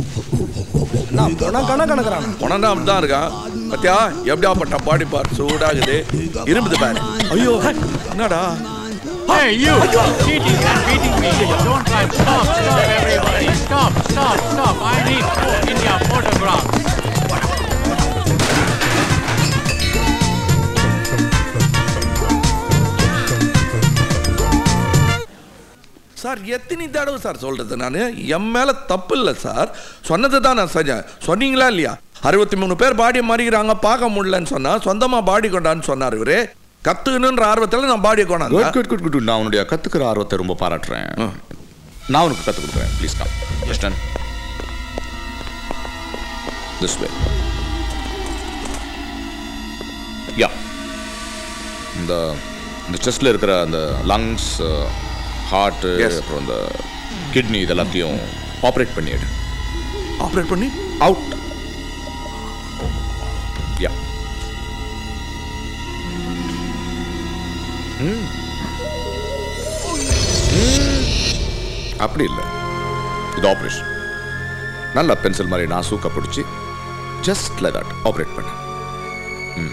பணம் கணக்கு கணக்குறான் உணர்ந்தா தான் இருக்கான் பாத்தியா எப்படியாப்பட்ட பாடி பார் சூடாகுது இரும்புது பாரு ஐயோ என்னடா Hey, you! Cheating and beating me. Don't try. Stop, stop, everybody. Stop, stop, stop. I need poor India photograph. Sir எத்தனை தடவை சார் சொல்றது நான் என் மேல தப்பு இல்லை சார் சொன்னது தான் நான் செஞ்சேன் சொன்னீங்களா இல்லையா அறுபத்தி மூணு பேர் பாடி மாறிக்கிறாங்க பார்க்க முடியலன்னு சொன்னா சொந்தமா பாடி கொண்டான்னு சொன்னார் இவரு கத்துக்கணுன்ற ஆர்வத்தில் நான் பாடியை குட் கொண்டாந்து குட் குட் குட் நான் உன்னுடைய கத்துக்கிற ஆர்வத்தை ரொம்ப பாராட்டுறேன் நான் உனக்கு கற்றுக் கொடுக்குறேன் please come just in this way யா இந்த இந்த செஸ்டில் இருக்கிற அந்த லங்ஸ் ஹார்ட்டு அப்புறம் இந்த கிட்னி இதெல்லாத்தையும் ஆப்ரேட் பண்ணிடு ஆப்ரேட் பண்ணி அவுட் யா ம். ம். அப்படி இல்லை இது ஆப்ரேஷன் நல்லா பென்சில் மாதிரி நான் சூக்க பிடிச்சி ஜஸ்ட் லைக் தட் ஆப்ரேட் பண்ண ம்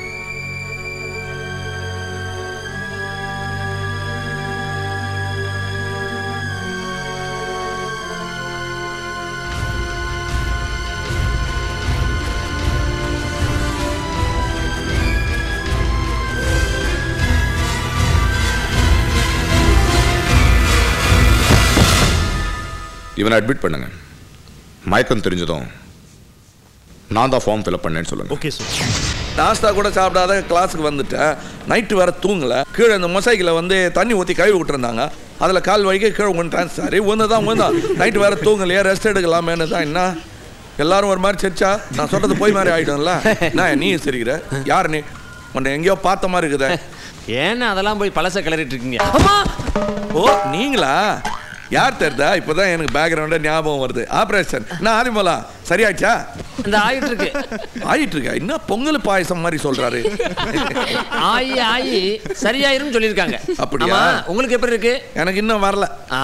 இவனை அட்மிட் பண்ணுங்க மயக்கம் தெரிஞ்சதும் நான் தான் ஃபார்ம் ஃபில்அப் பண்ணேன்னு சொல்லுங்க ஓகே சார் நாஸ்தா கூட சாப்பிடாத கிளாஸுக்கு வந்துட்டேன் நைட்டு வேற தூங்கல கீழே இந்த மொசைக்கில் வந்து தண்ணி ஊற்றி கழுவி விட்டுருந்தாங்க அதில் கால் வழிக்கு கீழே விட்டான் சாரி ஒன்று தான் ஒன்று தான் நைட்டு வேற தூங்கலையா ரெஸ்ட் எடுக்கலாமேன்னு தான் என்ன எல்லாரும் ஒரு மாதிரி சிரிச்சா நான் சொல்றது போய் மாதிரி ஆயிடும்ல நான் நீ சிரிக்கிற யார் நீ உன்னை எங்கேயோ பார்த்த மாதிரி இருக்குதே ஏன்னா அதெல்லாம் போய் பழச கிளறிட்டு இருக்கீங்க ஓ நீங்களா யார் தெரிதா இப்போதான் எனக்கு பேக்ரவுண்டே ஞாபகம் வருது ஆப்ரேஷன் நான் ஆதிமலா சரியாச்சா இந்த ஆயிட்டு இருக்கு ஆயிட்டு இருக்கா என்ன பொங்கல் பாயசம் மாதிரி சொல்றாரு ஆயி ஆயி சரியாயிரும்னு சொல்லியிருக்காங்க அப்படியா? ஆமா, உங்களுக்கு எப்படி இருக்கு எனக்கு இன்னும் வரல ஆ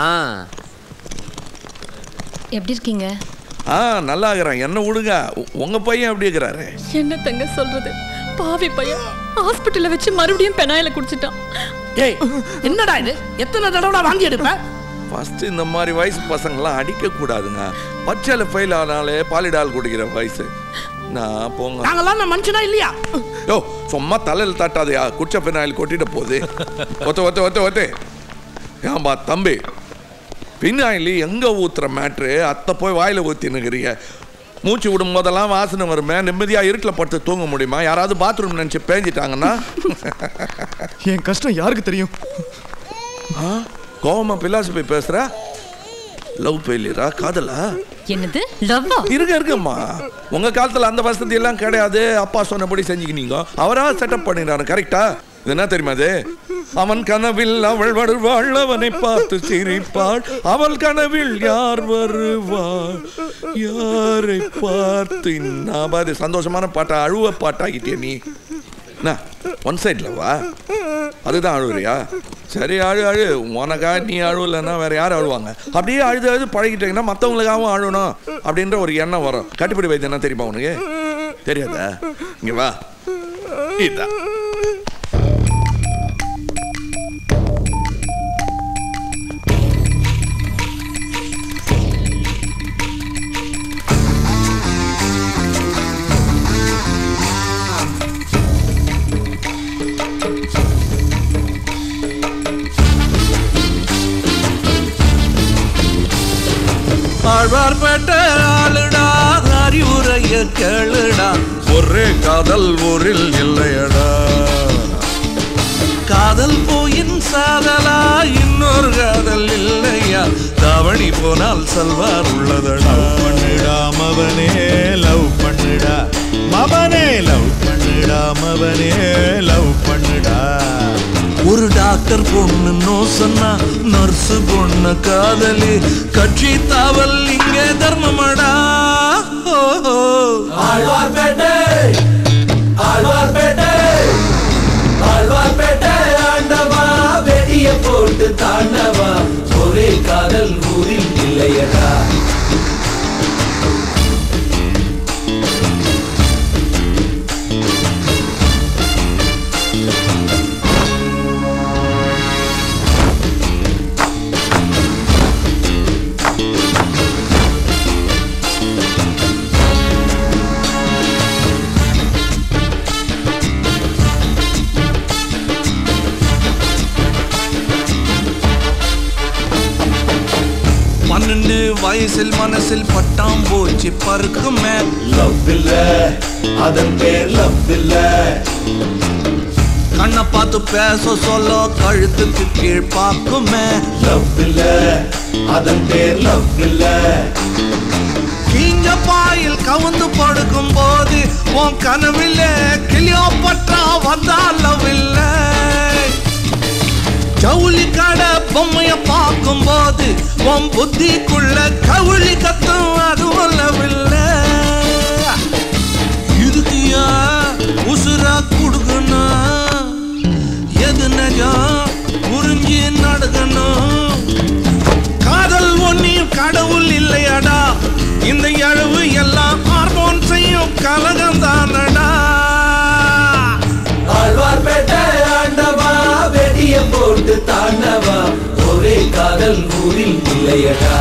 எப்படி இருக்கீங்க ஆ நல்லா இருக்கிறேன் என்ன விடுங்க உ- உங்க பையன் எப்படி இருக்கிறாரு என்ன தங்க சொல்றது பாவி பையன் ஹாஸ்பிட்டல்ல வச்சு மறுபடியும் பெனாயில குடிச்சிட்டான் டேய் என்னடா இது எத்தனை தடவை வாங்கி எடுப்ப ஃபர்ஸ்ட் இந்த மாதிரி வயசு பசங்களாம் அடிக்க கூடாதுங்க பச்சையில் ஃபெயில் ஆனாலே பாலிடால் குடிக்கிற வயசு நான் போங்க நாங்கெல்லாம் நான் மனுஷனா இல்லையா யோ சும்மா தலையில் தட்டாதையா குச்ச பின்னாயில் கொட்டிட போகுது ஒத்த ஒத்த ஒத்த ஒத்த ஏன்பா தம்பி பின்னாயிலி எங்க ஊத்துற மேட்ரு அத்தை போய் வாயில ஊத்தி நிற்கிறீங்க மூச்சு விடும் போதெல்லாம் வாசனை வருமே நிம்மதியா இருட்டில் படுத்து தூங்க முடியுமா யாராவது பாத்ரூம் நினைச்சு பேஞ்சிட்டாங்கன்னா என் கஷ்டம் யாருக்கு தெரியும் கோவமா பிலாசபி பேசுற லவ் ஃபெயிலியரா காதலா என்னது லவ்வா இருங்க இருக்கும்மா உங்க காலத்துல அந்த வசதி எல்லாம் கிடையாது அப்பா சொன்னபடி செஞ்சுக்கினீங்க அவரா செட்டப் பண்ணிடுறாரு கரெக்டா இது என்ன தெரியுமா அது அவன் கனவில் அவள் வருவாள் அவனை பார்த்து சிரிப்பாள் அவள் கனவில் யார் வருவாள் யாரை பார்த்து நான் பாரு சந்தோஷமான பாட்டா அழுவ பாட்டாகிட்டே நீ என்ன ஒன் சைடில் வா அதுதான் அழுவுறியா சரி அழு அழு உனக்கா நீ அழுவலைன்னா வேற யார் அழுவாங்க அப்படியே அழுது அழுது பழகிட்டீங்கன்னா மற்றவங்களுக்காகவும் அழணும் அப்படின்ற ஒரு எண்ணம் வரும் கட்டுப்படி வைத்தியம் என்ன தெரியுமா உனக்கு தெரியாதா இங்க வா இதான் ஆழ்வார்பேட்டை ஆளுடா அறிவுரைய கேளுடா ஒரே காதல் ஊரில் இல்லையடா காதல் போயின் சாதலா இன்னொரு காதல் இல்லையா தாவணி போனால் சல்வார் உள்ளதடா பண்ணுடா மவனே லவ் பண்ணுடா மவனே லவ் பண்ணுடா மவனே லவ் பண்ணுடா ஒரு டாக்டர் பொண்ணு நோ சொன்னா நர்ஸ் பொண்ணு காதலி கட்சி தாவல் இங்கே தர்மமடா ஆழ்வார்பேட்டை ஆழ்வார்பேட்டை ஆழ்வார்பேட்டை ஆண்டவா வெடிய போட்டு தாண்டவா ஒரே காதல் ஊரில் இல்லையடா பன்னெண்டு வயசில் மனசில் பட்டாம் போச்சு பருக்குமே லவ் இல்ல அதன் பேர் லவ் இல்ல கண்ணை பார்த்து பேச சொல்ல கழுத்துக்கு கீழ் பார்க்குமே லவ் இல்ல அதன் பேர் லவ் இல்ல கீஞ்ச பாயில் கவுந்து படுக்கும் போது உன் கனவில்ல கிளியோப்பட்டா வந்தாலும் இல்லை ஜவுளி கடை பொம்மைய பார்க்கும் போது உன் புத்திக்குள்ள கவுளி கத்தும் அது இல்லவில்லை இதுக்கு ஏன் உசுரா கொடுக்கணும் எது நிஜம் புரிஞ்சு நடக்கணும் காதல் ஒன்னியும் கடவுள் இல்லையடா இந்த எழுவு எல்லாம் ஹார்மோன் செய்யும் கலகம் தானடா ஆழ்வார்பேட்டை ஆண்டவா வெடிய போட்டு தாண்டவா ஒரே காதல் ஊரில் இல்லையடா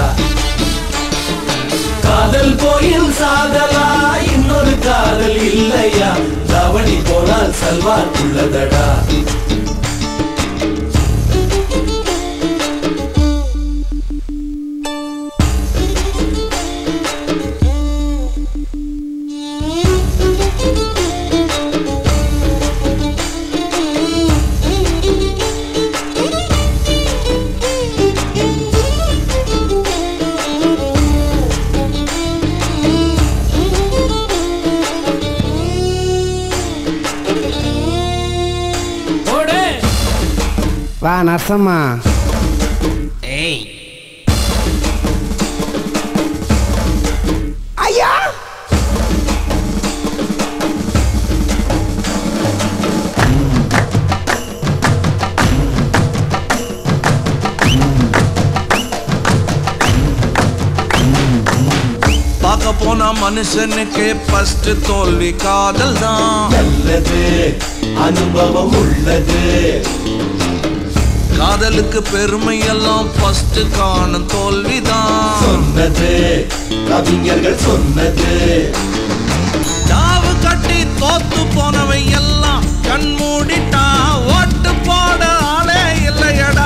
காதல் கோயில் சாதலா இன்னொரு காதல் இல்லையா தவணி போனால் சல்வார் உள்ளதடா வா நர்சம்மா ஏய் ஐயா பார்க்க போனா மனுஷனுக்கு ஃபர்ஸ்ட் தோல்வி காதல் தான் நல்லது அனுபவம் உள்ளது காதலுக்கு பெருமை எல்லாம் ஃபர்ஸ்ட் காணும் தோல்விதான் சொன்னது கவிஞர்கள் சொன்னது தாவு கட்டி தோத்து போனவை எல்லாம் கண் மூடிட்டா ஓட்டு போட ஆளே இல்லையடா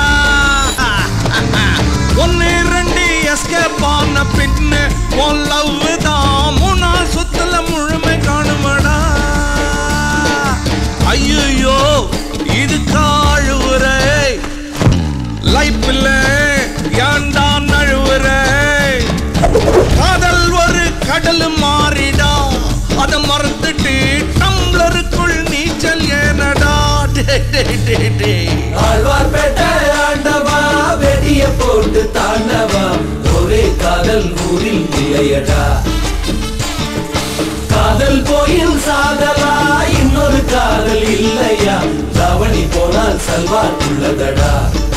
ஒன்னு ரெண்டு எஸ்கேப் ஆன பின்னு உன் லவ் தான் மூணா சுத்தல முழுமை காணுமடா ஐயோ இது காழுவுரை லைஃப்ல ஏன்டா நழுவுரை காதல் ஒரு கடல் மாறிடா அதை மறந்துட்டு டம்ளருக்குள் நீச்சல் ஏனடா டே, டே, டே, டே. ஆழ்வார்பேட்டை ஆண்டவா வெடிய போட்டு தாண்டவா ஒரே காதல் ஊரில் இல்லையடா காதல் கோயில் சாதலா இன்னொரு காதல் இல்லையா தவணி போனால் சல்வார் உள்ளதடா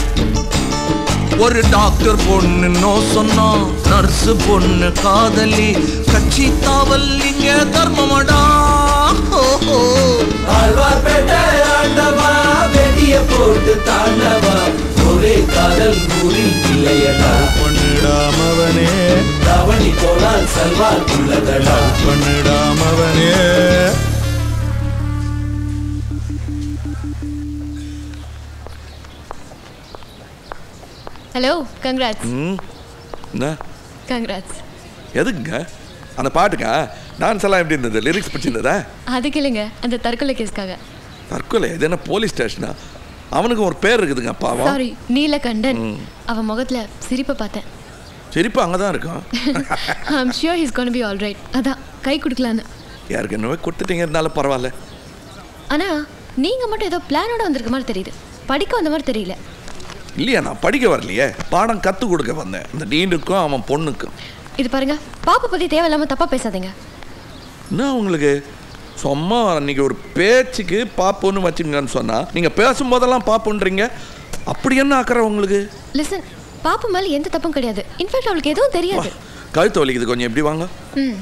ஒரு டாக்டர் பொண்ணு நோ சொன்னா நர்ஸ் பொண்ணு காதலி கட்சி தாவல் இங்க தர்மமடா ஓ, ஓ. ஆழ்வார்பேட்டை ஆண்டவா வெடிய போட்டு தாண்டவா ஒரே காதல் ஊரில் இல்லையடா பண்ணிடாமவனே தவணி போனால் சல்வார் உள்ளதடா பண்ணிடாமவனே ஹலோ கங்க்ராட்ஸ் ம் என்ன கங்க்ராட்ஸ் எதுக்குங்க அந்த பாட்டுங்க டான்ஸ் எல்லாம் எப்படி இருந்தது லிரிக்ஸ் பிடிச்சிருந்ததா அதுக்கு இல்லைங்க அந்த தற்கொலை கேஸ்க்காக தற்கொலை இது என்ன போலீஸ் ஸ்டேஷனா அவனுக்கு ஒரு பேர் இருக்குதுங்க பாவம் சாரி நீலகண்டன் ம். அவன் முகத்துல சிரிப்பை பார்த்தேன் சிரிப்பு அங்கே தான் இருக்கும் I'm sure he's gonna be all right அதான் கை கொடுக்கலான்னு யாருக்கு என்னவே கொடுத்துட்டீங்க இருந்தாலும் பரவாயில்ல ஆனா நீங்க மட்டும் ஏதோ பிளானோட வந்திருக்க மாதிரி தெரியுது படிக்க வந்த மாதிரி தெரியல இல்லையா நான் படிக்க வரலையே பாடம் கற்றுக் கொடுக்க வந்தேன் இந்த டீனுக்கும் அவன் பொண்ணுக்கும் இது பாருங்க பாப்பா பத்தி தேவையில்லாம தப்பா பேசாதீங்க என்ன உங்களுக்கு சும்மா அன்னைக்கு ஒரு பேச்சுக்கு பாப்புன்னு வச்சுங்கன்னு சொன்னா நீங்க பேசும்போதெல்லாம் பாப்புன்றீங்க அப்படி என்ன ஆக்குற உங்களுக்கு லிசன் பாப்பு மேல எந்த தப்பும் கிடையாது இன்ஃபேக்ட் அவளுக்கு எதுவும் தெரியாது கழுத்து வலிக்குது கொஞ்சம் எப்படி வாங்க ம்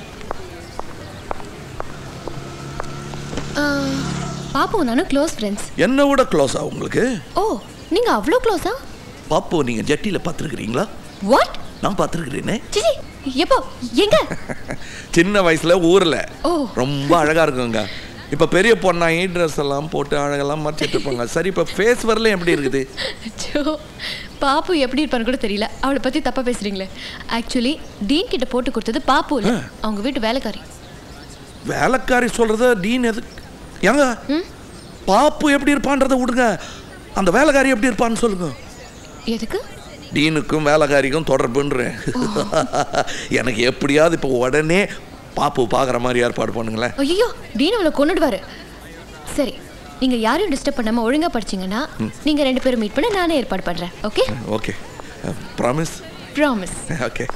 ஆ, பாப்பு நானும் க்ளோஸ் ஃப்ரெண்ட்ஸ் என்னை விட க்ளோஸா உங்களுக்கு ஓ நீங்க அவ்வளோ க்ளோஸா பாப்பு நீங்க ஜட்டியில பார்த்துருக்கிறீங்களா வாட் நான் பார்த்துருக்கிறேனே சிச்சி எப்போ எங்க சின்ன வயசுல ஊர்ல ஓ ரொம்ப அழகா இருக்குங்க இப்ப பெரிய பொண்ணாகி ட்ரெஸ் எல்லாம் போட்டு அழகெல்லாம் மறைச்சிட்டு இருப்பாங்க சரி இப்ப ஃபேஸ் வரல எப்படி இருக்குது அச்சோ பாப்பு எப்படி இருப்பான்னு கூட தெரியல அவளை பத்தி தப்பா பேசுறீங்களே ஆக்சுவலி டீன் கிட்ட போட்டு கொடுத்தது பாப்பு இல்ல அவங்க வீட்டு வேலைக்காரி வேலைக்காரி சொல்றத டீன் எது ஏங்க பாப்பு எப்படி இருப்பான்றதை விடுங்க அந்த வேலைக்காரி எப்படி இருப்பான்னு சொல்லுங்க எதுக்கு டீனுக்கும் வேலைக்காரிக்கும் தொடர்புன்றேன் எனக்கு எப்படியாவது இப்போ உடனே பாப்பு பார்க்குற மாதிரி ஏற்பாடு பண்ணுங்களேன் ஐயோ டீன் அவளை கொண்டுடுவாரு சரி நீங்க யாரையும் டிஸ்டர்ப் பண்ணாம ஒழுங்கா படிச்சீங்கன்னா நீங்க ரெண்டு பேரும் மீட் பண்ண நானே ஏற்பாடு பண்றேன் okay okay promise promise okay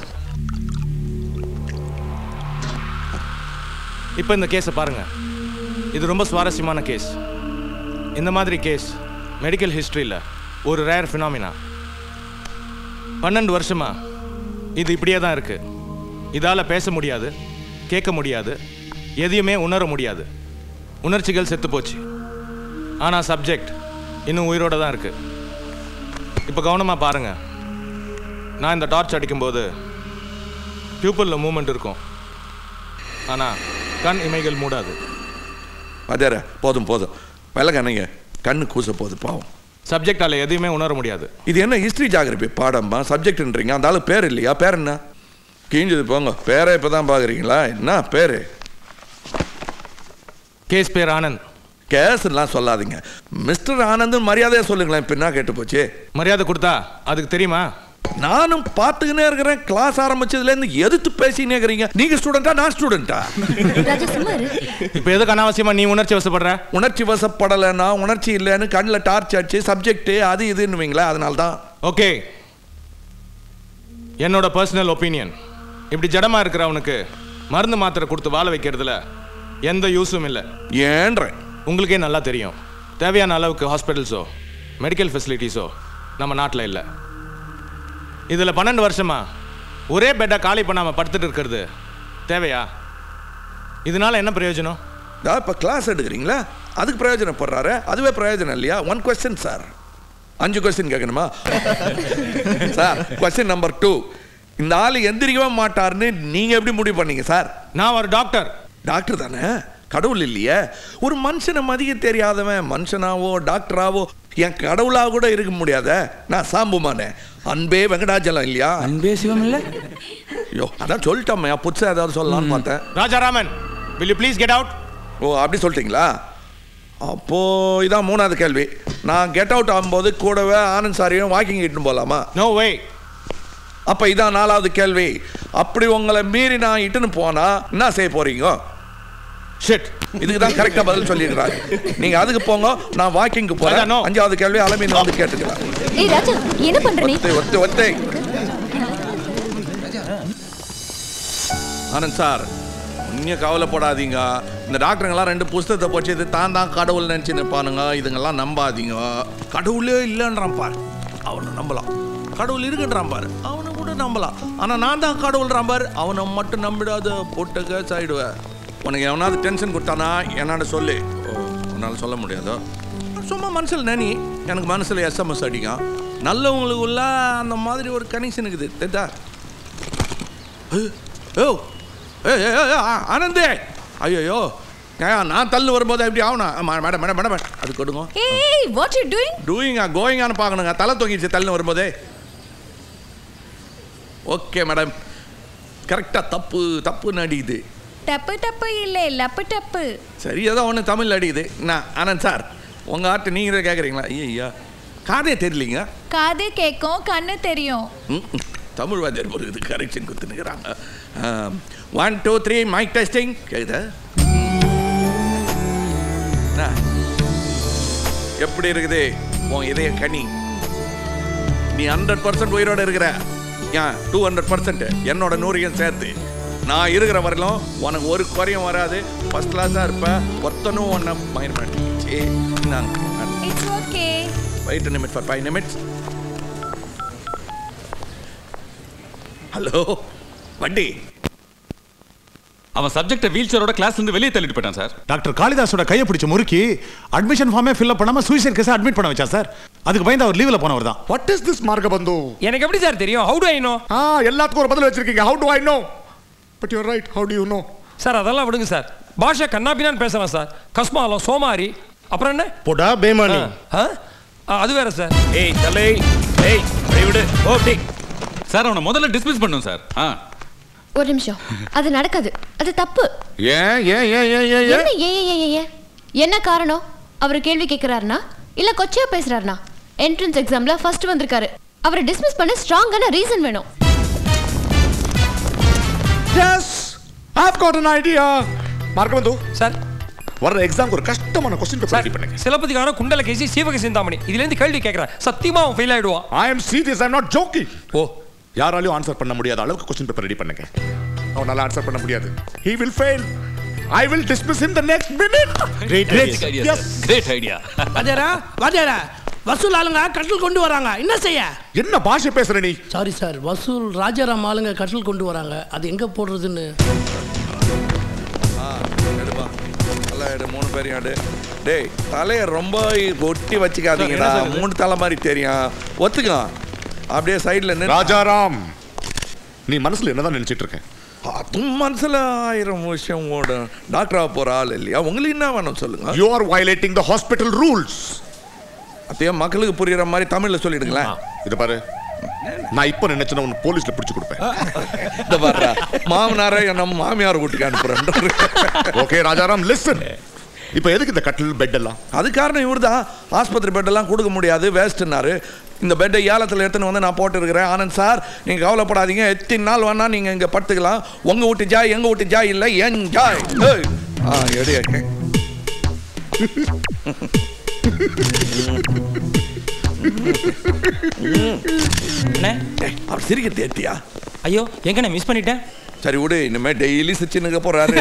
இப்போ இந்த கேஸை பாருங்க இது ரொம்ப சுவாரஸ்யமான கேஸ் இந்த மாதிரி கேஸ் மெடிக்கல் ஹிஸ்ட்ரியில் ஒரு ரேர் ஃபினாமினா பன்னெண்டு வருஷமா இது இப்படியே தான் இருக்கு இதால் பேச முடியாது கேட்க முடியாது எதையுமே உணர முடியாது உணர்ச்சிகள் செத்து போச்சு ஆனால் சப்ஜெக்ட் இன்னும் உயிரோட தான் இருக்கு இப்போ கவனமாக பாருங்க நான் இந்த டார்ச் அடிக்கும்போது பியூப்பிளில் மூமெண்ட் இருக்கும் ஆனால் கண் இமைகள் மூடாது அதேற போதும் போதும் வெள்ளக்கண்ணைங்க கண்ணு கூச போகுது பாவம் சப்ஜெக்டால் எதையுமே உணர முடியாது இது என்ன ஹிஸ்ட்ரி ஜாகிரபி பாடம்மா சப்ஜெக்ட்ன்றீங்க அந்த ஆளு பேர் இல்லையா பேர் என்ன கீஞ்சது போங்க பேரை இப்போ தான் பார்க்குறீங்களா என்ன பேர் கேஸ் பேர் ஆனந்த் கேஸ்லாம் சொல்லாதீங்க மிஸ்டர் ஆனந்த் மரியாதையா சொல்லுங்களேன் இப்போ என்ன கேட்டு போச்சு மரியாதை கொடுத்தா அதுக்கு தெரியுமா நானும் பார்த்துக்கினே இருக்கிறேன் கிளாஸ் ஆரம்பிச்சதுலேருந்து எதிர்த்து பேசினே இருக்கிறீங்க நீங்க ஸ்டூடெண்டா நான் ஸ்டூடெண்டா ராஜா சும்மா இரு இப்போ எதுக்கு அனாவசியமா நீ உணர்ச்சி வசப்படுற உணர்ச்சி வசப்படலைன்னா உணர்ச்சி இல்லைன்னு கண்ணில் டார்ச் அடிச்சு சப்ஜெக்ட் அது இதுன்னுவீங்களா அதனால தான் ஓகே என்னோட பர்சனல் ஒப்பீனியன் இப்படி ஜடமா இருக்கிறவனுக்கு மருந்து மாத்திரை கொடுத்து வாழ வைக்கிறதுல எந்த யூஸும் இல்லை ஏன்றேன் உங்களுக்கே நல்லா தெரியும் தேவையான அளவுக்கு ஹாஸ்பிட்டல்ஸோ மெடிக்கல் ஃபெசிலிட்டிஸோ நம்ம நாட்டில் இல்லை இதில் பன்னெண்டு வருஷமா ஒரே பெட்டை காலி பண்ணாமல் படுத்துட்டு இருக்கிறது தேவையா இதனால என்ன பிரயோஜனம் இப்போ கிளாஸ் எடுக்கிறீங்களா அதுக்கு பிரயோஜனப்படுறாரு அதுவே பிரயோஜனம் இல்லையா ஒன் கொஸ்டின் சார் அஞ்சு கொஸ்டின் கேட்கணுமா சார் கொஸ்டின் நம்பர் டூ இந்த ஆள் எந்திரிக்கவே மாட்டார்னு நீங்க எப்படி முடிவு பண்ணீங்க சார் நான் ஒரு டாக்டர் டாக்டர் தானே கடவுள் இல்லையே ஒரு மனுஷனை மதிக்க தெரியாதவன் மனுஷனாவோ டாக்டராவோ என் கடவுளா கூட இருக்க முடியாத நான் சாம்புமானே அன்பே வெங்கடாச்சலம் இல்லையா அன்பே சிவம் இல்ல ஐயோ அதான் சொல்லிட்டோம்யா புதுசாக ஏதாவது சொல்லலாம்னு பார்த்தேன் Rajaraman will you please get out ஓ அப்படி சொல்லிட்டீங்களா அப்போ இதான் மூணாவது கேள்வி நான் கெட் அவுட் ஆகும்போது கூடவே ஆனந்த் சாரியும் வாக்கிங் இட்டுன்னு போகலாமா நோ வே அப்போ இதான் நாலாவது கேள்வி அப்படி உங்களை மீறி நான் இட்டுன்னு போனா என்ன செய்ய போறீங்க ஷிட் இதுக்கு தான் கரெக்டாக பதில் சொல்லியிருக்கிறாங்க நீங்க அதுக்கு போங்க நான் வாக்கிங்க்கு போறேன் அஞ்சாவது கேள்வி அலமீன் வந்து கேட்டுக்கிறேன் ஏய் ராஜா என்ன பண்ற நீ ஒத்தை ஒத்தை ஒத்தை ஆனந்த் சார் இன்னும் கவலைப்படாதீங்க இந்த டாக்டருங்கெல்லாம் ரெண்டு புஸ்தகத்தை போச்சு இது தான் தான் கடவுள் நினச்சி நிற்பானுங்க இதுங்கெல்லாம் நம்பாதீங்க கடவுளே இல்லைன்றான் பார் அவனை நம்பலாம் கடவுள் இருக்குன்றான் பாரு அவனை கூட நம்பலாம் ஆனால் நான் தான் கடவுள்றான் பாரு அவனை மட்டும் நம்பிடாத போட்டு கேஸ் ஆயிடுவேன் உனக்கு எவனாவது டென்ஷன் கொடுத்தானா என்னாட சொல்லு ஓ உன்னால் சொல்ல முடியாதோ சும்மா மனசில் நினை எனக்கு மனசில் எஸ்எம்எஸ் அடிக்கும் நல்லவங்களுக்குள்ள அந்த மாதிரி ஒரு கனெக்ஷன் இருக்குது தெரியுதா ஓ ஏ ஆனந்தே ஐயோ நான் தள்ளு வரும்போது எப்படி ஆகணும் ஆமா, மேடம் மேடம் மேடம் அது கொடுங்க ஏய் வாட் யூ டூயிங் டூயிங்கா கோயிங்கான்னு பார்க்கணுங்க தலை தொங்கிடுச்சு தள்ளு வரும்போதே ஓகே மேடம் கரெக்டாக தப்பு தப்புன்னு அடிக்குது டப்பு டப்பு இல்லை லப்பு டப்பு சரி ஏதோ ஒன்று தமிழ் அடிக்குது நான் ஆனந்த் சார் உங்கள் ஆர்ட்டு நீங்களே கேட்குறீங்களா ஐயா காதே தெரியலீங்க காது கேட்கும் கண்ணு தெரியும் ம், ம். தமிழ் வாத்தியார் ஒரு இது கரெக்ஷன் கொடுத்துனுக்குறாங்க one two three mic testing கேக்குதா என்ன? எப்படி இருக்குது உன் இதய கனி நீ ஹண்ட்ரட் பர்சன்ட் உயிரோட இருக்கிற ஏன் டூ ஹண்ட்ரட் பர்சன்ட் என்னோட நூறையும் சேர்த்து நான் இருக்கிற வரையிலும் உனக்கு ஒரு குறையும் வராது ஃபர்ஸ்ட் கிளாஸாக இருப்ப ஒருத்தனும் உன்னை மயிர் மாட்டேங்குச்சு நாங்கள் it's okay wait minute for five minutes hello வண்டி அவன் சப்ஜெக்டை வீல் சேரோட கிளாஸ்ல இருந்து வெளியே தள்ளிட்டு போயிட்டான் சார் டாக்டர் காளிதாஸோட கையை பிடிச்சு முறுக்கி அட்மிஷன் ஃபார்மே ஃபில்அப் பண்ணாம சூசைட் கேஸ் அட்மிட் பண்ண வச்சா சார் அதுக்கு பயந்து அவர் லீவ்ல போனவர் தான் வாட் இஸ் திஸ் மார்கபந்து எனக்கு எப்படி சார் தெரியும் ஹவு டு ஐ நோ ஆ எல்லாத்துக்கும் ஒரு பதில் வச்சிருக்கீங்க how do I know but you right how do you know sir அதெல்லாம் விடுங்க சார் பாஷா கண்ணாபினான்னு பேசுறேன் சார் கஸ்மாலம் சோமாரி அப்புறம் என்ன போடா பேமானி ஆ? ஆ, அது வேற சார் ஏய் தலை ஏய் விடு ஓகே சார் அவனை முதல்ல டிஸ்மிஸ் பண்ணும் சார் ஆ ஒரு நிமிஷம் அது நடக்காது அது தப்பு ஏன் ஏன் ஏன் ஏன் ஏன் என்ன ஏன் ஏன் ஏன் ஏன் என்ன காரணம் அவர் கேள்வி கேட்குறாருனா இல்லை கொச்சையா பேசுறாருனா என்ட்ரன்ஸ் எக்ஸாம்ல ஃபர்ஸ்ட் வந்திருக்காரு அவரை டிஸ்மிஸ் பண்ண ஸ்ட்ராங்கான ரீசன் வேணும் yes I have got an idea மார்க்கமந்து சார் வர்ற எக்ஸாம்க்கு ஒரு கஷ்டமான கொஸ்டின் பேப்பர் ரெடி பண்ணுங்க சிலப்பதிகாரம் குண்டல கேசி சீவக சிந்தாமணி இதுல இருந்து கேள்வி கேட்கறேன் சத்தியமா அவன் ஃபெயில் ஆயிடுவான் I am serious I am not joking ஓ யாராலையும் ஆன்சர் பண்ண முடியாத அளவுக்கு கொஸ்டின் பேப்பர் ரெடி பண்ணுங்க அவனால ஆன்சர் பண்ண முடியாது he will fail i will dismiss him the next minute Great idea, yes sir. Great idea. வாத்தியாரா வாத்தியாரா வசூல் ஆளுங்க கட்டில் கொண்டு வராங்க என்ன செய்ய என்ன பாஷை பேசுற நீ சாரி சார் வசூல் ராஜாராம் ஆளுங்க கட்டில் கொண்டு வராங்க அது எங்க போடுறதுன்னு எடுப்பா நல்லா எடு மூணு பேரையும் எடு டேய் தலையை ரொம்ப ஒட்டி வச்சுக்காதீங்கடா சார், என்ன சார் இது? மூணு தலை மாதிரி தெரியும் ஒத்துக்கோ அப்படியே சைடில் ராஜாராம் நீ மனசுல என்னதான் நினைச்சிட்டு இருக்க அதுவும் மனசுல ஆயிரம் விஷயம் ஓடும் டாக்டரா போற ஆள் இல்லையா உங்களுக்கு என்ன வேணும் சொல்லுங்க you are violating the hospital rules அதையே மக்களுக்கு புரியுற மாதிரி தமிழ்ல சொல்லிடுங்களேன் இது பாரு நான் இப்ப நினைச்சேன் உன்னை போலீஸ்ல பிடிச்சு கொடுப்பேன் இந்த பாருடா மாமனாரை நம்ம மாமியார் வீட்டுக்கு அனுப்புறேன் ஓகே ராஜாராம் லிசன் இப்போ எதுக்கு இந்த கட்டில் பெட் எல்லாம் அது காரணம் இவர் தான் ஆஸ்பத்திரி பெட்டெல்லாம் கொடுக்க முடியாது வேஸ்ட்னாரு இந்த பெட்டை ஏலத்தில் எடுத்துன்னு வந்து நான் போட்டுருக்கிறேன் ஆனந்த் சார் நீங்கள் கவலைப்படாதீங்க எத்தனை நாள் வேணா நீங்கள் இங்கே படுத்துக்கலாம் உங்கள் வீட்டு ஜாய் எங்கள் வீட்டு ஜாய் இல்லை என் ஜாய் ஏய். ஆ எடி அண்ணே அவர் சிரிக்க தேத்தியா ஐயோ எங்கண்ணே மிஸ் பண்ணிட்டேன் சரி விடு இனிமே டெய்லி சிரிச்சுன்னு போறாரு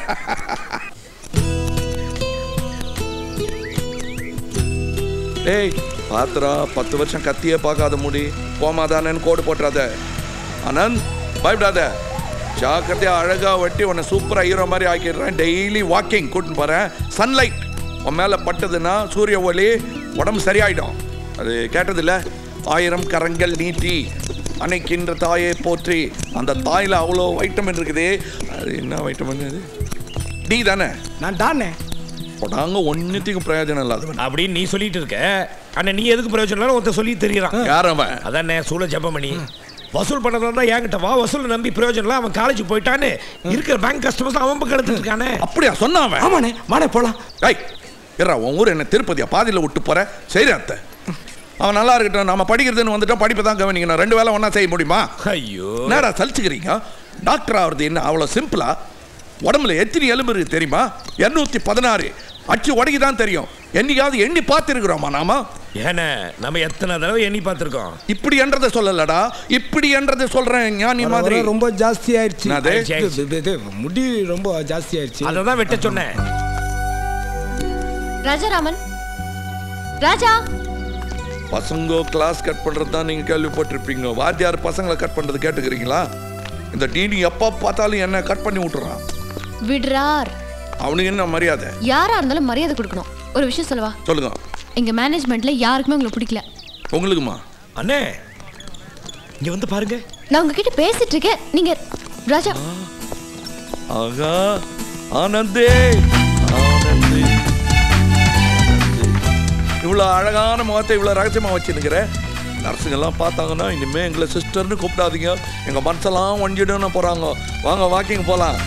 டேய் பாத்துரா பத்து வருஷம் கத்தியே பார்க்காத முடி போமாதானேன்னு கோடு போட்டுறாத ஆனந்த் பயப்படாத ஜாக்கிரதையா அழகா வெட்டி உன்னை சூப்பரா ஹீரோ மாதிரி ஆக்கிடுறேன் டெய்லி வாக்கிங் கூட்டின்னு போறேன் சன்லைட் உன் மேல பட்டதுன்னா சூரிய ஒளி உடம்பு சரியாயிடும் அது கேட்டதில்ல ஆயிரம் கரங்கள் நீட்டி அன்னைக்கின்ற தாயை போற்றி அந்த தாயில அவ்வளோ வைட்டமின் இருக்குது அது என்ன வைட்டமின் அது டி தானே நான் தானே போடாங்க ஒன்னுத்துக்கும் பிரயோஜனம் இல்லாதவன் அப்படின்னு நீ சொல்லிட்டு இருக்க ஆனா நீ எதுக்கு பிரயோஜனம் இல்லைன்னு ஒருத்தன் சொல்லி தெரியறான் யார் அவன் அதானே சூழ ஜபமணி வசூல் பண்ணதா தான் என்கிட்ட வா வசூல் நம்பி பிரயோஜனம் இல்லை அவன் காலேஜ் போயிட்டான்னு இருக்கிற பேங்க் கஸ்டமர்ஸ் அவன் பக்கம் எடுத்துட்டு இருக்கானே அப்படியா சொன்னான் ஆமாண்ணே வாடே போலாம் ஐய் இருடா உன் ஊர் என்ன திருப்பதியா பாதியில் விட்டு போற சரி அத்தை அவன் நல்லா இருக்கட்டும் நம்ம படிக்கிறதுன்னு வந்துட்டோம் படிப்பை தான் கவனிக்கணும் ரெண்டு வேலை ஒன்றா செய்ய முடியுமா ஐயோ என்னடா சலிச்சுக்கிறீங்க டாக்டர் ஆகிறது என்ன அவ்வளோ சிம்பிளா உடம்புல எத்தனை எலும்பு இருக்கு தெரியுமா இரநூத்தி பதினாறு அச்சு உடைக்கு தான் தெரியும் என்னைக்காவது எண்ணி பார்த்துருக்குறோமா நாம ஏன்னா நம்ம எத்தனை தடவை எண்ணி பார்த்துருக்கோம் இப்படி என்றதை சொல்லலடா இப்படி என்றதை சொல்றேன் ஞானி வர மாதிரி வர ரொம்ப ஜாஸ்தி ஆயிடுச்சு என்னது? இது- இது- இது முடி ரொம்ப ஜாஸ்தி ஆயிடுச்சு அதை தான் வெட்ட சொன்னேன் ராஜாராமன் ராஜா பசங்க கிளாஸ் கட் பண்றது தான் நீங்க கேள்விப்பட்டிருப்பீங்க வாத்தியார் பசங்களை கட் பண்றது கேட்டுக்கிறீங்களா இந்த டீனி எப்ப பார்த்தாலும் என்ன கட் பண்ணி விட்டுறான் விடுறார் அவனுக்கு என்ன மரியாதை யாரா இருந்தாலும் மரியாதை கொடுக்கணும் ஒரு விஷயம் சொல்லவா சொல்லுங்க எங்க மேனேஜ்மெண்ட்ல யாருக்குமே உங்களை பிடிக்கல உங்களுக்குமா அண்ணே இங்க வந்து பாருங்க நான் உங்ககிட்ட பேசிட்டு இருக்கேன் நீங்க ராஜா ஆகா ஆனந்தே ஆனந்தே இவ்வளோ அழகான முகத்தை இவ்வளோ ரகசியமாக வச்சுருக்கிற நர்ஸுங்கெல்லாம் பார்த்தாங்கன்னா இனிமேல் எங்களை சிஸ்டர்னு கூப்பிடாதீங்க எங்கள் மனசெல்லாம் ஒஞ்சிடுன்னு போகிறாங்க வாங்க வாக்கிங் போகலாம்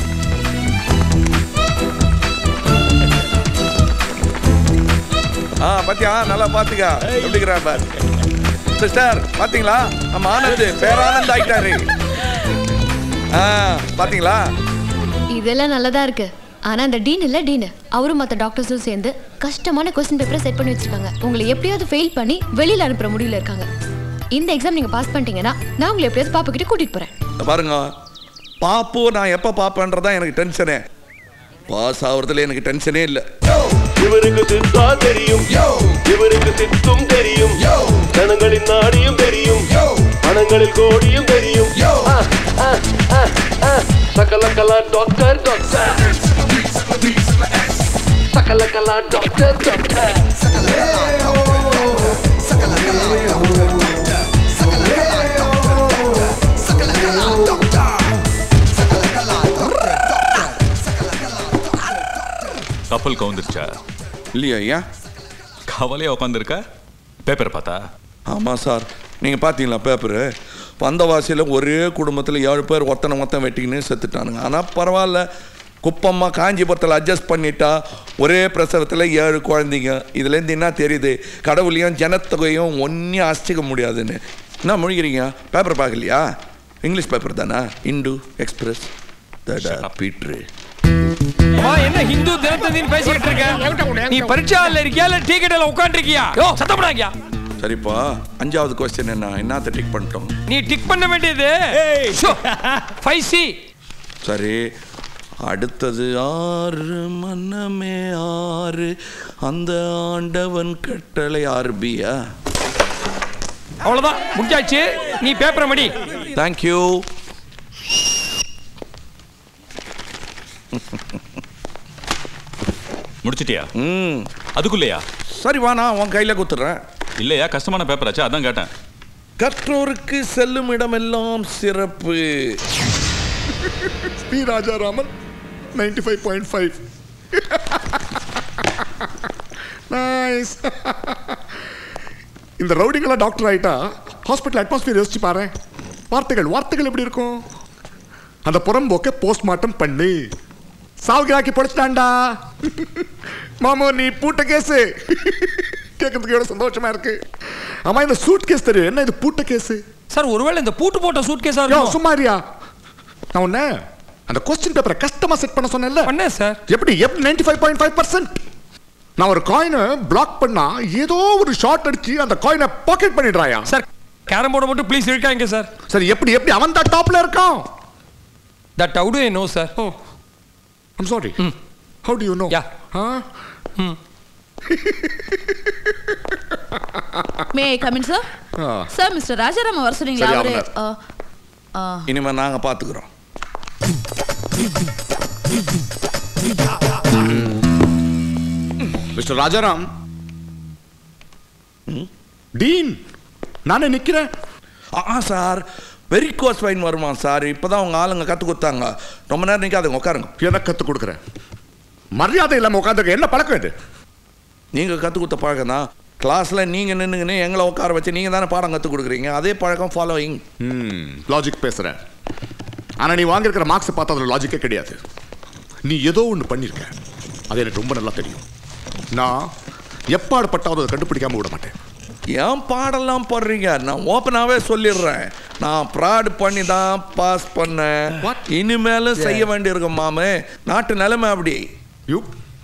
ஆ பாத்தியா நல்லா பாத்துக்க எப்படிங்கிறா பார் சிஸ்டர் பாத்தீங்களா நம்ம ஆனந்த் பேரானந்த் ஆயிட்டாரு ஆ பாத்தீங்களா இதெல்லாம் நல்லதா இருக்கு ஆனா அந்த டீன் இல்ல டீன் அவரும் மத்த டாக்டர்ஸும் சேர்ந்து கஷ்டமான கொஸ்டின் பேப்பரை செட் பண்ணி வச்சிருக்காங்க உங்களை எப்படியாவது ஃபெயில் பண்ணி வெளியில அனுப்புற முடியல இருக்காங்க இந்த எக்ஸாம் நீங்க பாஸ் பண்ணிட்டீங்கன்னா நான் உங்களை எப்படியாவது பாப்பா கிட்ட கூட்டிட்டு போறேன் இத பாருங்க பாப்பு நான் எப்ப பாப்பேன்றதா எனக்கு டென்ஷனே பாஸ் ஆகுறதுல எனக்கு டென்ஷனே இல்லை இவருக்கு சித்தா தெரியும் இவருக்கு சித்தும் தெரியும் ஜனங்களின் நாடியும் தெரியும் பணங்களில் கோடியும் தெரியும் ஆ, ஆ, ஆ, ஆ. சகலகலா டாக்டர் டாக்டர் சகலகலா டாக்டர் டாக்டர் கப்பல் கவுந்துருச்சா இல்லையா ஐயா கவலையா உட்காந்துருக்க பேப்பர் பார்த்தா ஆமாம் சார் நீங்கள் பார்த்தீங்களா பேப்பரு வந்தவாசியில் ஒரே குடும்பத்தில் ஏழு பேர் ஒத்தனை மொத்தம் வெட்டிக்கின்னு செத்துட்டானுங்க ஆனால் பரவாயில்ல குப்பம்மா காஞ்சிபுரத்தில் அட்ஜஸ்ட் பண்ணிட்டா ஒரே பிரசவத்தில் ஏழு குழந்தைங்க இதுலேருந்து என்ன தெரியுது கடவுளையும் ஜனத்தொகையும் ஒன்றையும் அசைக்க முடியாதுன்னு என்ன முழுகிறீங்க பேப்பர் பார்க்கலையா இங்கிலீஷ் பேப்பர் தானா இந்து எக்ஸ்பிரஸ் தடா பீட்ரு அம்மா என்ன ஹிந்து தினத்தந்தின்னு பேசிக்கிட்டு இருக்க நீ பரீட்சை ஹால்ல இருக்கியா இல்ல டீ கடையில உட்காந்துருக்கியா யோ சத்தப்படாங்க சரிப்பா அஞ்சாவது கொஸ்டின் என்ன என்னத்தை டிக் பண்ணிட்டோம் நீ டிக் பண்ண வேண்டியது ஃபைவ் சி சரி அடுத்தது ஆறு மன்னமே ஆறு அந்த ஆண்டவன் கட்டளை ஆர்பியா அவ்வளவுதான் முடிஞ்சாச்சு நீ பேப்பரை மடி தேங்க்யூ முடிச்சிட்டியா ம் அதுக்குள்ளேயா சரி வா நான் உன் கையில் குத்துறேன் இல்லையா கஷ்டமான பேப்பர் ஆச்சு அதான் கேட்டேன் கற்றோருக்கு செல்லும் இடமெல்லாம் சிறப்பு B Rajaraman ninety five point five nice இந்த ரவுடிங்கெல்லாம் டாக்டர் ஆயிட்டா ஹாஸ்பிட்டல் அட்மாஸ்பியர் யோசிச்சு பாரு வார்த்தைகள் வார்த்தைகள் எப்படி இருக்கும் அந்த புறம்போக்க போஸ்ட்மார்ட்டம் பண்ணு சாவுகிராக்கி பொழைச்சிட்டான்டா மாமோ நீ பூட்ட கேஸு கேட்கறதுக்கு எவ்வளவு சந்தோஷமா இருக்கு ஆமா இந்த சூட் கேஸ் தெரியும் என்ன இது பூட்ட கேஸ் சார் ஒருவேளை இந்த பூட்டு போட்ட சூட் கேஸா யோ இருக்கும் சும்மாரியா நான் உன்ன அந்த கொஸ்டின் பேப்பரை கஷ்டமா செட் பண்ண சொன்னேன்ல பண்ணேன் சார் எப்படி எப்படி ninety five point five percent நான் ஒரு காயினை பிளாக் பண்ணா ஏதோ ஒரு ஷார்ட் அடிச்சு அந்த காயினை பாக்கெட் பண்ணிடுறாயா சார் கேரம் போர்டை மட்டும் ப்ளீஸ் இருக்காங்க சார் சரி எப்படி எப்படி அவன் தான் டாப்ல இருக்கான் that out I know sir oh I'm sorry how do you know yeah may come in sir sir mister ராஜாராம வர சொன்னீங்களா சரி, அவரு அவனை. ஆ, ஆ. இனிமே நாங்க பாத்துக்கிறோம் மிஸ்டர் ராஜாராம் டீன் நானே நிக்கிறேன் ஆ சார் வெரிகோஸ் வைன் வருமா சார் இப்பதான் உங்க ஆளுங்க கத்து கொடுத்தாங்க ரொம்ப நேரம் நிக்காதுங்க உட்காருங்க எனக்கு கத்து கொடுக்குறேன் மரியாதை இல்லாம உட்காந்துருக்க என்ன பழக்கம் இது நீங்க கத்து கொடுத்த பழக்கம் தான் கிளாஸ்ல நீங்க நின்னுங்கன்னு எங்களை உட்கார வச்சு நீங்க தானே பாடம் கத்து கொடுக்குறீங்க அதே பழக்கம் ஃபாலோயிங் ம் லாஜிக் பேசுறேன் ஆனா நீ வாங்கியிருக்கிற மார்க்ஸ் பார்த்தா அதுல லாஜிக்கே கிடையாது நீ ஏதோ ஒன்று பண்ணியிருக்க அது எனக்கு ரொம்ப நல்லா தெரியும் நான் எப்பாடுபட்டாவது அதை கண்டுபிடிக்காம விட மாட்டேன் ஏன் பாடெல்லாம் போடுறீங்க நான் ஓப்பனாகவே சொல்லிடுறேன் நான் ப்ராட் பண்ணி தான் பாஸ் பண்ணேன் இனிமேலும் செய்ய வேண்டியிருக்கும் மாமே நாட்டு நிலைமை அப்படி யூ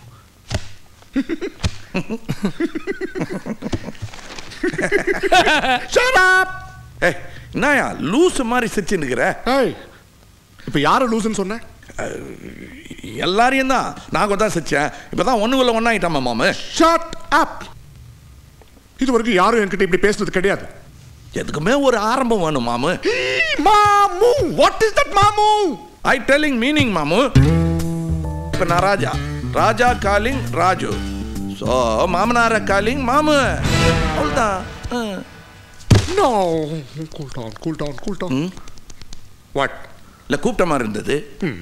ஏய் என்னயா லூசு மாதிரி சிரிச்சுன்னு இருக்கிற இப்போ யாரை லூசுன்னு சொன்னேன் எல்லாரையும் தான் நான் தான் சிரிச்சேன் இப்போ தான் ஒன்றுக்குள்ள ஒன்றாயிட்டாமா மாமு ஷாட் அப் இது வரைக்கும் யாரும் என்கிட்ட இப்படி பேசுனது கிடையாது எதுக்குமே ஒரு ஆரம்பம் வேணும் மாமு மாமு வாட் இஸ் தட் மாமு ஐ டெல்லிங் மீனிங் மாமு இப்போ நான் ராஜா ராஜா காலிங் ராஜு ஸோ மாமனார காலிங் மாமு அவ்வளோதான் no cool down cool down cool down what இல்லை கூப்பிட்ட மாதிரி இருந்தது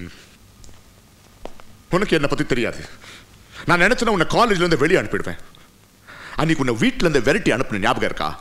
உனக்கு என்னை பத்தி தெரியாது நான் நினைச்சேன் உன்னை காலேஜ்ல இருந்து வெளியே அனுப்பிடுவேன் அன்னைக்கு உன்னை வீட்ல இருந்து வெரைட்டி அனுப்பின ஞாபகம் இருக்கா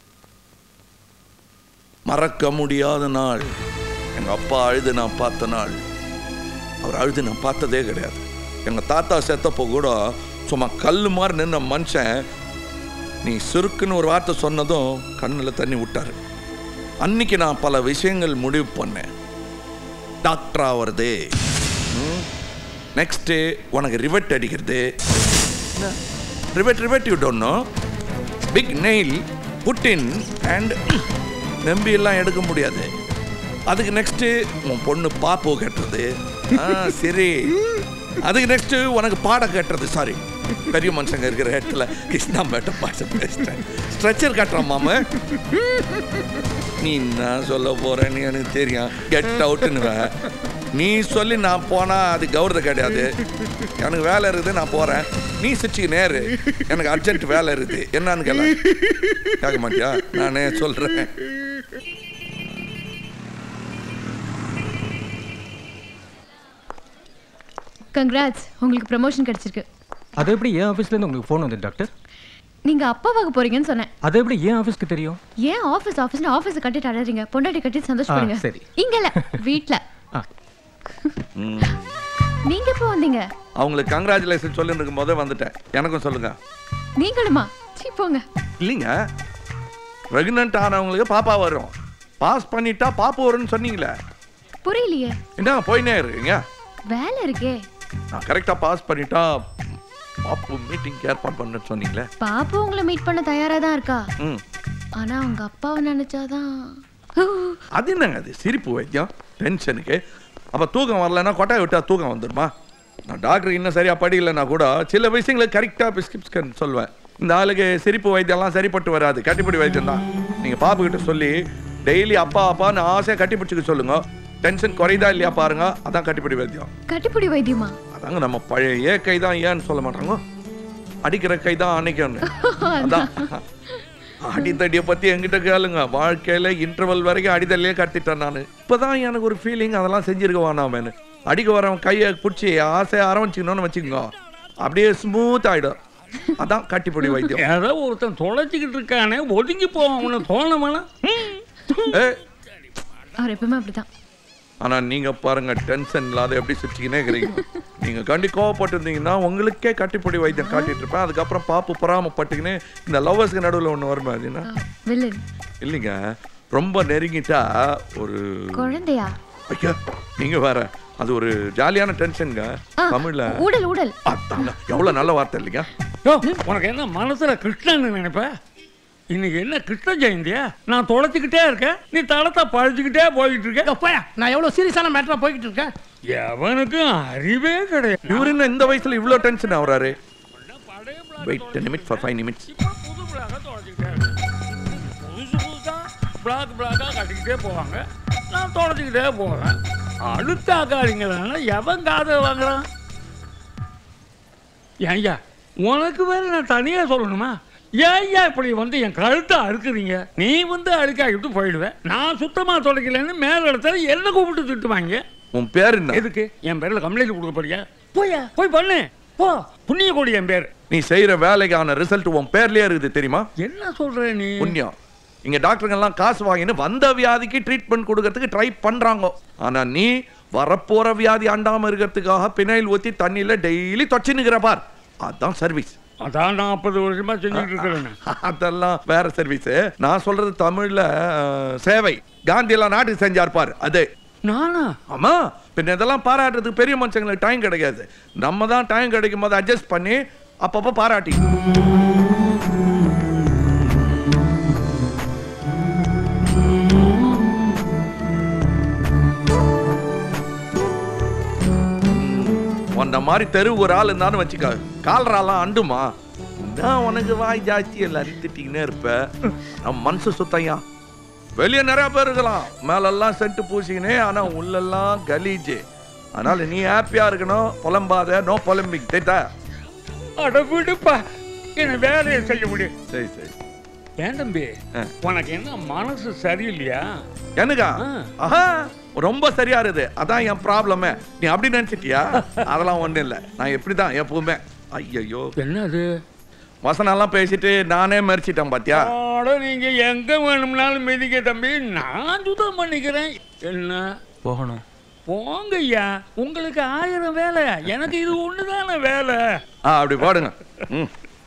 மறக்க முடியாத நாள் எங்க அப்பா அழுது நான் பார்த்த நாள் அவர் அழுது நான் பார்த்ததே கிடையாது எங்க தாத்தா செத்தப்போ கூட சும்மா கல் மாதிரி நின்ன மனுஷன் நீ சுருக்குன்னு ஒரு வார்த்தை சொன்னதும் கண்ணில் தண்ணி விட்டாரு அன்னைக்கு நான் பல விஷயங்கள் முடிவு பண்ணேன் டாக்டர் ஆகிறது நெக்ஸ்ட்டு உனக்கு ரிவெட் அடிக்கிறது rivet rivet you don't know big nail putting and நம்பி எல்லாம் எடுக்க முடியாது அதுக்கு நெக்ஸ்ட்டு உன் பொண்ணு பாப்பு கட்டுறது ஆ சரி அதுக்கு நெக்ஸ்ட்டு உனக்கு பாட கட்டுறது சாரி பெரிய மனுஷங்க இருக்கிற இடத்துல கிருஷ்ணா மேட்ட பாஷை பேசுகிறேன் ஸ்ட்ரெச்சர் கட்டுறான் மாம நீ என்ன சொல்ல போறேன்னு எனக்கு தெரியும் கெட் அவுட்டுன்னு நீ சொல்லி நான் போனா அது கௌரவம் கிடையாது எனக்கு வேலை இருக்குது நான் போறேன் நீ சிச்சு நேரு எனக்கு அர்ஜென்ட் வேலை இருக்குது என்னன்னு கேள கேட்க மாட்டியா நானே சொல்றேன் கங்க்ராட்ஸ் உங்களுக்கு ப்ரமோஷன் கிடைச்சிருக்கு அது எப்படி என் ஆஃபீஸ்லேருந்து உங்களுக்கு ஃபோன் வந்தது டாக்டர் நீங்க அப்பாவாக போறீங்கன்னு சொன்னேன் அது எப்படி ஏன் ஆஃபீஸ்க்கு தெரியும் ஏன் ஆஃபீஸ் ஆஃபீஸ்னு ஆஃபீஸை கட்டிட்டு அழறீங்க பொண்டாட்டி கட்டிட்டு சந்தோஷப்படுங்க ஆ, சரி. இங்க இல்ல வீட்ல நீங்க எப்போ வந்தீங்க அவங்களுக்கு கங்க்ராச்சுலேஷன் சொல்லி இருக்கும் போதே வந்துட்டேன் எனக்கும் சொல்லுங்க நீங்களுமா சீ போங்க இல்லைங்க பிரெக்னென்ட் ஆனவங்களுக்கு பாப்பா வரும் பாஸ் பண்ணிட்டா பாப்பு வரும்னு சொன்னீங்களே புரியலையே என்ன போயினே இருக்கீங்க வேலை இருக்கே நான் கரெக்டாக பாஸ் பண்ணிட்டா பாப்பு மீட்டிங் ஏற்பாடு பண்ண சொன்னீங்களே பாப்பு உங்களை மீட் பண்ண தயாரா தான் இருக்கா ம் ஆனா அவங்க அப்பாவை நினைச்சாதான் அது என்னங்க அது சிரிப்பு வைத்தியம் டென்ஷனுக்கு அப்போ தூக்கம் வரலன்னா கொட்டாய் விட்டா தூக்கம் வந்துடுமா நான் டாக்டர் இன்னும் சரியாக படிக்கலைன்னா கூட சில விஷயங்களை கரெக்டாக பிஸ்கிரிப்ஷன் சொல்வேன் இந்த ஆளுக்கு சிரிப்பு வைத்தியம்லாம் சரிப்பட்டு வராது கட்டிப்பிடி வைத்தியம் தான் நீங்கள் பாப்புக்கிட்ட சொல்லி டெய்லி அப்பா அப்பான்னு ஆசையாக கட்டிப்பிடிச்சுக்க சொல்லுங்க டென்ஷன் குறையுதா இல்லையா பாருங்க அதான் கட்டிப்பிடி வைத்தியம் கட்டிப்புடி வைத்தியமா அதாங்க நம்ம பழைய கை தான் ஏன்னு சொல்ல மாட்டாங்க அடிக்கிற கை தான் அன்னைக்கு அதான் அடித்தடியை பத்தி என்கிட்ட கேளுங்க வாழ்க்கையில இன்டர்வல் வரைக்கும் அடித்தடியே கட்டிட்டேன் நான் இப்பதான் எனக்கு ஒரு ஃபீலிங் அதெல்லாம் செஞ்சிருக்க வேணாமேனு அடிக்க வரவன் கையை பிடிச்சி ஆசையை ஆரம்பிச்சுக்கணும்னு வச்சுக்கோங்க அப்படியே ஸ்மூத் ஆயிடும் அதான் கட்டிப்பிடி வைத்தியம் ஏதோ ஒருத்தன் தொலைச்சிக்கிட்டு இருக்கானே ஒதுங்கி போவான் அவனை தோணமானா ஏய், அவர் எப்பவுமே அப்படிதான் ஆனா நீங்க பாருங்க டென்ஷன் இல்லாத எப்படி சிரிச்சுக்கினே இருக்கிறீங்க நீங்க கண்டி கோவப்பட்டு இருந்தீங்கன்னா உங்களுக்கே கட்டிப்பிடி வைத்தியம் காட்டிட்டு இருப்பேன் அதுக்கப்புறம் பாப்பு பொறாமப்பட்டுக்கின்னு இந்த லவ்வர்ஸ்க்கு நடுவில் ஒன்று வருமா அது என்ன வில்லன் இல்லைங்க ரொம்ப நெருங்கிட்டா ஒரு குழந்தையா ஐயா நீங்க வேற அது ஒரு ஜாலியான டென்ஷனுங்க ஆ, தமிழ்ல ஊடல் ஊடல் அதாங்க எவ்வளவு நல்ல வார்த்தை இல்லைங்க யோ உனக்கு என்ன மனசுல கிருஷ்ணன் நினைப்ப இன்னைக்கு என்ன கிருஷ்ண ஜெயந்தியா நான் தொலைச்சிக்கிட்டே இருக்கேன் நீ தளத்தை பழிச்சுக்கிட்டே போயிட்டு இருக்க போயா நான் எவ்வளவு சீரியஸான மேட்டரா போய்கிட்டு இருக்கேன் எவனுக்கும் அறிவே கிடையாது இவர் என்ன இந்த வயசுல இவ்ளோ டென்ஷன் ஆகுறாரு wait minute for five minutes புது பிளாக தொலைச்சிக்கிட்டே இருக்கேன் புதுசு புதுசா பிளாக் பிளாக்கா கட்டிக்கிட்டே போவாங்க நான் தொலைச்சிக்கிட்டே போவேன் அழுத்தாக்காதீங்களா எவன் காதை வாங்குறான் ஏய்யா உனக்கு வேற நான் தனியா சொல்லணுமா ஏய்யா இப்படி வந்து என் கழுத்தை அறுக்குறீங்க நீ வந்து அழுக்காக்கிட்டு போயிடுவேன் நான் சுத்தமா தொலைக்கலன்னு மேல இடத்துல என்ன கூப்பிட்டு திட்டுவாங்க உன் பேர் என்ன எதுக்கு என் பேர்ல கம்ப்ளைண்ட் கொடுக்க போறியா போயா போய் பண்ணு போ புண்ணிய கொடி என் பேர் நீ செய்யற வேலைக்கான ரிசல்ட் உன் பேர்லயே இருக்குது தெரியுமா என்ன சொல்ற நீ புண்ணியம் இங்க டாக்டருங்க எல்லாம் காசு வாங்கின்னு வந்த வியாதிக்கு ட்ரீட்மெண்ட் கொடுக்கறதுக்கு ட்ரை பண்றாங்க ஆனா நீ வரப்போற வியாதி அண்டாம இருக்கிறதுக்காக பினைல் ஊத்தி தண்ணியில டெய்லி தொச்சினுக்கிற பார் அதான் சர்வீஸ் அதான் நாற்பது வருஷமா செஞ்சுட்டு இருக்கிறேன் அதெல்லாம் வேற சர்வீஸ் நான் சொல்றது தமிழ்ல அஹ், சேவை காந்தி எல்லாம் நாட்டுக்கு செஞ்சார் பார் அது நானா ஆமா பின்ன இதெல்லாம் பாராட்டுறதுக்கு பெரிய மனுஷங்களுக்கு டைம் கிடைக்காது நம்ம தான் டைம் கிடைக்கும் போது அட்ஜஸ்ட் பண்ணி அப்பப்போ பாராட்டி உன்ன மாதிரி தெரு ஒரு ஆள் இருந்தான்னு வச்சுக்க கால்ராலாம் அண்டுமா நான் உனக்கு வாய் ஜாஸ்தி எல்லாரும் திட்டிக்கினே இருப்ப நம்ம மனசு சுத்தையா வெளியே நிறைய பேர் இருக்கலாம் மேலெல்லாம் சென்ட் பூசிக்கினே ஆனா உள்ளெல்லாம் கலீஜு அதனால நீ ஹாப்பியா இருக்கணும் புலம்பாத நோ புலம்பிங் தேட்டா அட விடுப்பா என்ன வேலையை செய்ய முடியும் சரி சரி ஏன் தம்பி உனக்கு என்ன மனசு சரியில்லையா எனக்கா ஆஹா ரொம்ப சரியா இருக்குது அதான் என் ப்ராப்ளமே நீ அப்படி நினைச்சிட்டியா அதெல்லாம் ஒண்ணும் இல்ல நான் எப்படிதான் எப்பவுமே ஐயோ என்னது வசனம்லாம் பேசிட்டு நானே மறிச்சிட்டேன் பாத்தியா அட நீங்க எங்க வேணும்னாலும் மிதிக்க தம்பி நான் சுத்தம் பண்ணிக்கிறேன் என்ன போகணும் போங்க ஐயா உங்களுக்கு ஆயிரம் வேலை எனக்கு இது ஒண்ணுதானே வேலை ஆ அப்படி போடுங்க ம்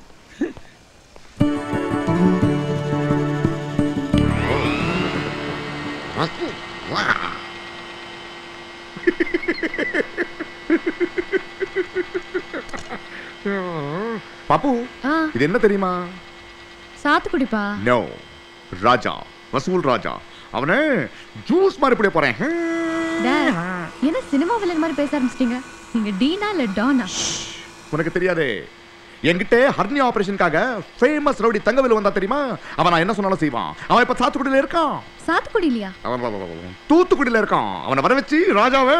பாப்பு ஆ இது என்ன தெரியுமா சாத்துக்குடிப்பா நோ ராஜா வசூல் ராஜா அவனை ஜூஸ் மாதிரி பிடிக்க போறேன் டேட் என்ன சினிமா வில்லன் மாதிரி பேச ஆரம்பிச்சிட்டீங்க நீங்க டீனா இல்ல டானா உனக்கு தெரியாதே என்கிட்ட ஹர்னி ஆபரேஷனுக்காக ஃபேமஸ் ரவுடி தங்கவேலு வந்தா தெரியுமா அவன் நான் என்ன சொன்னாலும் செய்வான் அவன் இப்ப சாத்துக்குடியில இருக்கான் சாத்துக்குடி இல்லையா அவன் தூத்துக்குடியில இருக்கான் அவனை வர வச்சு ராஜாவை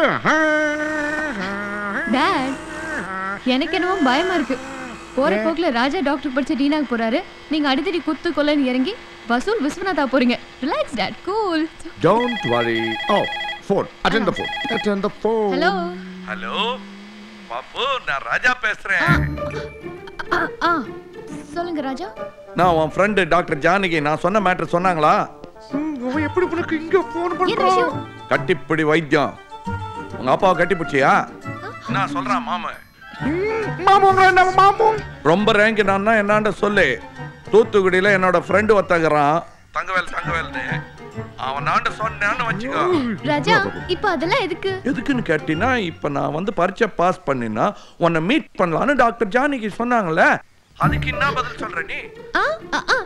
டேட் எனக்கு என்னமோ பயமா இருக்கு போற போக்குல ராஜா டாக்டர் படிச்ச டீனாக்கு போறாரு நீங்க அடிக்கடி குத்து கொல்லன்னு இறங்கி வசூல் விஸ்வநாதா போறீங்க relax date cool don't worry oh phone attend the phone attend the phone hello hello பாப்பு நான் ராஜா பேசுறேன் ஆ சொல்லுங்க ராஜா நான் உன் ஃப்ரெண்டு டாக்டர் ஜானகி நான் சொன்ன மேட்டர் சொன்னாங்களா எப்படி உனக்கு இங்க ஃபோன் என்ன விஷயம் கட்டிப்பிடி வைத்தியம் உங்க அப்பாவை கட்டிப்பிடிச்சியா நான் சொல்றேன் மாமா மாமூங்க என்ன மாமூங் ரொம்ப ரேங்க் நான் என்னாண்ட சொல்லு தூத்துக்குடியில என்னோட ஃப்ரெண்டு ஒருத்தங்கிறான் தங்கவேல் தங்கவேல்னு அவன் நாண்ட சொன்னான்னு வச்சுக்கோ ராஜா இப்போ அதெல்லாம் எதுக்கு எதுக்குன்னு கேட்டீங்கன்னா இப்ப நான் வந்து பரீட்சை பாஸ் பண்ணினா உன்னை மீட் பண்ணலான்னு டாக்டர் ஜானகி சொன்னாங்கல்ல அதுக்கு என்ன பதில் சொல்ற நீ ஆ ஆ ஆ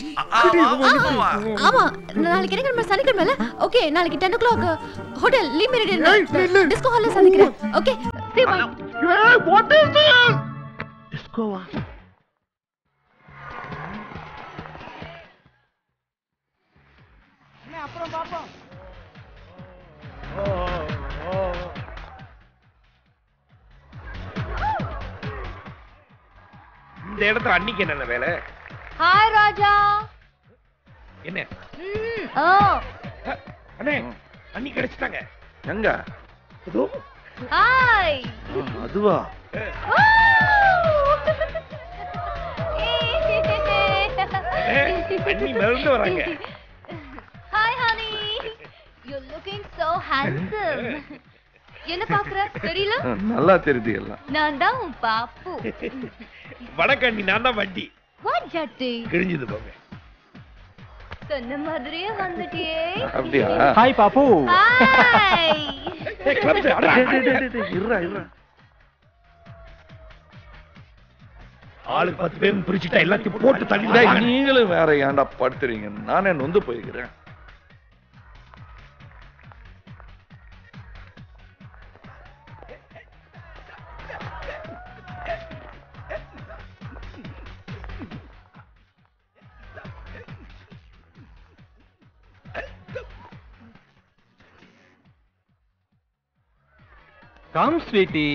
ஆமா நாளைக்கு என்ன கிழமை சனிக்கிழமை ஓகே நாளைக்கு ten o'clock hotel Le Meridien disco ஹால்ல சந்திக்கிறேன் okay see you bye what is this டிஸ்கோவா அப்புறம் பாப்போம் இந்த இடத்துல அன்னைக்கு என்னென்ன வேலை ஹாய் ராஜா என்ன ம் ஓ அண்ணே அன்னி கிடைச்சிட்டாங்க எங்க அதோ ஹாய் அதுவா அன்னி மறந்து வராங்க hi honey you looking so handsome என்ன பாக்குற தெரியல நல்லா தெரியுது எல்லாம் நான் தான் உன் பாப்பு வடக்கு அண்ணி நான் தான் வண்டி வாட் ஜட்டி கிழிஞ்சது போங்க சொன்ன மாதிரியே வந்துட்டியே அப்படியா ஹாய் பாப்பு ஹாய் ஏய் கிளப்ஸ் அடடா இருடா இருடா ஆளுக்கு பத்து பேரும் பிரிச்சுட்டா எல்லாத்தையும் போட்டு தள்ளி டேய், நீங்களும் வேற ஏன்டா படுத்துறீங்க நானே நொந்து போய்க்கிறேன் கம் ஸ்வீட்டி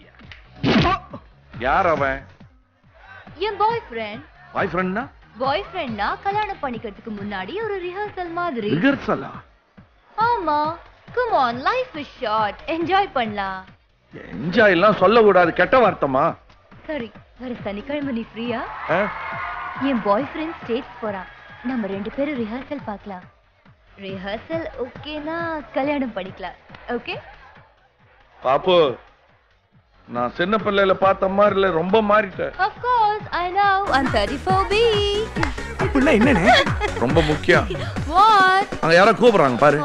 யார் அவன் என் பாய் ஃப்ரெண்ட் பாய் ஃப்ரெண்ட்னா பாய் ஃப்ரெண்ட்னா கல்யாணம் பண்ணிக்கிறதுக்கு முன்னாடி ஒரு ரிஹர்சல் மாதிரி ரிகர்சலா ஆமா come on life is short enjoy பண்ணலாம் என்ஜாய் எல்லாம் சொல்லக்கூடாது கெட்ட வார்த்தைமா சரி வர சனிக்கிழமை நீ ஃப்ரீயா ஆ? என் பாய் ஃப்ரெண்ட் ஸ்டேட்ஸ் போறான் நம்ம ரெண்டு பேரும் ரிஹர்சல் பார்க்கலாம் ரிஹர்சல் ஓகேனா கல்யாணம் பண்ணிக்கலாம் ஓகே பாப்பு நான் சின்ன பிள்ளையில பார்த்த மாதிரி இல்ல ரொம்ப மாறிட்டேன் of course I now I'm 34B அப்படின்னா என்னன்னு ரொம்ப முக்கியம் வாட் அங்க யாரோ கூப்பிடுறாங்க பாரு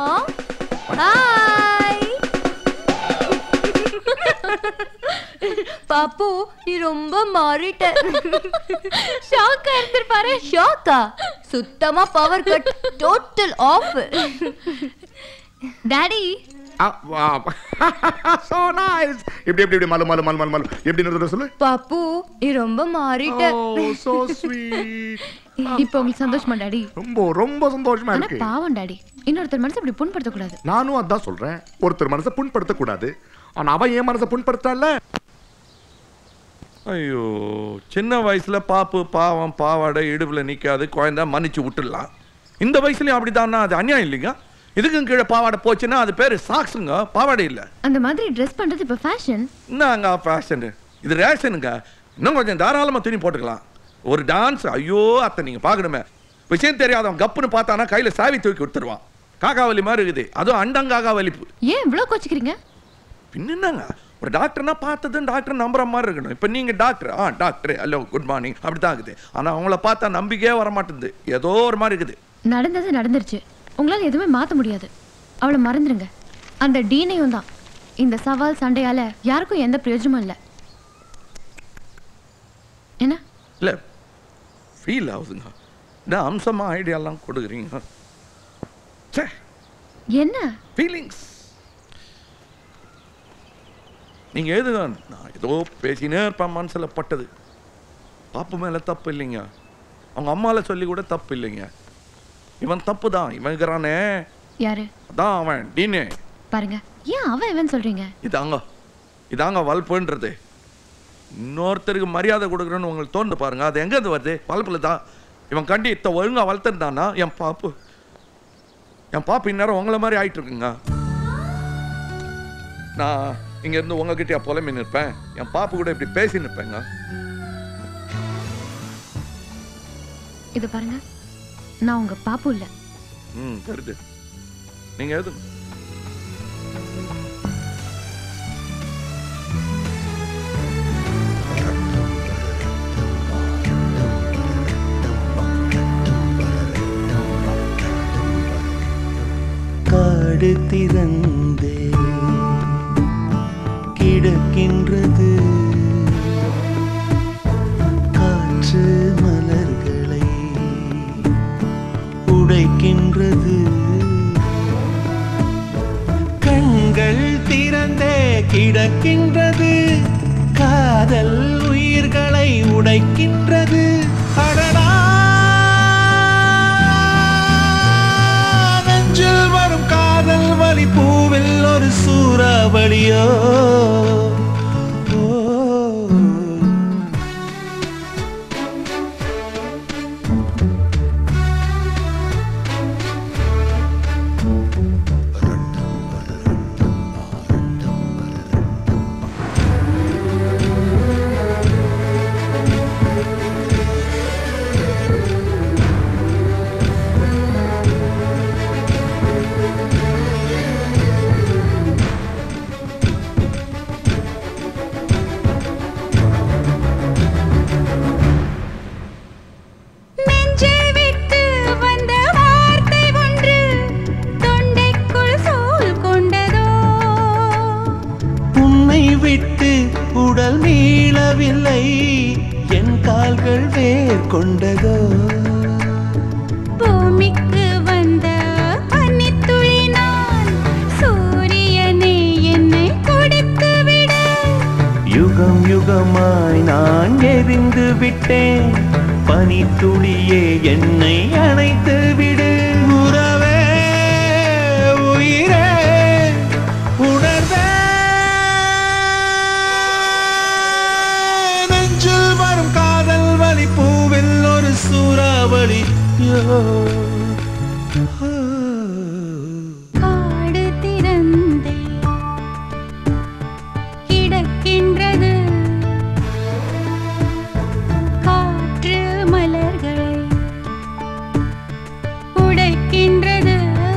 ஹாய் பாப்பு நீ ரொம்ப மாறிட்ட ஷாக்கா இருந்திருப்பாரு ஷாக்கா சுத்தமா power cut total off daddy so nice இப்படி இப்படி இப்படி மலு மலு மலு மலு மலு எப்படி நிறுத்த சொல்லு பாப்பு நீ ரொம்ப மாறிட்ட Oh, so sweet. இப்போ உங்களுக்கு சந்தோஷமா டாடி ரொம்ப ரொம்ப சந்தோஷமா ஆனா இருக்கு பாவம் டாடி இன்னொருத்தர் மனசு இப்படி புண்படுத்த கூடாது நானும் அதான் சொல்றேன் ஒருத்தர் மனசை புண்படுத்த கூடாது ஆனா அவன் என் மனசை புண்படுத்தல ஐயோ சின்ன வயசுல பாப்பு பாவம் பாவாடை இடுப்புல நிக்காது குழந்தை மன்னிச்சு விட்டுடலாம் இந்த வயசுலயும் அப்படித்தான்னா அது அநியாயம் இல்லைங்க இதுக்கும் கீழே பாவாடை போச்சுன்னா அது பேரு சாக்ஸுங்க பாவாடை இல்ல அந்த மாதிரி ட்ரெஸ் பண்றது இப்ப ஃபேஷன் என்னங்க ஃபேஷன் இது ரேஷனுங்க இன்னும் கொஞ்சம் தாராளமா துணி போட்டுக்கலாம் ஒரு டான்ஸ் ஐயோ அத்தை நீங்க பார்க்கணுமே விஷயம் தெரியாதவன் கப்புன்னு பார்த்தானா கையில சாவி தூக்கி கொடுத்துருவான் காக்காவலி மாதிரி இருக்குது அதுவும் அண்டங்காக்கா வலிப்பு ஏன் இவ்வளவு கோச்சிக்கிறீங்க பின்ன என்னங்க ஒரு டாக்டர்னா பார்த்ததும் டாக்டர் நம்புற மாதிரி இருக்கணும் இப்போ நீங்க டாக்டர் ஆ டாக்டர் ஹலோ குட் மார்னிங் அப்படி தான் இருக்குது ஆனால் அவங்கள பார்த்தா நம்பிக்கையே வர மாட்டேங்குது ஏதோ ஒரு மாதிரி இருக்குது நடந்தது நடந்துருச்சு உங்களால எதுவுமே மாத்த முடியாது அவளை மறந்துடுங்க அந்த டீனையும் தான் இந்த சவால் சண்டையால யாருக்கும் எந்த பிரயோஜனமும் இல்லை என்ன இல்லை ஃபீல் ஆகுதுங்க இந்த அம்சமாக ஐடியாலாம் கொடுக்குறீங்க சே என்ன ஃபீலிங்ஸ் நீங்கள் எதுங்க நான் ஏதோ பேசினே இருப்பேன் மனசில் பட்டது பாப்பு மேலே தப்பு இல்லைங்க அவங்க அம்மாவில் சொல்லி கூட தப்பு இல்லைங்க இவன் தப்பு தான் இவன் இருக்கிறானே யாரு அதான் அவன் டீனே பாருங்க ஏன் அவன் இவன் சொல்றீங்க இதாங்க இதாங்க வல்புன்றது இன்னொருத்தருக்கு மரியாதை கொடுக்குறேன்னு உங்களுக்கு தோணுது பாருங்க அது எங்கேருந்து வருது வளர்ப்புல தான் இவன் கண்டி இத்த ஒழுங்கா வளர்த்துருந்தானா என் பாப்பு என் பாப்பு இந்நேரம் உங்களை மாதிரி ஆயிட்டு இருக்குங்க நான் இங்க இருந்து உங்ககிட்டயா புலம்பி நிற்பேன் என் பாப்பு கூட இப்படி பேசி நிற்பேங்க இது பாருங்க நான் உங்க பாப்பு இல்ல ம் தெரியுது நீங்க எது காடு திறந்தே கிடக்கின்றது காற்று மலர்களை உடைக்கின்றது கண்கள் திறந்தே கிடக்கின்றது காதல் உயிர்களை உடைக்கின்றது அடடா நெஞ்சில் வரும் காதல் வலி பூவில் ஒரு சூறாவளியோ ஓ நெஞ்சை விட்டு வந்த வார்த்தை ஒன்று தொண்டைக்குள் சூழ் கொண்டதோ உன்னை விட்டு உடல் மீளவில்லை என் கால்கள் வேர் கொண்டதோ பூமிக்கு வந்த பனித்துளி நான் சூரியனே என்னை கொடுத்து விடு யுகம் யுகமாய் நான் எரிந்து விட்டேன் பனித்துளியே என்னை அணைத்து விடு உறவே உயிரே உணர்வே நெஞ்சில் வரும் காதல் வலி பூவில் ஒரு சூறாவளி காடு திறந்தே கிடக்கின்றது காற்று மலர்களை உடைக்கின்றது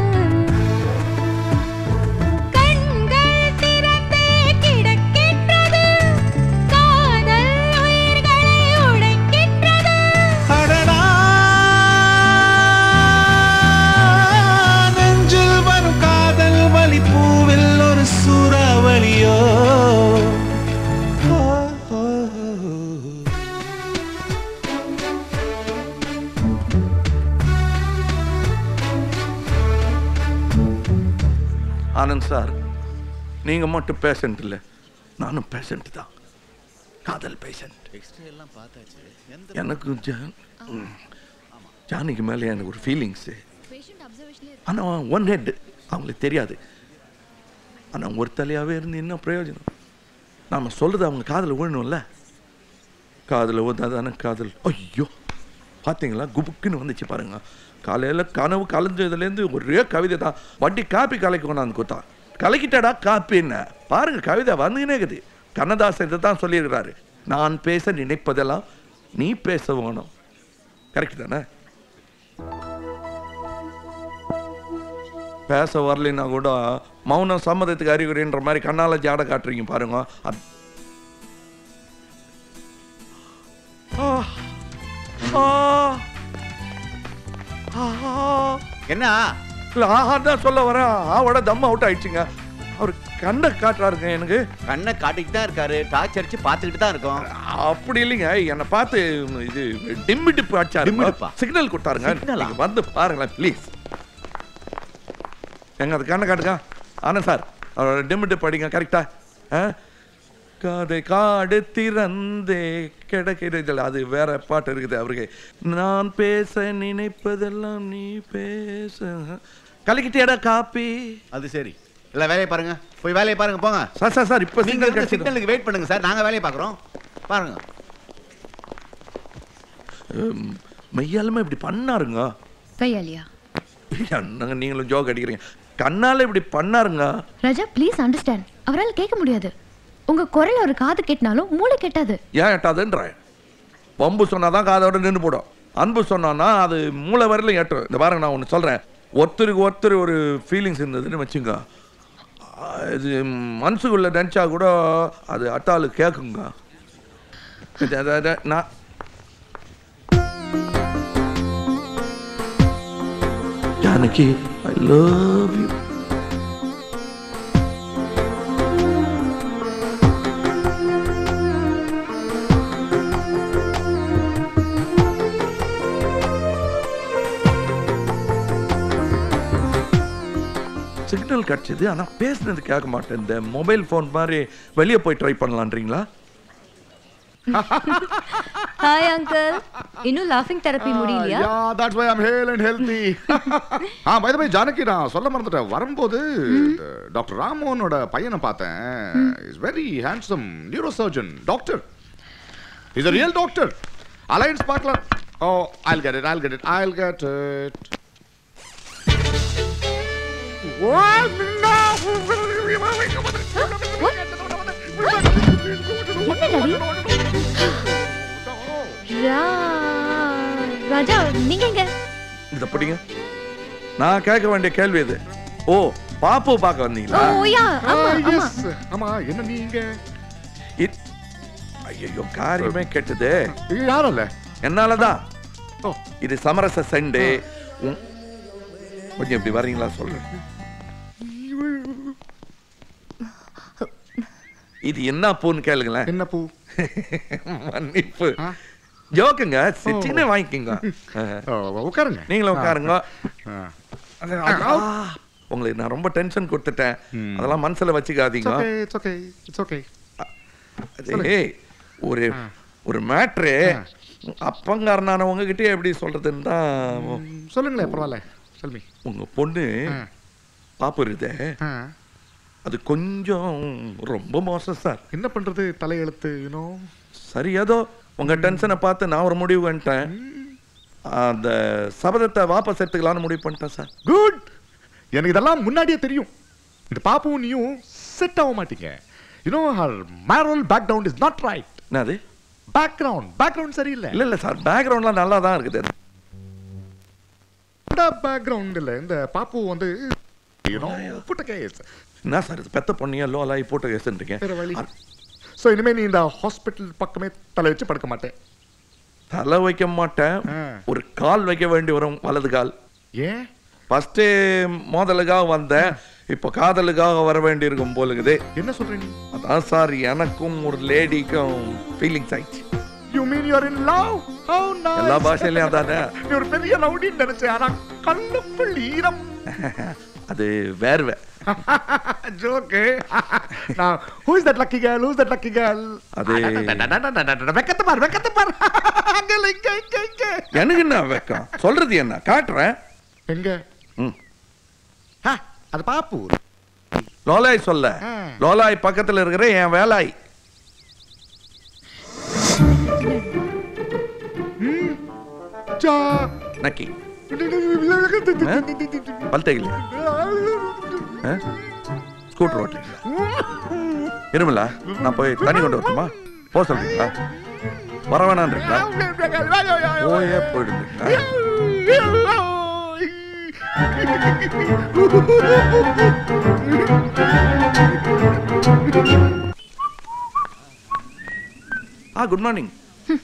கண்கள் திறந்தே கிடக்கின்றது காதல் உயிர்களை உடைக்கின்றது அடடா நெஞ்சில் வரும் காதல் வலி பூவில் ஒரு சூறாவளியோ ஆனந்த் சார் நீங்க மட்டும் பேஷண்ட் இல்லை நானும் பேஷண்ட் தான் காதல் பேஷண்ட் எனக்கு ஜான் ம், ஜானிக்கு மேலே எனக்கு ஒரு ஃபீலிங்ஸு ஆனால் ஒன் ஹெட் அவங்களுக்கு தெரியாது ஆனால் ஒரு தலையாகவே இருந்து என்ன பிரயோஜனம் நாம் சொல்கிறது அவங்க காதில் விழணும்ல காதில் தானே காதல் ஐயோ பார்த்தீங்களா குபுக்குன்னு வந்துச்சு பாருங்க காலையில் கனவு கலைஞ்சதுலேருந்து ஒரே கவிதை தான் வண்டி காப்பி கலைக்கு கொண்டாந்து கொடுத்தா கலக்கிட்டடா காப்பின்னு பாருங்க கவிதை வந்துக்கினே இருக்குது கண்ணதாசன் இதை தான் சொல்லியிருக்கிறாரு நான் பேச நினைப்பதெல்லாம் நீ பேச வேணும் கரெக்ட் தானே பேச வரலைன்னா கூட மௌனம் சம்மதத்துக்கு அறிகுறின்ற மாதிரி கண்ணால ஜாட காட்டுறீங்க பாருங்க அப்- ஆ. ஆ. ஆஹா. என்ன இல்ல ஆஹா தான் சொல்ல வரேன் ஆவோட தம் அவுட் ஆயிடுச்சுங்க அவர் கண்ணை காட்டுறாருங்க எனக்கு கண்ணை காட்டிக்கிட்டு தான் இருக்காரு டார்ச் அடிச்சு பார்த்துக்கிட்டு தான் இருக்கோம் அப்படி இல்லைங்க என்னை பார்த்து இது டிம்மிடிப்பு அடிச்சாரு டிம்மிடிப்பா? சிக்னல் கொடுத்தாருங்க சிக்னலா? நீங்க வந்து பாருங்களேன் ப்ளீஸ் எங்க அது கண்ணை காட்டுங்க ஆனந்த் சார் அவரோட டிம்மிடிப்பு அடிங்க கரெக்டா காதை காடு திறந்தே கிடக்கிறது அது வேற பாட்டு இருக்குது அவருக்கு நான் பேச நினைப்பதெல்லாம் நீ பேச கலக்கிட்டேடா காப்பி அது சரி இல்ல வேலையை பாருங்க போய் வேலையை பாருங்க போங்க சார் சார் சார் இப்போ நீங்க சிக்னல் வந்து கிடைச்சது சிக்னலுக்கு வெயிட் பண்ணுங்க சார் நாங்க வேலையை பார்க்குறோம் பாருங்க ஹம், மெய்யாலுமே இப்படி பண்ணாருங்க கையாலியா என்னங்க நீங்களும் ஜோக் அடிக்கிறீங்க கண்ணால இப்படி பண்ணாருங்க ராஜா ப்ளீஸ் அண்டர்ஸ்டாண்ட் அவரால் கேட்க முடியாது உங்க குரல் ஒரு காது கேட்டினாலும் மூளை கேட்டாது ஏன் எட்டாதுன்றேன் பம்பு சொன்னாதான் காதோட நின்று போடும் அன்பு சொன்னான்னா அது மூளை வரையிலும் எட்டும் இந்த பாருங்க நான் ஒன்று சொல்கிறேன் ஒருத்தருக்கு ஒருத்தர் ஒரு ஃபீலிங்ஸ் இருந்ததுன்னு வச்சுங்க இது மனசுக்குள்ள நினச்சா கூட அது அட்டாளு கேட்குங்க இது- அது- அது- நான் Janaki I love you signal கிடச்சிது ஆனால் பேசுனது கேட்க மாட்டேன் இந்த மொபைல் ஃபோன் மாதிரி வெளியே போய் ட்ரை பண்ணலான்றீங்களா ஹாய் அங்கிள் இன்னும் லாஃபிங் தெரப்பி முடியலையா yeah that's why I'm hale and healthy ah by the by Janaki நான் சொல்ல மறந்துட்டேன் வரும்போது டாக்டர் ராமோனோட பையனை பார்த்தேன் is very handsome neuro surgeon doctor is a real doctor alliance பார்க்கலாம் oh I'll get it I'll get it I'll get it ரா- ராஜா நீங்க எங்க இதை படிங்க நான் கேட்க வேண்டிய கேள்வி இது ஓ பாப்பு பார்க்க வந்தீங்களா ஓ யா ஆமா ஆமா ஆமா என்ன நீங்க ஐயோ காரியமே கெட்டது யாரும் இல்ல என்னாலதான் இது சமரச சண்டே உம், கொஞ்சம் இப்படி வர்றீங்களா சொல்றேன் இது என்ன பூன்னு கேளுங்களேன் என்ன பூ மன்னிப்பு ஜோக்குங்க சிட்டின்னு வாங்கிக்கோங்க உட்காருங்க நீங்களும் உட்காருங்க ஆ. அது- அது- ஆ, உங்களுக்கு நான் ரொம்ப டென்ஷன் கொடுத்துட்டேன் அதெல்லாம் மனசுல வச்சுக்காதீங்க It's okay, it's okay, it's okay. அது, ஏய், ஒரு ஒரு மேட்ரு அப்பங்காரனான உங்ககிட்ட எப்படி சொல்றதுன்னு தான் சொல்லுங்களேன் பரவாயில்ல சொல்லுங்க உங்க பொண்ணு பாப்பு இருதே அது கொஞ்சம் ரொம்ப மோசம் சார் என்ன பண்றது தலையெழுத்து யூனோ சரி ஏதோ உங்க டென்ஷனை பார்த்து நான் ஒரு முடிவு பண்ணிட்டேன் அந்த சபதத்தை வாபஸ் எடுத்துக்கலாம்னு முடிவு பண்ணிட்டேன் சார் குட் எனக்கு இதெல்லாம் முன்னாடியே தெரியும் இந்த பாப்புவும் நீயும் செட் ஆக மாட்டீங்க you know her moral background is not right என்னது பேக்ரவுண்ட் பேக்ரவுண்ட் சரியில்லை இல்ல இல்ல சார் பேக்ரவுண்ட்லாம் நல்லா தான் இருக்குது இந்த பேக்ரவுண்ட் இல்ல இந்த பாப்பு வந்து யூனோ புட்ட கேஸ் என்ன சார் இது பெத்த பொண்ணியா லோலாகி போட்டு கேசுன்றீங்க வேற வழி ஸோ இனிமே நீ இந்த ஹாஸ்பிட்டல் பக்கமே தலை வச்சு படுக்க மாட்டேன் தலை வைக்க மாட்டேன் ஒரு கால் வைக்க வேண்டி வரும் வலது கால் ஏன் ஃபர்ஸ்ட் மோதலுக்காக வந்தேன் இப்போ காதலுக்காக வர வேண்டி இருக்கும் போலுக்குது என்ன சொல்ற நீ அதான் சார் எனக்கும் ஒரு லேடிக்கும் ஃபீலிங்ஸ் ஆயிடுச்சு you mean you are in love how nice எல்லா பாஷையிலயும் அதானே நீ ஒரு பெரிய லவ்டின்னு நினைச்சேன் ஆனா கண்ணுக்குள் ஈரம் அது வேர்வை ஜோக்கு நான் who is that lucky girl who is that lucky girl அது வெக்கத்தை பார் வெக்கத்தை பார் அங்க இல்ல, இங்க இங்க இங்க எனக்கு என்ன வெக்கம் சொல்றது என்ன காட்டுறேன் எங்க ம். ஹ, அது பாப்பு லோலாய் சொல்ல லோலாய் பக்கத்துல இருக்கிற என் வேலாய் ஜா நக்கி பல் தேயில ஸ்கூட்டர் ஓட்டுறீங்களா இருமலா நான் போய் தண்ணி கொண்டு வரட்டுமா போக சொல்றீங்களா வர வேணான்றீங்களா போயே போயிடுங்களா ஆ குட் மார்னிங்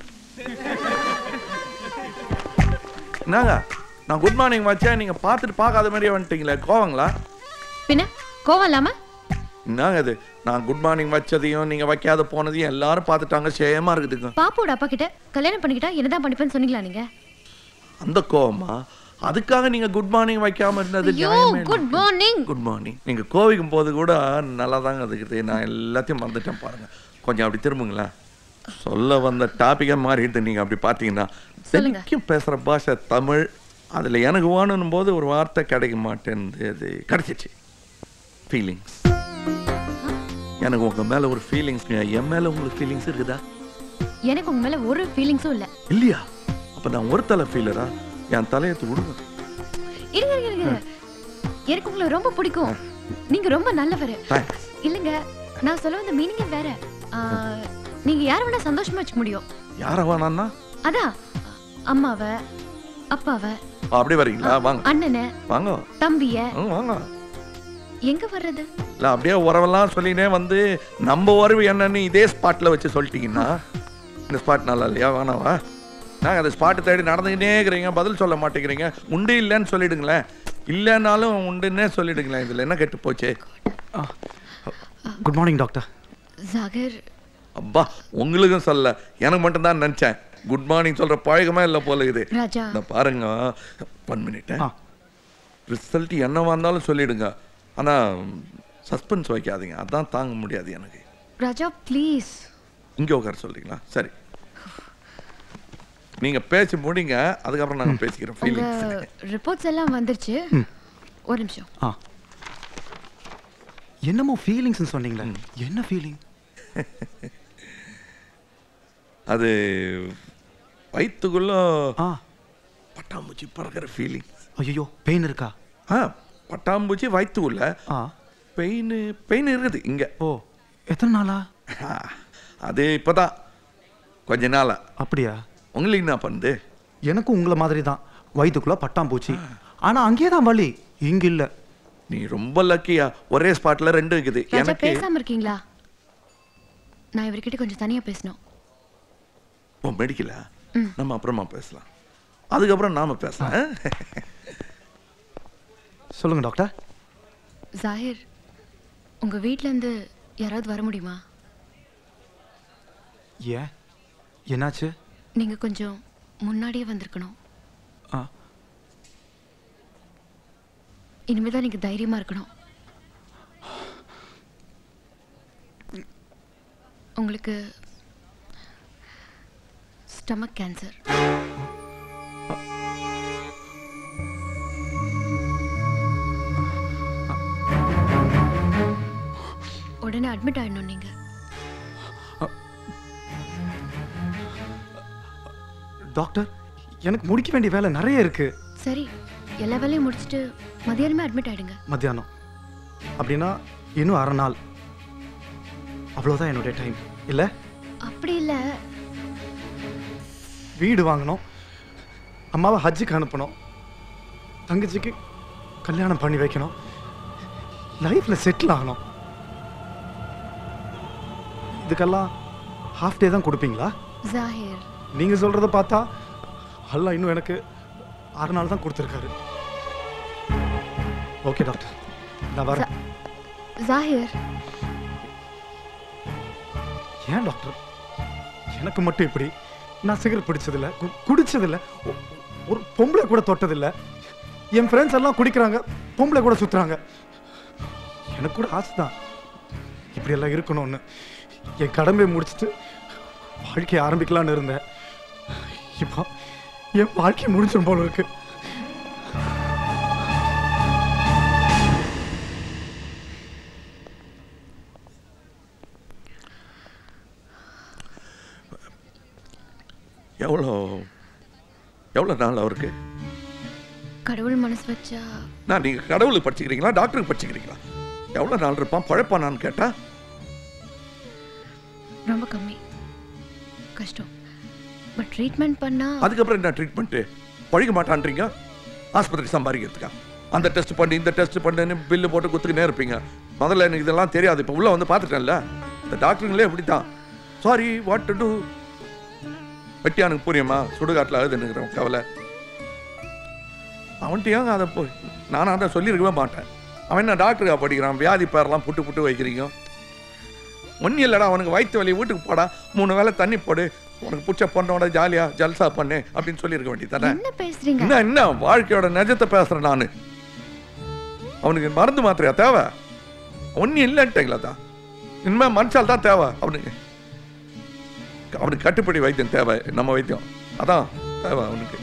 என்னங்க நான் குட் மார்னிங் வச்சேன் நீங்க பார்த்துட்டு பார்க்காத மாதிரியே வந்துட்டீங்களே கோவங்களா பின்ன கோவம் இல்லாம என்னங்க இது நான் குட் மார்னிங் வச்சதையும் நீங்க வைக்காத போனதையும் எல்லாரும் பார்த்துட்டாங்க சேமா இருக்குதுங்க பாப்போட அப்பா கிட்ட கல்யாணம் பண்ணிக்கிட்டா என்னதான் பண்ணிப்பேன்னு சொன்னீங்களா நீங்க அந்த கோவமா அதுக்காக நீங்க குட் மார்னிங் வைக்காம இருந்தது ஐயோ நியாயமே குட் மார்னிங் குட் மார்னிங் நீங்க கோவிக்கும் போது கூட நல்லா தாங்க இருக்குது நான் எல்லாத்தையும் மறந்துட்டேன் பாருங்க கொஞ்சம் அப்படி திரும்புங்களேன் சொல்ல வந்த டாபிக்கே மாறிடுது நீங்க அப்படி பார்த்தீங்கன்னா சொல்லுங்க. தெளிக்கும் பேசுற பாஷை தமிழ் அதுல எனக்கு வேணும் போது ஒரு வார்த்தை கிடைக்க மாட்டேன்து அது கிடைச்சிச்சு ஃபீலிங்ஸ் எனக்கு உங்க மேல ஒரு ஃபீலிங்ஸ் என் மேல உங்களுக்கு ஃபீலிங்ஸ் இருக்குதா எனக்கு உங்க மேல ஒரு ஃபீலிங்ஸும் இல்ல இல்லையா அப்ப நான் ஒரு தலை ஃபீலரா என் தலையத்து விடுங்க இருங்க இருங்க இருங்க எனக்கு உங்களை ரொம்ப பிடிக்கும் நீங்க ரொம்ப நல்லவர் தேங்க்ஸ் இல்லங்க நான் சொல்ல வந்த மீனிங்கே வேற ஆ, நீங்க யார வேணா சந்தோஷமா வச்சுக்க முடியும் யார வேணான்னா அதான் அம்மாவை அப்பாவை அப்படி வரீங்களா வாங்க அண்ணனை வாங்க தம்பிய ம், வாங்க எங்க வர்றது இல்ல அப்படியே உறவெல்லாம் சொல்லினே வந்து நம்ம உறவு என்னன்னு இதே ஸ்பாட்ல வச்சு சொல்லிட்டீங்கன்னா இந்த ஸ்பாட் நல்லா இல்லையா வேணாவா நாங்கள் அந்த ஸ்பாட்டை தேடி நடந்துக்கிட்டே இருக்கிறீங்க பதில் சொல்ல மாட்டேங்கிறீங்க உண்டு இல்லைன்னு சொல்லிடுங்களேன் இல்லைன்னாலும் உண்டுன்னே சொல்லிடுங்களேன் இதில் என்ன கெட்டு போச்சு குட் மார்னிங் டாக்டர் ஜாகர் அப்பா உங்களுக்கும் சொல்ல எனக்கு மட்டும்தான் நினச்சேன் குட் மார்னிங் சொல்ற பழக்கமே இல்லை போல இது ராஜா இந்த பாருங்க ஒன் மினிட் ரிசல்ட் என்னவா இருந்தாலும் சொல்லிடுங்க ஆனால் சஸ்பென்ஸ் வைக்காதீங்க அதான் தாங்க முடியாது எனக்கு ராஜா ப்ளீஸ் இங்கே உட்கார சொல்றீங்களா சரி நீங்கள் பேசி முடிங்க அதுக்கப்புறம் நாங்கள் பேசிக்கிறோம் உங்க ஃபீலிங்ஸ் ரிப்போர்ட்ஸ் எல்லாம் வந்துருச்சு ஒரு நிமிஷம் ஆ என்னமோ ஃபீலிங்ஸ்னு சொன்னீங்களே என்ன ஃபீலிங் அது வயிற்றுக்குள்ள பட்டாம்பூச்சி பறக்கிற ஃபீலிங் ஐயோ பெயின் இருக்கா ஆ பட்டாம்பூச்சி வயிற்றுக்குள்ள பெயின் பெயின் இருக்குது இங்கே ஓ எத்தனை நாளா அது இப்போதான் கொஞ்ச நாளா அப்படியா உங்களுக்கு என்ன பண்ணுது எனக்கும் உங்களை மாதிரி தான் வயிற்றுக்குள்ள பட்டாம்பூச்சி ஆனா அங்கேயே தான் வலி இங்க இல்ல நீ ரொம்ப லக்கியா ஒரே ஸ்பாட்ல ரெண்டு இருக்குது ராஜா எனக்கு பேசாம இருக்கீங்களா நான் இவர்கிட்ட கொஞ்சம் தனியா பேசணும் ஓ மெடிக்கலா நம்ம அப்புறமா பேசலாம் அதுக்கப்புறம் நாம பேசலாம் ஆ? சொல்லுங்க டாக்டர் ஜாகிர் உங்க வீட்ல இருந்து யாராவது வர முடியுமா ஏன் என்னாச்சு நீங்க கொஞ்சம் முன்னாடியே வந்திருக்கணும் ஆ. இனிமே தான் நீங்க தைரியமா இருக்கணும் உங்களுக்கு ஸ்டமக் கேன்சர் உடனே அட்மிட் ஆயிடணும் நீங்க டாக்டர் எனக்கு முடிக்க வேண்டிய வேலை நிறைய இருக்கு சரி எல்லா வேலையும் முடிச்சுட்டு மதியானமே அட்மிட் ஆயிடுங்க மத்தியானம் அப்படின்னா இன்னும் அரை நாள் அவ்வளோதான் என்னுடைய டைம் இல்லை அப்படி இல்ல வீடு வாங்கணும் அம்மாவை ஹஜ்ஜுக்கு அனுப்பணும் தங்கச்சிக்கு கல்யாணம் பண்ணி வைக்கணும் லைஃப்பில் செட்டில் ஆகணும் இதுக்கெல்லாம் ஹாஃப் டே தான் கொடுப்பீங்களா ஜாகிர் நீங்கள் சொல்கிறத பார்த்தா அல்லாஹ் இன்னும் எனக்கு ஆறு நாள் தான் கொடுத்துருக்காரு ஓகே டாக்டர் நான் வரேன் ஜாகிர் ஏன் டாக்டர் எனக்கு மட்டும் இப்படி நான் சிகரெட் பிடிச்சதில்ல கு- குடிச்சதில்ல ஒ- ஒரு பொம்பளை கூட தொட்டதில்ல என் ஃப்ரெண்ட்ஸ் எல்லாம் குடிக்கிறாங்க பொம்பளை கூட சுத்துறாங்க எனக்கு கூட ஆசை தான் இப்படி எல்லாம் இருக்கணும்னு என் கடமையை முடிச்சுட்டு வாழ்க்கையை ஆரம்பிக்கலாம்னு இருந்தேன் இப்போ என் வாழ்க்கை முடிஞ்சிடும் போல இருக்கு எவ்வளோ எவ்வளோ நாள் அவருக்கு கடவுள் மனசு வச்சா நான் நீங்கள் கடவுளுக்கு படிச்சுக்கிறீங்களா டாக்டருக்கு படிச்சுக்கிறீங்களா எவ்வளோ நாள் இருப்பான் பழப்பானான்னு கேட்டா ரொம்ப கம்மி கஷ்டம் பட் ட்ரீட்மெண்ட் பண்ணா அதுக்கப்புறம் என்ன ட்ரீட்மெண்ட்டு பழிக்க மாட்டான்றீங்க ஆஸ்பத்திரி சம்பாதிக்கிறதுக்கா அந்த டெஸ்ட் பண்ணி இந்த டெஸ்ட் பண்ணுன்னு பில்லு போட்டு குத்துக்கினே இருப்பீங்க முதல்ல எனக்கு இதெல்லாம் தெரியாது இப்போ உள்ள வந்து பார்த்துட்டேன்ல இந்த டாக்டருங்களே இப்படி தான் சாரி வாட் டு டூ வெட்டியானுக்கு புரியுமா சுடுகாட்டில் அழுதுன்னுக்கிறேன் கவலை அவன்கிட்டயும் அதை போய் நானும் அதை சொல்லியிருக்கவே மாட்டேன் அவன் என்ன டாக்டருக்கா படிக்கிறான் வியாதி பேரெல்லாம் புட்டு புட்டு வைக்கிறீங்க ஒன்றும் இல்லைடா அவனுக்கு வயிற்று வலி வீட்டுக்கு போடா மூணு வேளை தண்ணி போடு உனக்கு பிடிச்ச பொண்ணோட ஜாலியா ஜல்சா பண்ணு அப்படின்னு சொல்லியிருக்க வேண்டியதானே என்ன பேசுறீங்க என்ன என்ன வாழ்க்கையோட நிஜத்தை பேசுறேன் நான் அவனுக்கு மருந்து மாத்திரையா தேவை ஒன்றும் இல்லைன்ட்டீங்களா தான் இனிமேல் மனுஷால் தான் தேவை அவனுக்கு அவனுக்கு கட்டுப்படி வைத்தியம் தேவை நம்ம வைத்தியம் அதான் தேவை அவனுக்கு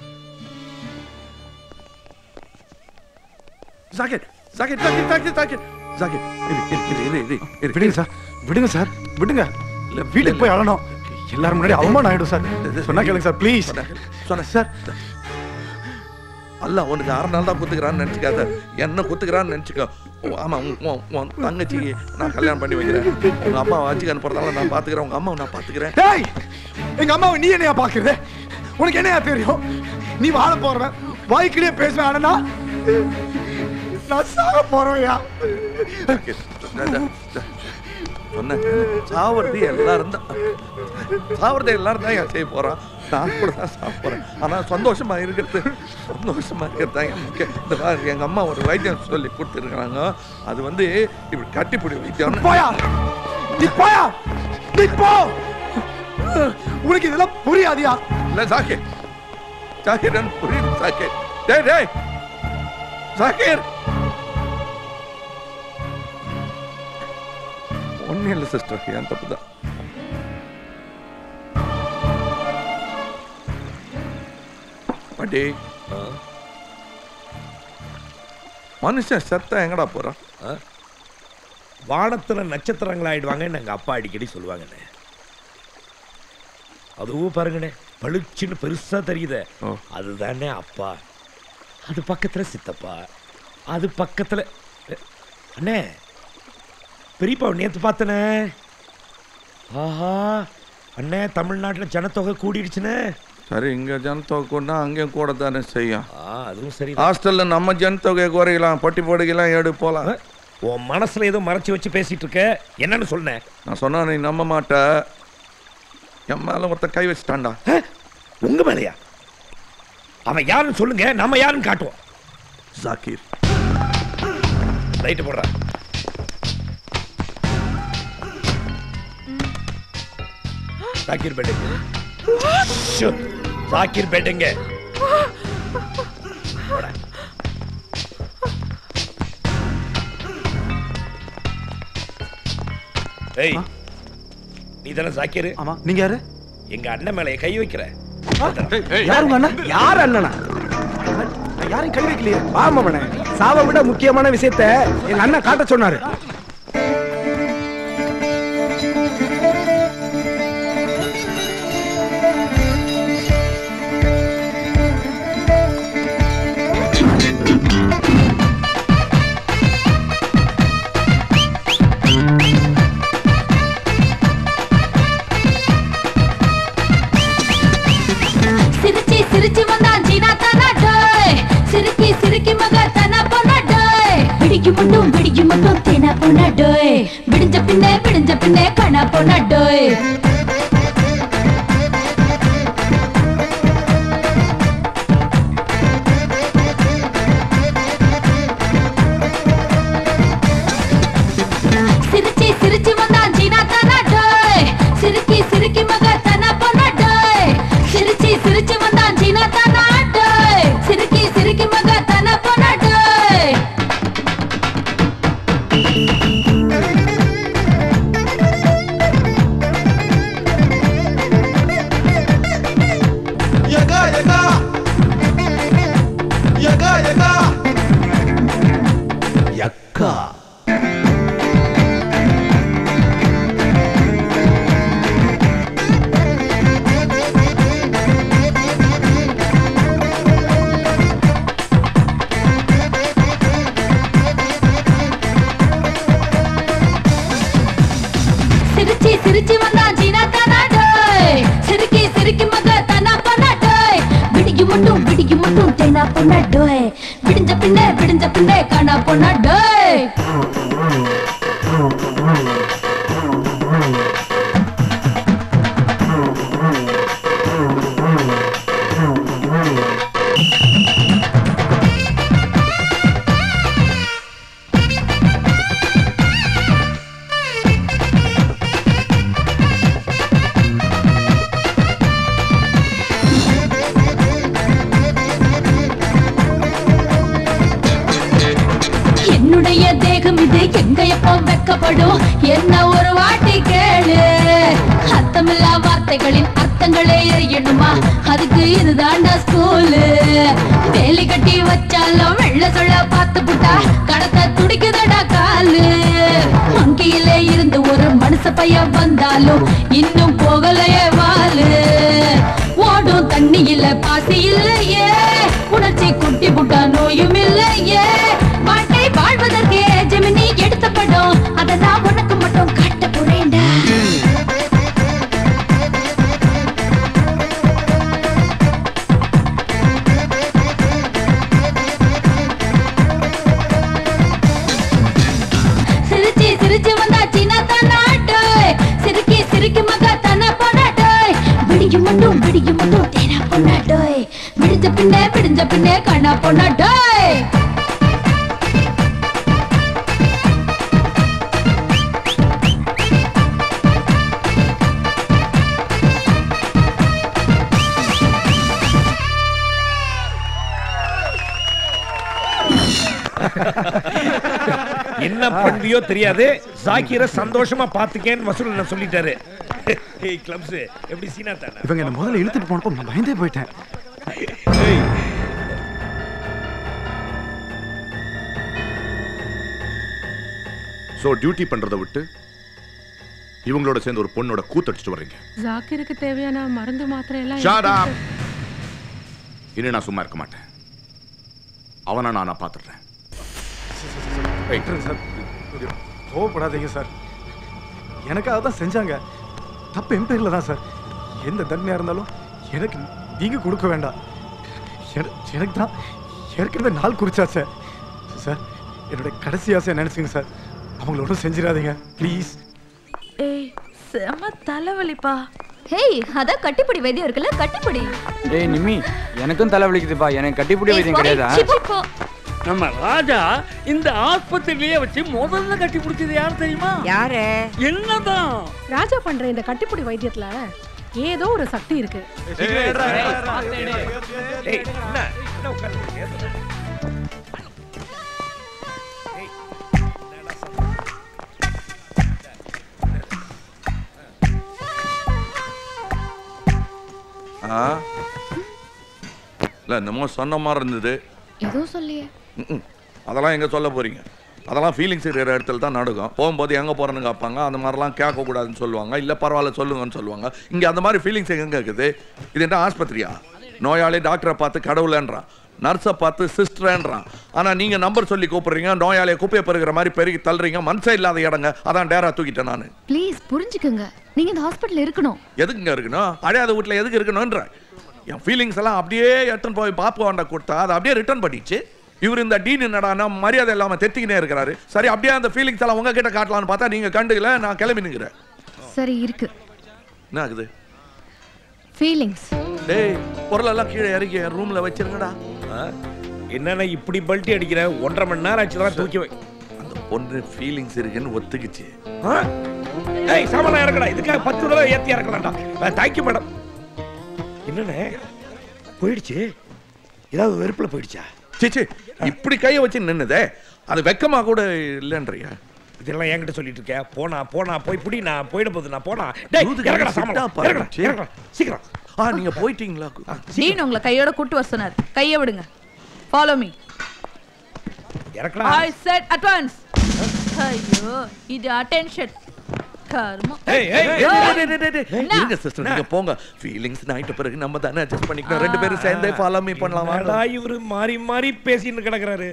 jacket jacket jacket jacket jacket jacket இரு இரு இரு இரு இரு விடுங்க சார் விடுங்க சார் விடுங்க இல்ல வீட்டுக்கு போய் அழணும் எல்லாரும் முன்னாடி அவமானம் ஆயிடும் சார் சொன்னா கேளுங்க சார் ப்ளீஸ் சொன்னேன் சார் அல்ல உனக்கு ஆறு நாள் தான் குத்துக்கிறான்னு நினச்சிக்காத என்ன குத்துக்கிறான்னு நினச்சிக்கோ ஆமாம் உன் உன் உன் தங்கச்சி நான் கல்யாணம் பண்ணி வைக்கிறேன் உங்கள் அம்மா வாட்சிக்கு அனுப்புறதால நான் பார்த்துக்கிறேன் உங்கள் அம்மாவை நான் பார்த்துக்கிறேன் டேய் எங்க அம்மாவை நீ என்னையா பாக்குறது உனக்கு என்னையா தெரியும் நீ வாழ போறவன் வாய்க்கிலேயே பேசுவேன் ஆனா நான் நான் சாக போறவையா சொன்னேன் சாவறது எல்லாரும் தான் சாவறது எல்லாரும் தான் ஏன் செய்ய போறான் நான் கூட தான் சாப்பிட போறேன் ஆனா சந்தோஷமா இருக்கிறது சந்தோஷமா இருக்கிறது தான் எனக்கு இந்த மாதிரி எங்க அம்மா ஒரு வைத்தியம் சொல்லி கொடுத்துருக்காங்க அது வந்து இப்படி கட்டிப்பிடி வைத்தியம் போயா நீ போயா நீ போ உனக்கு இதெல்லாம் புரியாதியா இல்ல சாக்கே சாக்கீர் எனக்கு புரியுது சாக்கீர் டேய் டேய் சாக்கீர் ஒன்றும் இல்லை சிஸ்டர் என் தப்பு தான் பாட்டி மனுஷன் செத்தா எங்கடா போறான் வானத்துல நட்சத்திரங்கள் ஆயிடுவாங்கன்னு எங்க அப்பா அடிக்கடி சொல்லுவாங்கண்ணே அதுவும் பாருங்கண்ணே பளிச்சுன்னு பெருசா தெரியுதே அதுதானே அப்பா அது பக்கத்துல சித்தப்பா அது பக்கத்துல அ, அண்ணே பெரியப்பா நேத்து பார்த்தனே ஆஹா அண்ணே தமிழ்நாட்டுல ஜனத்தொகை கூடிடுச்சுனே சரி இங்க ஜனத்தொகை கொண்டா அங்கேயும் கூட தானே செய்யும் அதுவும் சரி ஹாஸ்டல்ல நம்ம ஜனத்தொகை குறைக்கலாம் பட்டி போடுக்கலாம் ஏடு போலாம் உன் மனசுல ஏதோ மறைச்சு வச்சு பேசிட்டு இருக்க என்னன்னு சொன்னேன் நான் சொன்னா நீ நம்ப மாட்ட என் மேல ஒருத்தன் கை வச்சுட்டான்டா உங்க மேலையா அவன் யாருன்னு சொல்லுங்க நம்ம யாருன்னு காட்டுவோம் ஜாக்கீர் லைட்டு போடுறா ஜாக்கீர் பெட்டுங்க ஷோ, ஜாக்கீர் பெட்டுங்க போடா. ஏய் நீ தானே ஜாக்கீர் ஆமா நீங்க யாரு எங்க அண்ணன் மேல கை வைக்கிற யாருங்க அண்ணா யார் அண்ணனா நான் யாரையும் கை வைக்கலையே பாமவனே சாவை விட முக்கியமான விஷயத்த எங்க அண்ணன் காட்ட சொன்னாரு சிரிச்சி சிரிச்சி வந்தான் ஜீனா தானா டோய் சிரிக்கி சிரிக்கி மக தானா போனா டோய் விடிக்கு மட்டும் விடிக்கு மட்டும் தேனா போனா டோய் விடிஞ்ச பின்னே விடிஞ்ச பின்னே கணா போனா டோய் சிரிச்சி சிரிச்சி வந்தான் ஜீனா தானா டோய் சிரிக்கி சிரிக்கி மக தானா போனா டோய் சிரிச்சி சிரிச்சி வந்தான் ஜீனா தானா டோய் சிரிக்கி சிரிக்கி மக தானா போனா டோய் Yaga, yaga. Yaga, yaga. யக்கா சிரிச்சி சிரிச்சி வந்தான் ஜீனா தானா டோய் சிரிக்கி சிரிக்கி மக தானா போனா டோய் விடிக்கு மட்டும் விடிக்கு மட்டும் தேனா போனா டோய் விடிஞ்ச பின்னே விடிஞ்ச பின்னே காணா போனா டோய் என்னுடைய தேகம் இது எங்க எப்போ வெக்கப்படும் என்ன ஒரு வாட்டி கேளு அர்த்தமில்லா வார்த்தைகளின் அர்த்தங்களே எறியணுமா அதுக்கு இதுதான்டா ஸ்கூலு வேலி கட்டி வச்சாலும் வெள்ள சொல்ல பார்த்து புட்டா கடத்த துடிக்குதடா காலு வங்கியிலே இருந்து ஒரு மனுஷ பையன் வந்தாலும் இன்னும் போகலையே வாலு ஓடும் தண்ணி இல்ல பாசி இல்லையே உணர்ச்சி குட்டி புட்டா நோயும் இல்லையே வாழ்க்கை வாழ்வதற்கே ஜெமினி எடுத்த படம் அதை நான் உனக்கு மட்டும் காட்ட போறேன்டா சிரிச்சி சிரிச்சி வந்தா சீனா தானாட்டோய் சிரிக்கி சிரிக்கி மகா தானா போனாட்டோய் விடிக்கு மட்டும் விடிக்கு மட்டும் தேனா போனாட்டோய் விடிஞ்ச பின்னே விடிஞ்ச பின்னே கண்ணா போனாட்டோய் என்ன பண்ணுவியோ தெரியாது ஜாக்கிர சந்தோஷமா பாத்துக்கேன்னு வசூல் என்ன சொல்லிட்டாரு ஏய் கிளப்ஸ் எப்படி சீனா தானே இவங்க என்ன முதல்ல இழுத்துட்டு போனப்போ நான் பயந்தே போயிட்டேன் ஸோ டியூட்டி பண்றதை விட்டு இவங்களோட சேர்ந்து ஒரு பொண்ணோட கூத்தடிச்சிட்டு வர்றீங்க ஜாக்கிருக்கு தேவையான மருந்து மாத்திரை எல்லாம் Shut up. எடுத்து- இனி நான் சும்மா இருக்க மாட்டேன் அவனை நான் நான் பார்த்துடுறேன் விட்டுருங்க சார் கொஞ்சம் கோவப்படாதீங்க சார் எனக்காக தான் செஞ்சாங்க தப்பு என் பேரில் தான் சார் எந்த தண்டனையாக இருந்தாலும் எனக்கு நீங்கள் கொடுக்க வேண்டாம் என- எனக்கு தான் ஏற்கனவே நாள் குறிச்சாச்சே சார் என்னுடைய கடைசி ஆசையை நினச்சிங்க சார் அவங்களோட செஞ்சிடாதீங்க ப்ளீஸ் ஏய் செம தலைவலிப்பா ஹேய் அதான் கட்டிப்பிடி வைத்தியம் இருக்குல்ல கட்டிப்பிடி டேய் நிம்மி எனக்கும் தலை வலிக்குதுப்பா எனக்கு கட்டிப்பிடி வைத்தியம் கிடையாதா நம்ம ராஜா இந்த ஆஸ்பத்திரியிலேயே வச்சு முதல்ல கட்டி பிடிச்சது யார் தெரியுமா யாரு என்னதான் ராஜா பண்ற இந்த கட்டிப்புடி வைத்தியத்துல ஏதோ ஒரு சக்தி இருக்கு ஏய் என்ன என்ன உட்கார்ந்து ஆ இல்லை என்னமோ சொன்ன மாதிரி இருந்தது எதுவும் சொல்லியே ம்ம். அதெல்லாம் எங்கே சொல்ல போறீங்க அதெல்லாம் ஃபீலிங்ஸ் இருக்கிற இடத்துல தான் நடக்கும் போகும்போது எங்கே போகிறேன்னு கேட்பாங்க அந்த மாதிரிலாம் கேட்கக்கூடாதுன்னு சொல்லுவாங்க இல்லை பரவாயில்ல சொல்லுங்கன்னு சொல்லுவாங்க இங்கே அந்த மாதிரி ஃபீலிங்ஸ் எங்கே இருக்குது இது என்ன ஆஸ்பத்திரியா நோயாளி டாக்டரை பார்த்து கடவுளேன்றான் நர்ஸை பார்த்து சிஸ்டரேன்றான் ஆனால் நீங்கள் நம்பர் சொல்லி கூப்பிடுறீங்க நோயாளியை குப்பையை பெருகிற மாதிரி பெருகி தள்ளுறீங்க மனுஷன் இல்லாத இடங்க அதான் டேரா தூக்கிட்டேன் நான் ப்ளீஸ் புரிஞ்சுக்குங்க நீங்க இந்த ஹாஸ்பிட்டல் இருக்கணும் எதுக்குங்க இருக்கணும் அடையாத வீட்டில் எதுக்கு இருக்கணும்ன்ற என் ஃபீலிங்ஸ் எல்லாம் அப்படியே எடுத்துன்னு போய் பாப்பு வாண்ட கொடுத்தா அதை அப்படியே ரிட்டர்ன் பண்ணிச்சு இவர் இந்த டீன் என்னடானா மரியாதை இல்லாமல் தெத்திக்கினே இருக்கிறாரு சரி அப்படியே அந்த ஃபீலிங்ஸ் எல்லாம் உங்ககிட்ட காட்டலாம்னு பார்த்தா நீங்கள் கண்டுக்கல நான் கிளம்பி நிற்கிறேன் சரி இருக்கு என்ன ஆகுது ஃபீலிங்ஸ் டேய் பொருளெல்லாம் கீழே இறக்கி என் ரூமில் வச்சிருங்கடா என்னன்னா இப்படி பல்ட்டி அடிக்கிற ஒன்றரை மணி நேரம் ஆச்சு தான் தூக்கி வை அந்த பொண்ணு ஃபீலிங்ஸ் இருக்குன்னு ஒத்துக்குச்சு ஆ? ஏய் சாமான் இறக்கடா இதுக்காக பத்து தடவை ஏத்தி இறக்கலாம்டா தேங்க்யூ மேடம் என்னண்ணே போயிடுச்சு ஏதாவது வெறுப்புல போயிடுச்சா சீச்சி இப்படி கையை வச்சு நின்னுதே அது வெக்கமா கூட இல்லைன்றியா இதெல்லாம் என்கிட்ட சொல்லிட்டு இருக்க போனா போனா போய் புடி நான் போயிட போகுது நான் போனா டேய் தூதுக்கு இறக்கடா சிட்டா சாமான் பாரு. இறக்கடா இறக்கடா சீக்கிரம் ஆ நீங்க போயிட்டீங்களா டீன் உங்களை கையோட கூட்டு வர சொன்னார் கையை விடுங்க ஃபாலோ மீ இறக்கடா ஐ செட் அட்வான்ஸ் ஐயோ இது அட்டென்ஷன் கர்மம் ஏய் ஏய் ஏய், என்ன? இருங்க சிஸ்டர் நீங்க போங்க ஃபீலிங்ஸ் நைட் பிறகு நம்ம தானே அட்ஜஸ்ட் பண்ணிக்கணும் ரெண்டு பேரும் சேர்ந்தே ஃபாலோ மீ பண்ணலாம் என்னடா வாங்க இவரு மாறி மாறி பேசின்னு கிடக்குறாரு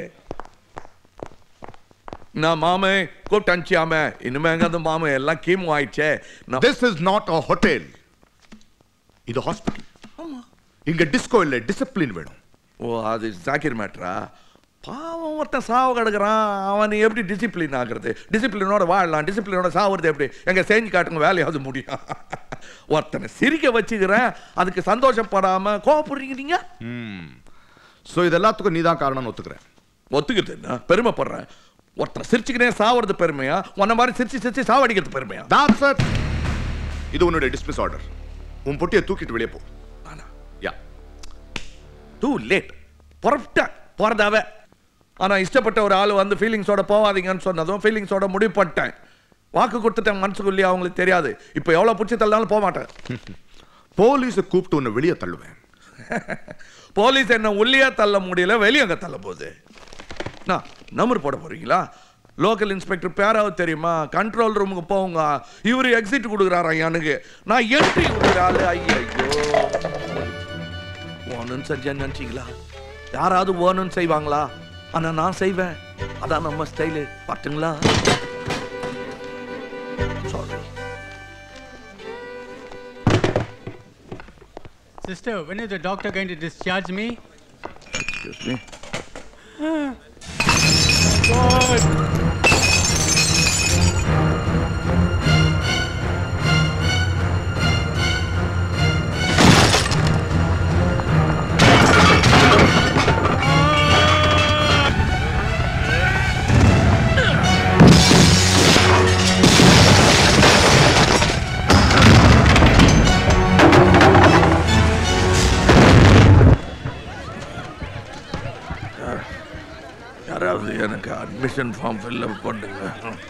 நான் மாமே கூப்பிட்டு அனுப்பிச்சியாம இனிமே எங்க அந்த மாமே எல்லாம் கீமு ஆயிடுச்சே நான் this is not a hotel இது ஹாஸ்பிட்டல் இங்க டிஸ்கோ இல்ல டிசிப்ளின் வேணும் ஓ அது ஜாக்கிர் மேட்ரா பாவம் ஒருத்தன் சாவு கிடக்குறான் அவன் எப்படி டிசிப்ளின் ஆகுறது டிசிப்ளினோட வாழலாம் டிசிப்ளினோட சாவுறது எப்படி எங்க செஞ்சு காட்டுங்க வேலையாவது முடியும் ஒருத்தனை சிரிக்க வச்சுக்கிறேன் அதுக்கு சந்தோஷப்படாம கோவப்படுறீங்க நீங்க ஸோ இது எல்லாத்துக்கும் நீ தான் காரணம்னு ஒத்துக்கிறேன் ஒத்துக்கிறது என்ன பெருமைப்படுறேன் ஒருத்தனை சிரிச்சுக்கினே சாவறது பெருமையா உன்ன மாதிரி சிரிச்சு சிரிச்சு சாவடிக்கிறது பெருமையா That's it. இது உன்னுடைய டிஸ்மிஸ் ஆர்டர் உன் பொட்டியை தூக்கிட்டு வெளியே போ யா டூ லேட் புறப்பட்டேன் போறதாவே ஆனா இஷ்டப்பட்ட ஒரு ஆள் வந்து ஃபீலிங்ஸோட போவாதீங்கன்னு சொன்னதும் ஃபீலிங்ஸோட முடிவு பண்ணிட்டேன் வாக்கு கொடுத்துட்டேன் மனசுக்குள்ளேயே அவங்களுக்கு தெரியாது இப்போ எவ்வளோ பிடிச்சி தள்ளாலும் போக மாட்டேன் போலீஸை கூப்பிட்டு உன்னை வெளியே தள்ளுவேன் போலீஸ் என்ன உள்ளே தள்ள முடியல வெளியே அங்கே தள்ள போகுது நான் நம்பர் போட போறீங்களா லோக்கல் இன்ஸ்பெக்டர் பேராவது தெரியுமா கண்ட்ரோல் ரூமுக்கு போங்க இவர் எக்ஸிட் கொடுக்குறாரா எனக்கு நான் என்ட்ரி கொடுக்குறாள் ஐயோ ஓனுன்னு செஞ்சேன்னு நினச்சிங்களா யாராவது ஓனுன்னு செய்வாங்களா ஆனா நான் செய்வேன் அதான் நம்ம ஸ்டைலு பாட்டுங்களா sorry Sister, when is the doctor going to discharge me? Excuse me எனக்கு அட்மிஷன் ஃபார்ம் ஃபில்அப் பண்ணுங்க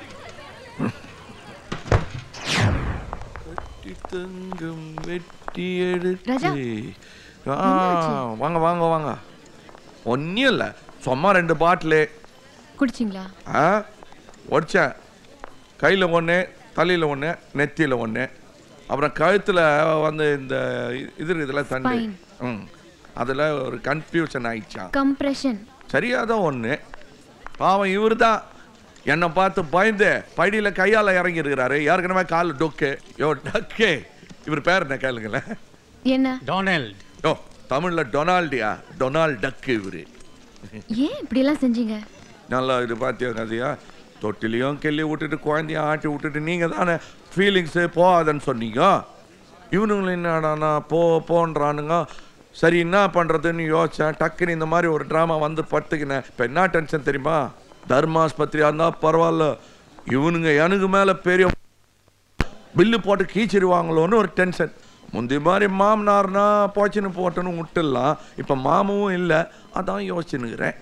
வெட்டி தங்கம் வெட்டி ராஜா, எடுத்து ஆ, வாங்க வாங்க வாங்க ஒன்றும் இல்லை சும்மா ரெண்டு பாட்டிலு குடிச்சிங்களா ஆ உடச்சேன் கையில் ஒன்று தலையில் ஒன்று நெத்தியில் ஒன்று அப்புறம் கழுத்தில் வந்து இந்த இது இதில் தண்டு Spine. ம் அதில் ஒரு கன்ஃபியூஷன் ஆயிடுச்சான் கம்ப்ரெஷன் சரியாத ஒன்று பாவம் இவர் தான் என்னை பார்த்து பயந்து படியில் கையால் இறங்கி இருக்கிறாரு ஏற்கனவே கால் டொக்கு யோ டக்கே இவர் பேர் என்ன கேளுங்களேன் என்ன டொனால்ட் யோ தமிழில் டொனால்டியா டொனால்ட் டக்கு இவர் ஏன் இப்படியெல்லாம் செஞ்சீங்க நல்லா இது பார்த்தியா கதையா தொட்டிலையும் கிள்ளி விட்டுட்டு குழந்தைய ஆட்டி விட்டுட்டு நீங்கள் தானே ஃபீலிங்ஸு போகாதன்னு சொன்னீங்க இவனுங்களும் என்னடானா போ போன்றானுங்க சரி என்ன பண்ணுறதுன்னு யோசிச்சேன் டக்குன்னு இந்த மாதிரி ஒரு ட்ராமா வந்து படுத்துக்கினேன் இப்போ என்ன டென்ஷன் தெரியுமா தர்மாஸ்பத்திரியாக இருந்தால் பரவாயில்ல இவனுங்க எனக்கு மேலே பெரிய பில்லு போட்டு கீச்சிருவாங்களோன்னு ஒரு டென்ஷன் முந்தி மாதிரி மாமனார்னா போச்சுன்னு போட்டுன்னு விட்டுடலாம் இப்போ மாமாவும் இல்லை அதான் யோசிச்சுன்னுக்கிறேன்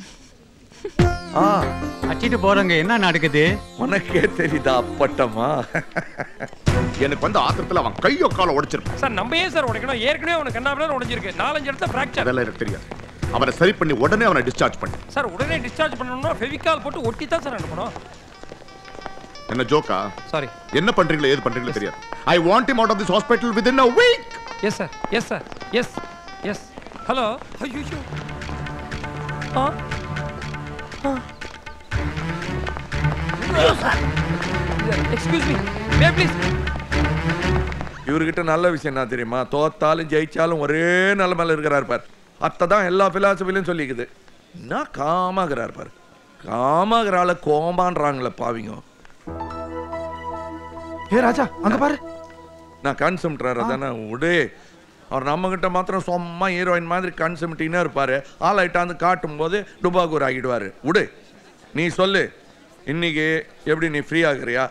ஆ அச்சிட்டு போறவங்க என்ன நடக்குது உனக்கே தெரியுதா அப்பட்டமா எனக்கு வந்து ஆத்திரத்துல அவன் கையோ காலை உடைச்சிருப்பான் சார் நம்ம ஏன் சார் உடைக்கணும் ஏற்கனவே அவனுக்கு கண்ணாபிலாம் உடைஞ்சிருக்கு நாலஞ்சு இடத்துல ஃப்ராக்சர் அதெல்லாம் எனக்கு தெரியாது அவனை சரி பண்ணி உடனே அவனை டிஸ்சார்ஜ் பண்ணு சார் உடனே டிஸ்சார்ஜ் பண்ணணும்னா ஃபெவிகால் போட்டு ஒட்டி தான் சார் அனுப்பணும் என்ன ஜோக்கா சாரி என்ன பண்றீங்களோ ஏது பண்றீங்களோ தெரியாது I want him out of this hospital within a week yes sir yes sir yes yes hello ஐயோ ஆ எக்ஸ்கியூஸ் மீ மே ப்ளீஸ் இவர்கிட்ட நல்ல விஷயம் என்ன தெரியுமா தோத்தாலும் ஜெயிச்சாலும் ஒரே நிலைமையில இருக்கிறார் பார் அத்தை தான் எல்லா பிலாசபிலையும் சொல்லிக்குது என்ன காமாகிறார் பார் காமாகிறால கோமான்றாங்களே பாவிங்க ஏ ராஜா அங்க பாரு நான் கன்சம்ட்றாரு தானே விடு அவர் நம்ம கிட்ட மாத்திரம் சும்மா ஹீரோயின் மாதிரி கன்சம்ட்டினே இருப்பாரு ஆளாயிட்டாந்து காட்டும் போது டுபாகூர் ஆகிடுவாரு விடு நீ சொல்லு இன்னைக்கு எப்படி நீ ஃப்ரீ ஆகுறியா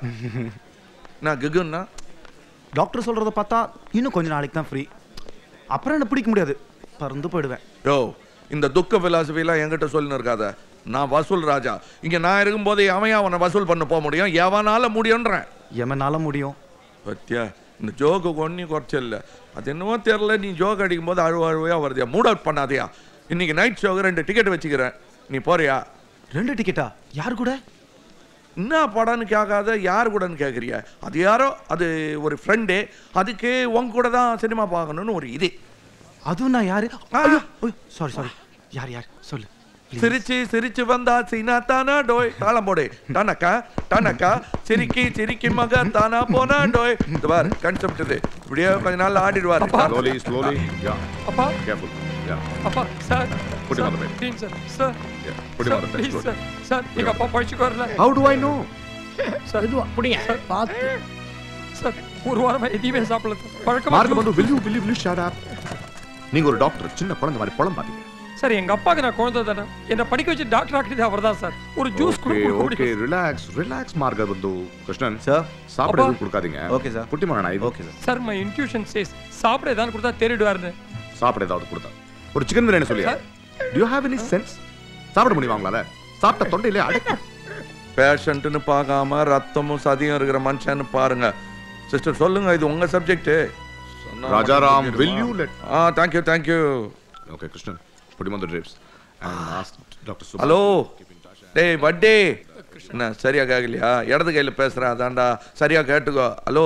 நான் கிகுன்னா டாக்டர் சொல்றத பார்த்தா இன்னும் கொஞ்ச நாளைக்கு தான் ஃப்ரீ அப்புறம் என்ன பிடிக்க முடியாது பறந்து போயிடுவேன் யோ இந்த துக்க பிலாசபிலாம் என்கிட்ட சொல்லின்னு இருக்காத நான் வசூல் ராஜா இங்க நான் இருக்கும்போது அவன் அவனை வசூல் பண்ண போக முடியும் எவனால முடியுன்றேன் எமனால முடியும் பத்தியா இந்த ஜோக்கு ஒன்றும் குறைச்சல அது என்னவோ தெரில நீ ஜோக் அடிக்கும் போது அழுவ அழுவையா வருதியா மூட் அவுட் பண்ணாதயா இன்னைக்கு நைட் ஷோக்கு ரெண்டு டிக்கெட் வச்சுக்கிறேன் நீ போறியா ரெண்டு டிக்கெட்டா யார் கூட என்ன படம்னு கேட்காத யார் கூடன்னு கேட்குறிய அது யாரோ அது ஒரு ஃப்ரெண்டு அதுக்கு உங்க கூட தான் சினிமா பார்க்கணும்னு ஒரு இது அதுவும் நான் யாரு சாரி சாரி யார் யார் சொல்லு சிரிச்சு சிரிச்சு வந்தா சீனா தானா டோய் தாளம் போடு டானக்கா டானக்கா சிரிக்கி சிரிக்கி மக தானா போனா டோய் இந்த பார் கன்செப்ட் இது இப்படியே கொஞ்ச நாள் ஆடிடுவார் slowly slowly yeah அப்பா careful yeah அப்பா sir Put him on the bed. Please sir sir yeah put him on the bed please slowly. Sir sir எங்க அப்பா பழிச்சுக்கு வரல how do I know sir இதுவா புடிங்க சார் பார்த்து சார் ஒரு வாரமா எதையுமே சாப்பிடல பழக்கமா மார்க் வந்து will you will you will you shut up நீங்க ஒரு டாக்டர் சின்ன குழந்தை மாதிரி பழம் பாத்தீங்க சார் எங்க அப்பாக்கு நான் குழந்தை தானே என்ன படிக்க வச்சு டாக்டர் ஆக்கிட்டது அவர் தான் சார் ஒரு ஜூஸ் கூட ஓகே கொடுக்க ஓகே முடியும் ரிலாக்ஸ் ரிலாக்ஸ் மார்க் வந்து கிருஷ்ணன் சார் சாப்பிட அப்பா. எதுவும் கொடுக்காதீங்க ஓகே சார் குட்டி மகனா இது okay sir sir my intuition says சாப்பிட ஏதாவது கொடுத்தா தேறிடுவாருன்னு சாப்பிட ஏதாவது கொடுத்தா ஒரு சிக்கன் பிரியாணி சொல்லியா do you have any sense சாப்பிட முடியுமா உங்களால சாப்பிட்ட தொண்டையிலே அடைக்கும் பேஷண்ட்னு பார்க்காம ரத்தமும் சதியும் இருக்கிற மனுஷன்னு பாருங்க சிஸ்டர் சொல்லுங்க இது உங்க subject Rajaram, will you let- ஆ thank you thank you okay Krishnan put him on the drips and ask Dr. Subha hello டேய் வட்டி என்ன சரியா கேட்கலையா இடது கையில பேசுறேன் அதான்டா சரியா கேட்டுக்கோ ஹலோ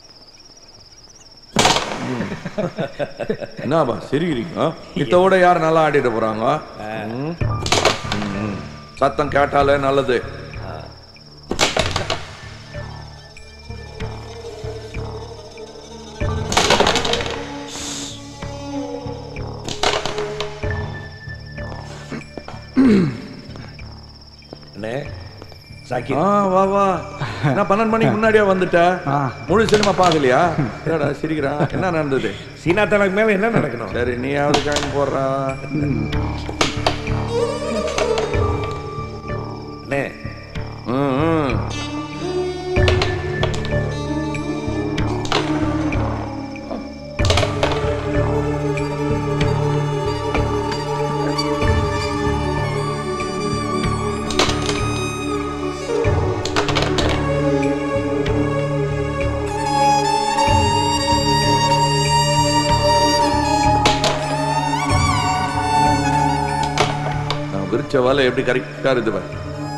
என்னப்பா சிரிக்கிறீங்க இத்தோட யார் நல்லா ஆடிட்டு போறாங்க ம். ம். சத்தம் கேட்டாலே நல்லது அண்ணே சாக்கி ஆ வா வா நான் பன்னெண்டு மணிக்கு முன்னாடியே வந்துட்டேன் முழு சினிமா பார்க்கலையா என்னடா சிரிக்கிறான் என்ன நடந்தது சீனா தனக்கு மேல என்ன நடக்கணும் சரி நீயாவது காயின் போடுறா அண்ணே ம், ம். வச்ச வேலை எப்படி கரெக்டாக இருக்குது பாரு.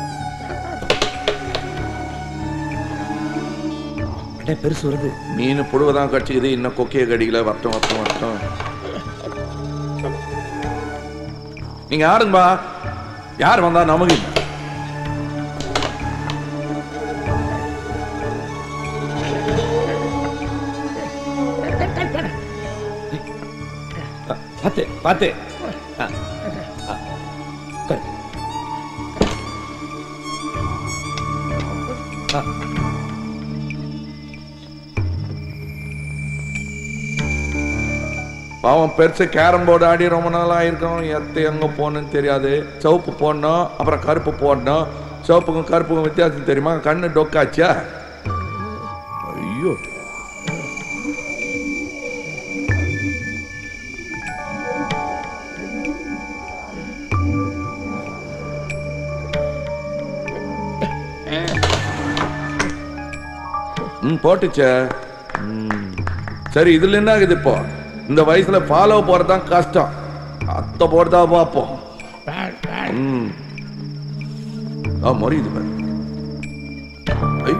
அண்ணே பெருசு வருது மீன் புழுவதான் கடிச்சிக்குது இன்னும் கொக்கையை கடிக்கல வரட்டும் வரட்டும் வரட்டும் நீங்க யாருங்கப்பா யார் வந்தா நமக்கு என்ன? பார்த்து பார்த்து ஆ, ஆ, உட்காரு. ஆ. பாவம் பெருசு கேரம் போர்டு ஆடி ரொம்ப நாள் ஆயிருக்கும் எத்த எங்க போகணும்னு தெரியாது சிவப்பு போடணும் அப்புறம் கருப்பு போடணும் சிவப்புக்கும் கருப்புக்கும் வித்தியாசம் தெரியுமா கண்ணு டொக்காச்சா ஐயோ ம் போட்டுச்சே ம். சரி இதுல என்ன ஆகுது இப்போ இந்த வயசுல ஃபாலோ போறதுதான் கஷ்டம் அத்தை போடுதா பார்ப்போம் ம் ஆ மறியுது பாரு ஐ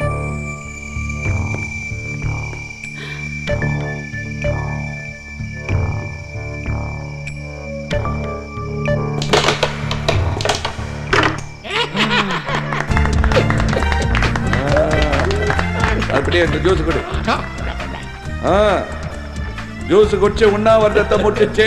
அப்படியே இந்த ஜூஸ் குடி ஆ ஜூஸ் குடிச்சு உண்ணாவிரதத்தை முட்டுச்சே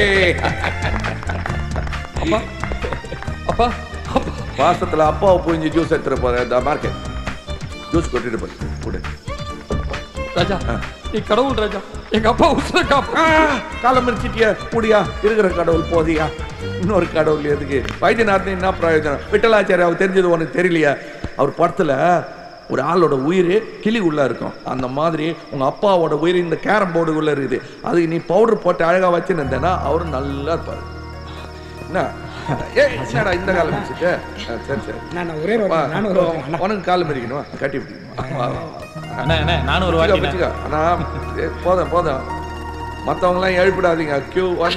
அப்பா அப்பா பாசத்துல அப்பாவை புரிஞ்சு ஜூஸ் எடுத்துட்டு போறேன் இந்த மார்க்கெட் ஜூஸ் கொட்டிட்டு போய் குடு ராஜா நீ கடவுள் ராஜா எங்க அப்பா உசுர காப்பா காலம் மிரிச்சிட்டியா குடியா இருக்கிற கடவுள் போதியா இன்னொரு கடவுள் எதுக்கு வைத்தியநாதன் என்ன பிரயோஜனம் விட்டலாச்சாரி அவர் தெரிஞ்சது உனக்கு தெரியலையா அவர் படத்துல ஒரு ஆளோட உயிர் கிளி உள்ள இருக்கும் அந்த மாதிரி உங்க அப்பாவோட உயிர் இந்த கேரம் போர்டுக்குள்ள இருக்குது அதுக்கு நீ பவுடர் போட்டு அழகா வச்சுருந்தேன்னா அவரும் நல்லா இருப்பாரு என்ன ஏய் என்னடா இந்த காலம் மிதிச்சிட்டு ஆ, சரி சரி நான் ஒரே ஒரு வா, வாட்டி, நானும் ஒரு வாட்டி, அண்ணா. உனக்கு கால் மிதிக்கணுமா கட்டி பிடிக்கணும் வா, வா, வா. அண்ணா, அண்ணா, நானும் ஒரு வச்சுக்கோ, வாட்டி வச்சுக்கோ. அண்ணா ஏ, போதும் போதும் மத்தவங்கலாம் எழுப்பிடாதீங்க கியூ ஒன்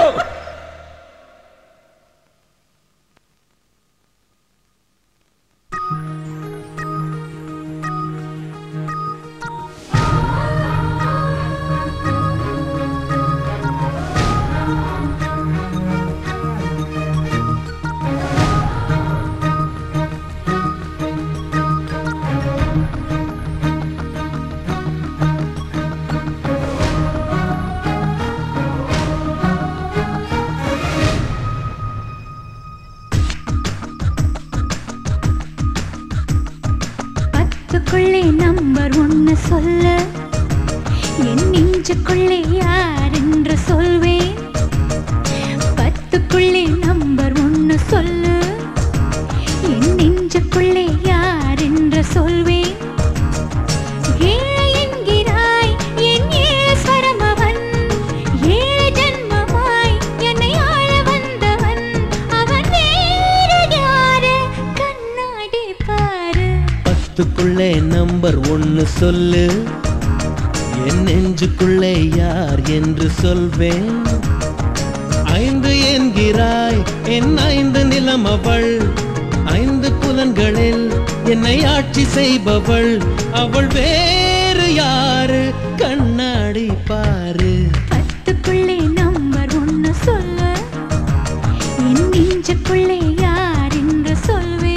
பத்துக்குள்ளே நம்பர் ஒன்னு சொல்லு என் நெஞ்சுக்குள்ளே யார் என்று சொல்வேன் பத்துக்குள்ளே நம்பர் ஒன்னு சொல்லு என் நெஞ்சுக்குள்ளே யார் என்று சொல்வேன் ஏழை என்கிறாய் என் ஈஸ்வரம் அவன் ஏழு ஜன்மமாய் என்னை ஆள வந்தவன் அவன் வேறு யாரு கண்ணாடி பாரு பத்துக்குள்ளே நம்பர் ஒன்னு சொல்லு என் நெஞ்சுக்குள்ளே யார் என்று சொல்வேன் ஐந்து என்கிறாய் என் ஐந்து நிலம் அவள் ஐந்து புலன்களில் என்னை ஆட்சி செய்பவள் அவள் வேறு யாரு கண்ணாடி பாரு பத்துக்குள்ளே நம்பர் ஒன்னு சொல்லு என் நெஞ்சுக்குள்ளே யார் என்று சொல்வேன்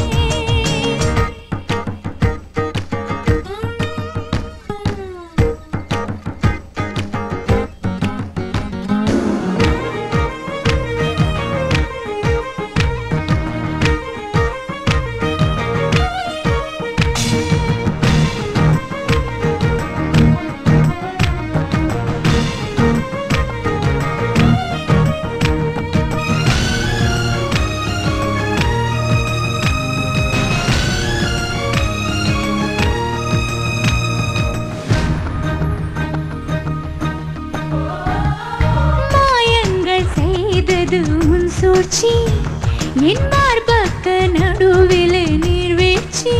மாயங்கள் செய்தது உன் சூழ்ச்சி என் மார்பக்க நடுவிலே நீர்வீழ்ச்சி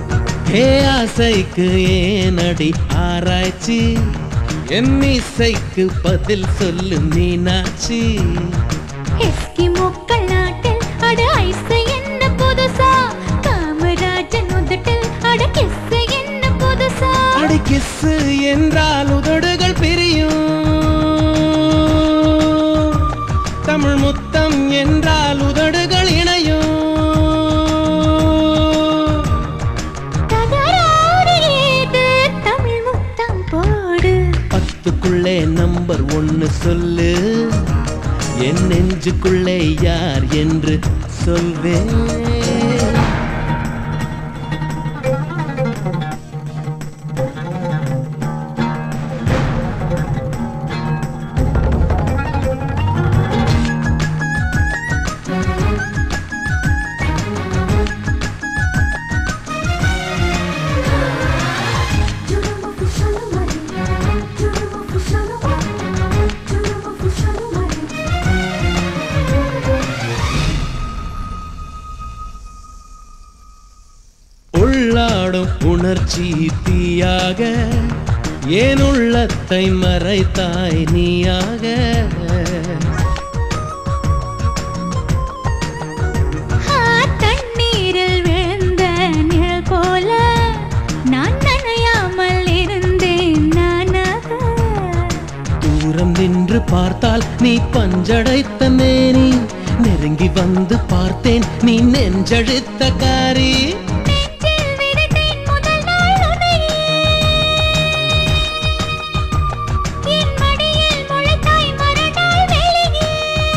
ஏ ஆசைக்கு ஏனடி ஆராய்ச்சி என் இசைக்கு எனக்கு பதில் சொல்லு மீனாட்சி எஸ்கிமோக்கள் நாட்டில் அட ஐஸ் என்ன புதுசா காமராஜன் உதட்டில் அட கிஸ் என்ன புதுசா அடி கிஸ்ஸு என்றால் உதடுகள் பிரியும் தமிழ் முத்தம் என்றால் உதடுகள் இணையும் தகராறு ஏது தமிழ் முத்தம் போடு பத்துக்குள்ளே நம்பர் ஒன்னு சொல்லு என் நெஞ்சுக்குள்ளே யார் என்று சொல்வேன் உள்ளாடும் உணர்ச்சி தீயாக ஏன் உள்ளத்தை மறைத்தாய் நீயாக ஆ, தண்ணீரில் விழுந்த நிழல் போல நான் நனையாமல் இருந்தேன் நானாக தூரம் நின்று பார்த்தால் நீ பஞ்சடைத்த மேனி நெருங்கி வந்து பார்த்தேன் நீ நெஞ்செழுத்த காரி நெஞ்சில் விதைத்தேன் முதல் நாள் உன்னையே. என் மடியில் முளைத்தாய் மறுநாள் வெளியே.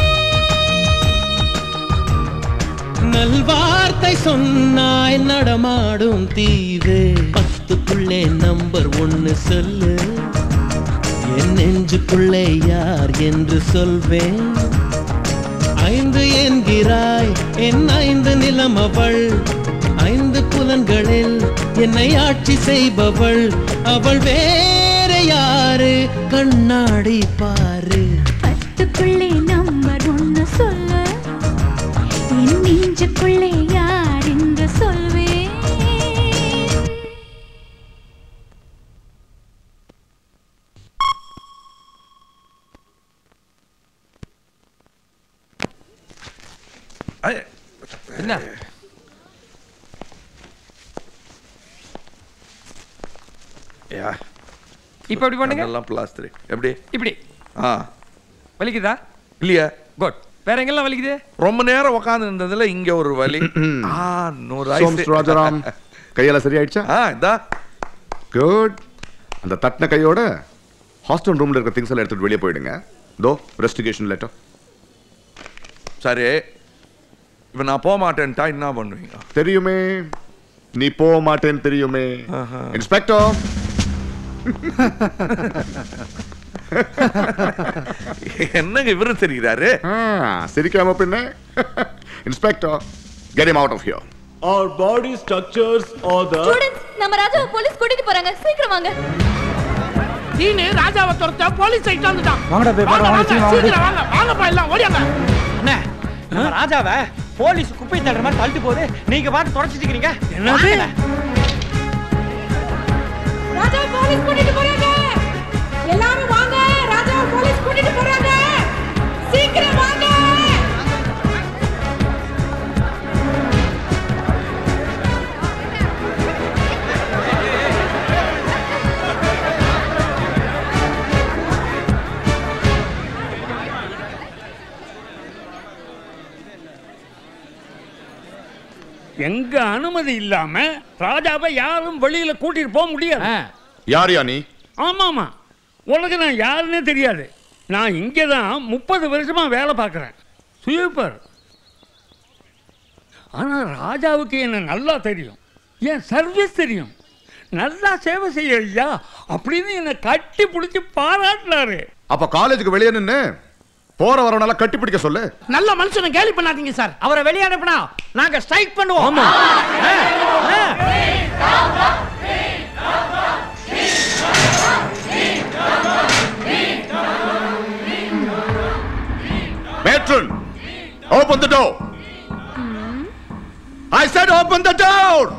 நல்வார்த்தை சொன்னாய் நடமாடும் தீவே பத்துக்குள்ளே நம்பர் ஒன்னு சொல்லு என் நெஞ்சுக்குள்ளே யார் என்று சொல்வேன் ஐந்து என்கிறாய் என் ஐந்து நிலம் அவள் ஐந்து புலன்களில் என்னை ஆட்சி செய்பவள் அவள் வேற யாரு கண்ணாடி பாரு பத்துக்குள்ளே நம்பர் ஒன்னு சொல்லு என் நெஞ்சுக்குள்ளே யார் என்று சொல்வேன் என்ன யா இப்போ எப்படி பண்ணுங்க எல்லாம் பிளாஸ்டர் எப்படி இப்படி ஆ வலிக்குதா இல்லையா குட் வேற எங்கெல்லாம் வலிக்குது ரொம்ப நேரம் உட்கார்ந்து இருந்ததுல இங்க ஒரு வலி ஆ நூறு சோம்ஸ் ஐஸ் ராஜாராம் கையெல்லாம் சரியாயிடுச்சா ஆ இதா குட் அந்த தட்டின கையோட ஹாஸ்டல் ரூம்ல இருக்க திங்ஸ் எல்லாம் எடுத்துட்டு வெளியே போயிடுங்க தோ ரெஸ்டிகேஷன் லெட்டர் சரி இப்போ நான் போக மாட்டேன்ட்டா என்ன பண்ணுவீங்க தெரியுமே நீ போக மாட்டேன்னு தெரியுமே இன்ஸ்பெக்டர் என்னங்க இவரு தெரிகிறாரு சிரிக்காம பின்ன inspector get him out of here Our body structures are the students நம்ம ராஜாவை போலீஸ் கூட்டிட்டு போறாங்க சீக்கிரம் வாங்க டீனு ராஜாவை துரத்த போலீஸ் ஐட்டம் வந்துட்டான் வாங்கடா போய் பாரு, வாங்க, வாங்க, வாங்க, சீக்கிரம் வாங்க. சீக்கிரம் வாங்க வாங்கப்பா எல்லாம் ஓடியாங்க அண்ணே நம்ம ராஜாவை போலீஸ் குப்பை தள்ளுற மாதிரி தள்ளிட்டு போகுது நீங்க பாட்டு தொடச்சிட்டு இருக்கீங்க என்னது? ராஜா போலீஸ் கூட்டிட்டு போறாங்க எல்லாரும் வாங்க ராஜா போலீஸ் கூட்டிட்டு போறாங்க சீக்கிரம் வாங்க எங்க அனுமதி இல்லாம ராஜாவை யாரும் வெளியில கூட்டிட்டு போக முடியாது யார் யா நீ ஆமாமா உனக்கு நான் யாருன்னே தெரியாது நான் இங்கே தான் முப்பது வருஷமா வேலை பார்க்குறேன் சூப்பர் ஆனால் ராஜாவுக்கு என்ன நல்லா தெரியும் என் சர்வீஸ் தெரியும் நல்லா சேவை செய்ய ஐயா அப்படின்னு என்னை கட்டி பிடிச்சி பாராட்டினாரு அப்ப காலேஜுக்கு வெளியே நின்னு போற வரவனால கட்டி பிடிக்க சொல்லு நல்ல மனுஷனை கேலி பண்ணாதீங்க சார் அவரை வெளியே அனுப்புனா நாங்க ஸ்ட்ரைக் பண்ணுவோம் ஆமா Matron, open the door. I said open the door.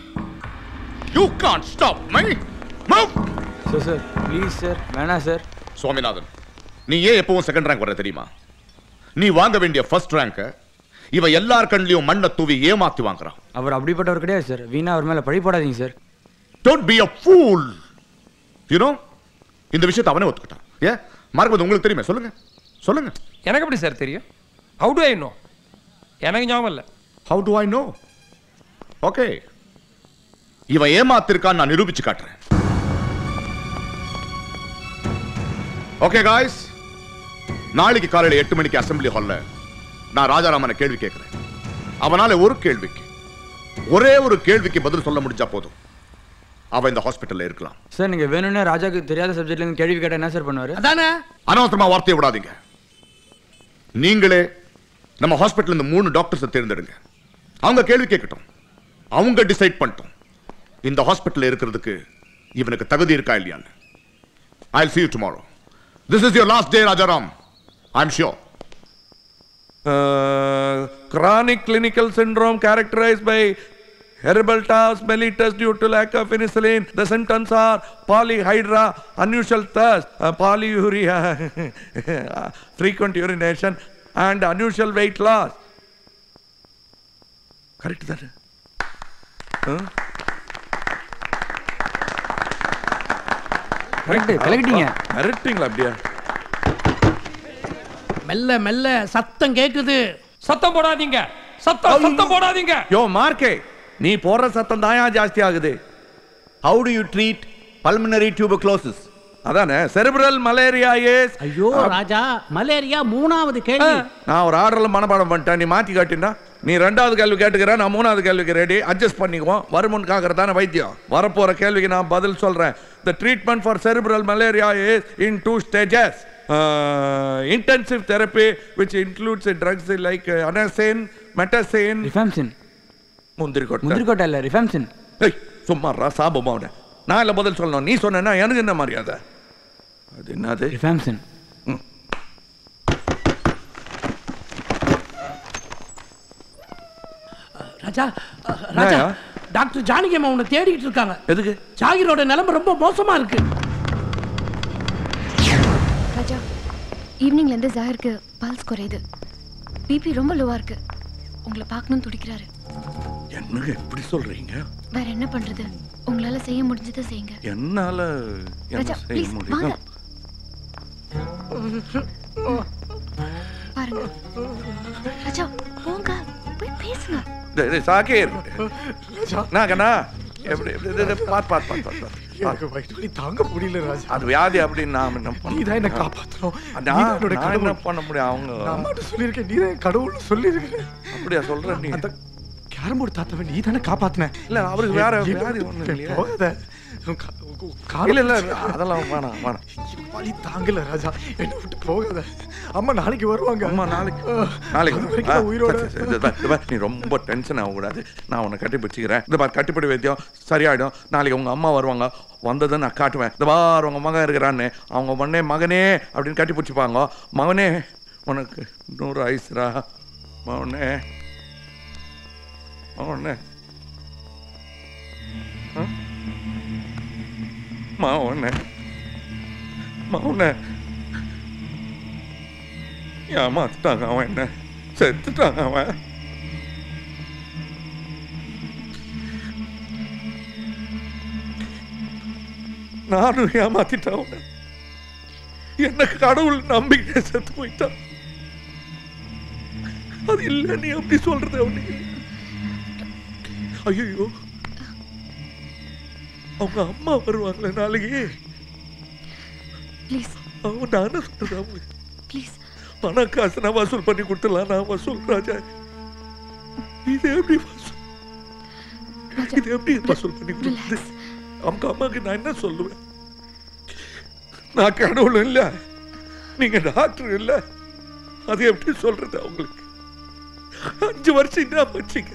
you can't stop me. Move. Sir sir please sir வேணாம் சார் சுவாமிநாதன் நீ ஏன் எப்பவும் செகண்ட் ரேங்க் வர தெரியுமா நீ வாங்க வேண்டிய ஃபர்ஸ்ட் ரேங்க் இவ எல்லார் கண்ணிலையும் மண்ணை தூவி ஏமாத்தி வாங்குறான் அவர் அப்படிப்பட்டவர் கிடையாது சார் வீணா அவர் மேல பழி போடாதீங்க sir don't be a fool you இந்த விஷயத்தை அவனே ஒத்துக்கிட்டான் ஏ மார்க் உங்களுக்கு தெரியுமே சொல்லுங்க சொல்லுங்க எனக்கு எப்படி சார் தெரியும் ஹவு டு ஐ நோ எனக்கு ஞாபகம் இல்லை how do I know okay இவன் ஏமாத்திருக்கான்னு நான் நிரூபிச்சு காட்டுறேன் ஓகே காய்ஸ் நாளைக்கு காலையில எட்டு மணிக்கு அசெம்பிளி ஹால்ல நான் ராஜாராமனை கேள்வி கேட்கிறேன் அவனால ஒரு கேள்விக்கு ஒரே ஒரு கேள்விக்கு பதில் சொல்ல முடிஞ்சா போதும் அவன் இந்த ஹாஸ்பிட்டல்ல இருக்கலாம் சார் நீங்க வேணும்னே ராஜாக்கு தெரியாத சப்ஜெக்ட்ல இருந்து கேள்வி கேட்டா என்ன சார் பண்ணுவாரு அதானே அனவசரமா வார்த்தையை விடாதீங்க நீங்களே நம்ம ஹாஸ்பிட்டல் இந்த மூணு டாக்டர்ஸை தேர்ந்தெடுங்க அவங்க கேள்வி கேட்கட்டும் அவங்க டிசைட் பண்ணிட்டோம் இந்த ஹாஸ்பிட்டல்ல இருக்கிறதுக்கு இவனுக்கு தகுதி இருக்கா இல்லையான்னு I see you tomorrow this is your last day Rajaram I am sure Uh, chronic clinical syndrome characterized by herbal toss, mellitus due to lack of penicillin. The symptoms are polyhydra, unusual thirst, uh, polyuria, frequent urination, and unusual weight loss. Correct தானே correct கலக்கிட்டீங்க மிரட்டிங்களா அப்படியா மெல்ல மெல்ல சத்தம் கேக்குது சத்தம் போடாதீங்க சத்தம் சத்தம் போடாதீங்க யோ மார்க்கே நீ போடுற சத்தம் தாயா ஜாஸ்தி ஆகுது how do you treat pulmonary tuberculosis அதானே செரிப்ரல் மலேரியா ஏஸ் ஐயோ ராஜா மலேரியா மூணாவது கேள்வி நான் ஒரு ஆர்டர்ல மனப்பாடம் பண்ணிட்டேன் நீ மாத்தி காட்டினா நீ ரெண்டாவது கேள்வி கேட்டுக்கிற நான் மூணாவது கேள்விக்கு ரெடி அட்ஜஸ்ட் பண்ணிக்குவோம் வருமுன் காக்கிறதான வைத்தியம் வரப்போற கேள்விக்கு நான் பதில் சொல்றேன் the treatment for cerebral malaria is in two stages intensive therapy which includes drugs like Anacin Metacin rifampicin முந்திரி கொட்டை முந்திரிக்கோட்டை இல்ல ரிஃபாம்சின் ஏய் சும்மாறா சாபம் அவனை நான் இல்லை பதில் சொல்லணும் நீ சொன்னா எனக்கு என்ன மரியாதை அது என்னது ரிஃபாம்சின் ராஜா அஹ், ராஜா என்னய்யா? டாக்டர் ஜானகி அம்மா உன்னை தேடிட்டு இருக்காங்க எதுக்கு ஜாகிரோட நிலைமை ரொம்ப மோசமா இருக்கு ராஜா ஈவினிங்ல இருந்து ஜாகிருக்கு பல்ஸ் குறையுது பிபி ரொம்ப லோவா இருக்கு உங்களை பார்க்கணும்னு துடிக்கிறாரு என்னங்க எப்படி சொல்றீங்க வேற என்ன பண்றது உங்களால செய்ய முடிஞ்சதை செய்யுங்க என்னால என்ன ராஜா செய்ய ப்ளீஸ் வாங்க முடியும் பாருங்க ராஜா போங்க போய் பேசுங்க டேய், டேய், சாக்கீர் நான் கண்ணா எப்படி எப்படி- இது- இது, பாத்து பாத்து பாத்து பாத்து, பாத்து எனக்கு வயிற்று வலி தாங்க முடியல ராஜா அது வியாதி அப்படின்னு நான் என்ன பண்ண நீ தான் என்ன காப்பாத்தணும் நான் நீ தான் என்னோட நான் என்ன கடவுள். பண்ண முடியும் அவங்க நான் அம்மாட்ட சொல்லியிருக்கேன் நீ தான் கடவுள்னு சொல்லியிருக்கேன் அப்படியா சொல்ற நீ அந்த கேரம் போர்டு தாத்தாவை நீ தானே காப்பாத்தின இல்ல அவருக்கு வேற இல்ல, வியாதி ஒண்ணும் இல்லையா போகாத உன் கா- உன் காலை இல்ல இல்ல பிடிச்சு- அதெல்லாம் வேணாம் வேணாம் வலி தாங்கல ராஜா என்ன விட்டு போகாத அம்மா நாளைக்கு வருவாங்க அம்மா நாளைக்கு அஹ், நாளைக்கு அது வரும். வரைக்கும் ஆ, நான் உயிரோட சரி, சரி, இது பார், இது பார், நீ ரொம்ப டென்ஷன் ஆகக்கூடாது நான் உன்னை கட்டி பிடிச்சிக்கிறேன் இந்த பார் கட்டிப்பிடி வைத்தியம் சரியாயிடும் நாளைக்கு உங்க அம்மா வருவாங்க வந்ததை நான் காட்டுவேன் இந்த பார் உங்க மகன் இருக்கிறான்னு அவங்க உடனே மகனே அப்படின்னு கட்டி பிடிச்சிப்பாங்க மகனே உனக்கு நூறு ஐஸ்ரா மகனே மகனே ஆ? மகனே மகனே ஏமாத்துட்டாங்க அவன் என்ன செத்துட்டாங்க அவன் நானும் ஏமாத்திட்டேன் அவனை என்ன கடவுள் நம்பிக்கை செத்து போயிட்டான் அது இல்ல நீ அப்படி சொல்றது அவனுக்கு ஐயோ அவங்க அம்மா வருவாங்களே நாளைக்கு ப்ளீஸ் அவங்க நானே சொல்றது அவங்களுக்கு ப்ளீஸ் பணம் காசு நான் வசூல் பண்ணி கொடுத்துடலாம் நான் வசூல் ராஜா இது எப்படி வசூல் இது எப்படி வசூல் பண்ணி கொடுக்குறது அவங்க அம்மாக்கு நான் என்ன சொல்லுவேன் நான் கடவுள் இல்ல நீங்க டாக்டர் இல்ல அது எப்படி சொல்றது அவங்களுக்கு அஞ்சு வருஷம் என்ன வச்சுங்க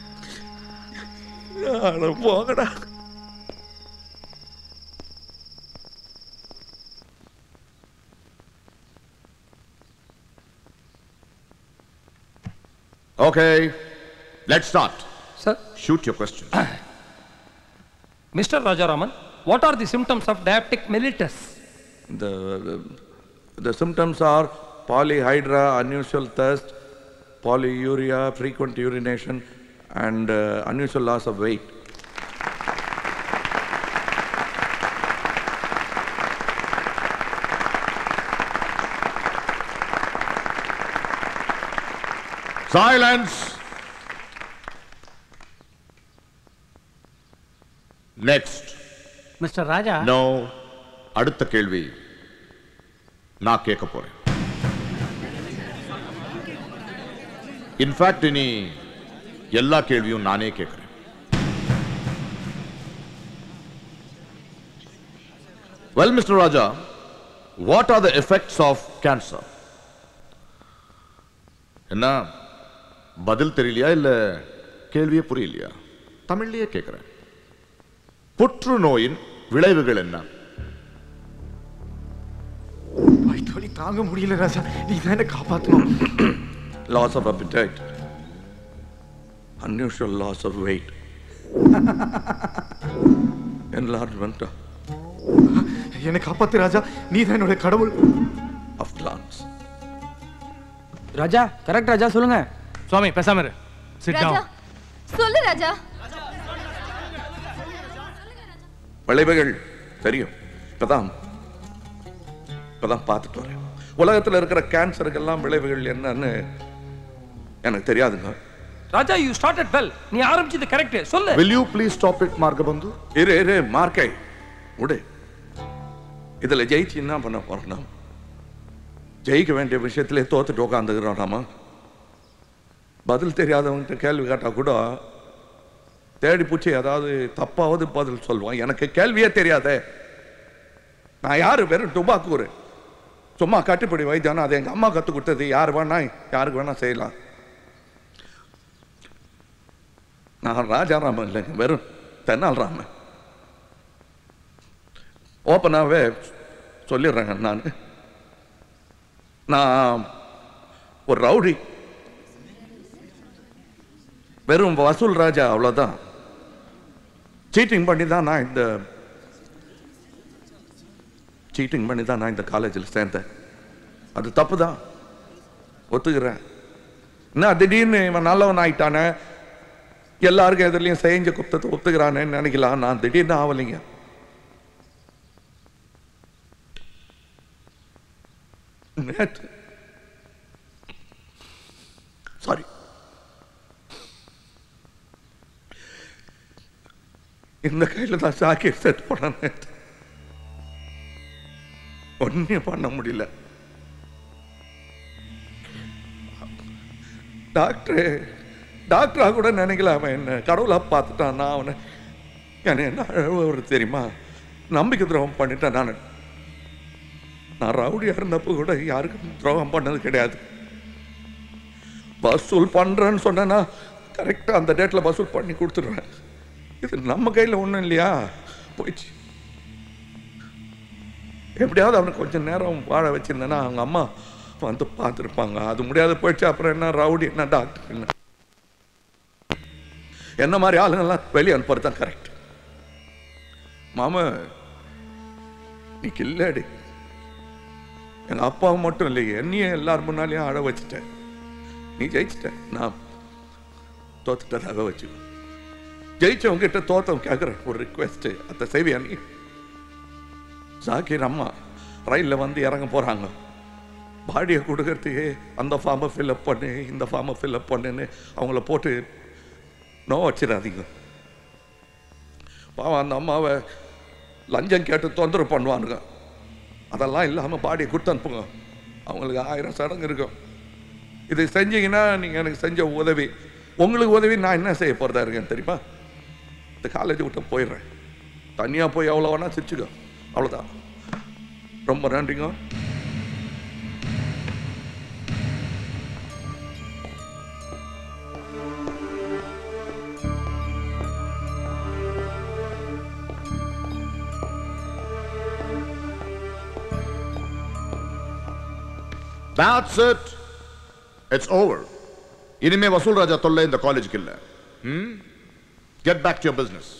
அட போங்கடா Okay, let's start. Sir. Shoot your question. Mr. Rajaraman, what are the symptoms of diabetic mellitus? The, the symptoms are polyhydra, unusual thirst, polyuria, frequent urination, and uh, unusual loss of weight. Silence. Next. Mister Raja no அடுத்த கேள்வி நான் கேட்க போறேன் in fact இனி எல்லா கேள்வியும் நானே கேட்கிறேன் well mister Raja what are the effects of cancer என்ன பதில் தெரியலையா இல்ல கேள்வியே புரியலையா தமிழ்லயே கேட்கிறேன் புற்றுநோயின் விளைவுகள் என்ன வயிற்று வலி தாங்க முடியல ராஜா நீ தான் என்ன காப்பாத்தணும் Loss of appetite, unusual loss of weight, enlargement என்னை காப்பாத்து ராஜா நீ தான் என்னோட கடவுள் of glands. Raja correct Raja சொல்லுங்க சுவாமி பேசாம இரு சிட் ராஜா டவுன் சொல்லு ராஜா விளைவுகள் தெரியும் இப்பதான் இப்பதான் பார்த்துட்டு வரேன் உலகத்தில் இருக்கிற கேன்சருக்கெல்லாம் விளைவுகள் என்னன்னு எனக்கு தெரியாதுங்க ராஜா யூ ஸ்டார்டட் வெல் நீ ஆரம்பிச்சது கரெக்ட் சொல்லு will you please stop it மார்கபந்து இரு இரு மார்க்கை விடு இதுல ஜெயிச்சு என்ன பண்ண போறோம் நாம் ஜெயிக்க வேண்டிய விஷயத்திலே தோத்துட்டு உட்காந்துக்கிறோம் நாம பதில் தெரியாதவங்கிட்ட கேள்வி கேட்டா கூட தேடி பூச்சி ஏதாவது தப்பாவது பதில் சொல்லுவான் எனக்கு கேள்வியே தெரியாதே நான் யாரு வெறும் டுபாக்கூர் சும்மா கட்டுப்படி வைத்தியானா அது எங்க அம்மா கத்து கொடுத்தது யார் வேணா யாருக்கு வேணா செய்யலாம் நான் ராஜாராமன் இல்லைங்க வெறும் தென்னால் ராமன் ஓப்பனாகவே சொல்லிடுறேங்க நான் நான் ஒரு ரவுடி வெறும் வசூல் ராஜா அவ்வளோதான் சீட்டிங் பண்ணி தான் நான் இந்த சீட்டிங் பண்ணி தான் நான் இந்த காலேஜில் சேர்ந்தேன் அது தப்பு தான் ஒத்துக்கிறேன் என்ன திடீர்னு இவன் நல்லவன் ஆயிட்டானே எல்லாருக்கும் எதிரிலையும் செஞ்ச குத்தத்தை ஒத்துக்கிறானேன்னு நினைக்கலாம் நான் திடீர்னு ஆகலைங்க நேற்று சாரி இந்த கையில் தான் சாக்கி செட் பண்ண நேற்று ஒன்றும் பண்ண முடியல டாக்டரு டாக்டரா கூட நினைக்கல அவன் என்ன கடவுளா பார்த்துட்டான் நான் அவனை என்ன என்ன அழுவது தெரியுமா நம்பிக்கை துரோகம் பண்ணிட்டேன் நான் நான் ரவுடியா இருந்தப்போ கூட யாருக்கும் துரோகம் பண்ணது கிடையாது வசூல் பண்றேன்னு சொன்னேன்னா கரெக்டாக அந்த டேட்டில் வசூல் பண்ணி கொடுத்துருவேன் இது நம்ம கையில் ஒன்றும் இல்லையா போயிடுச்சு எப்படியாவது அவனை கொஞ்சம் நேரம் வாழ வச்சிருந்தேன்னா அவங்க அம்மா வந்து பார்த்துருப்பாங்க அது முடியாத போயிடுச்சு அப்புறம் என்ன ரவுடி என்ன டாக்டர் என்ன என்ன மாதிரி ஆளுங்கெல்லாம் வெளியே அனுப்புறது தான் கரெக்ட் மாமா நீ கில்லடி எங்க அப்பாவை மட்டும் இல்லையே என்னையும் எல்லாரும் முன்னாலேயும் அழ வச்சுட்டேன் நீ ஜெயிச்சிட்ட நான் தோத்துட்டதாக வச்சுக்கோ ஜெயிச்சவங்க கிட்ட தோத்தவங்க கேட்குறேன் ஒரு ரிக்வெஸ்ட் அத்தை செய்வியா நீ ஜாக்கீர் அம்மா ரயிலில் வந்து இறங்க போகிறாங்க பாடியை கொடுக்கறதுக்கு அந்த ஃபார்மை ஃபில்அப் பண்ணு இந்த ஃபார்மை ஃபில்அப் பண்ணுன்னு அவங்கள போட்டு நோ வச்சிடாதீங்க பாவம் அந்த அம்மாவை லஞ்சம் கேட்டு தொந்தரவு பண்ணுவானுங்க அதெல்லாம் இல்லாமல் பாடியை கொடுத்து அனுப்புங்க அவங்களுக்கு ஆயிரம் சடங்கு இருக்கும் இது செஞ்சீங்கன்னா நீங்கள் எனக்கு செஞ்ச உதவி உங்களுக்கு உதவி நான் என்ன செய்ய போகிறதா இருக்கேன் தெரியுமா இந்த காலேஜ் விட்டு போயிடுறேன் தனியாக போய் எவ்வளோ வேணா சிரிச்சுக்கோ அவ்வளோதான் ரொம்ப நன்றிங்க That's it. It's over. இனிமே வசூல் ராஜா தொல்லை இந்த காலேஜுக்கு இல்ல ம் get back to your business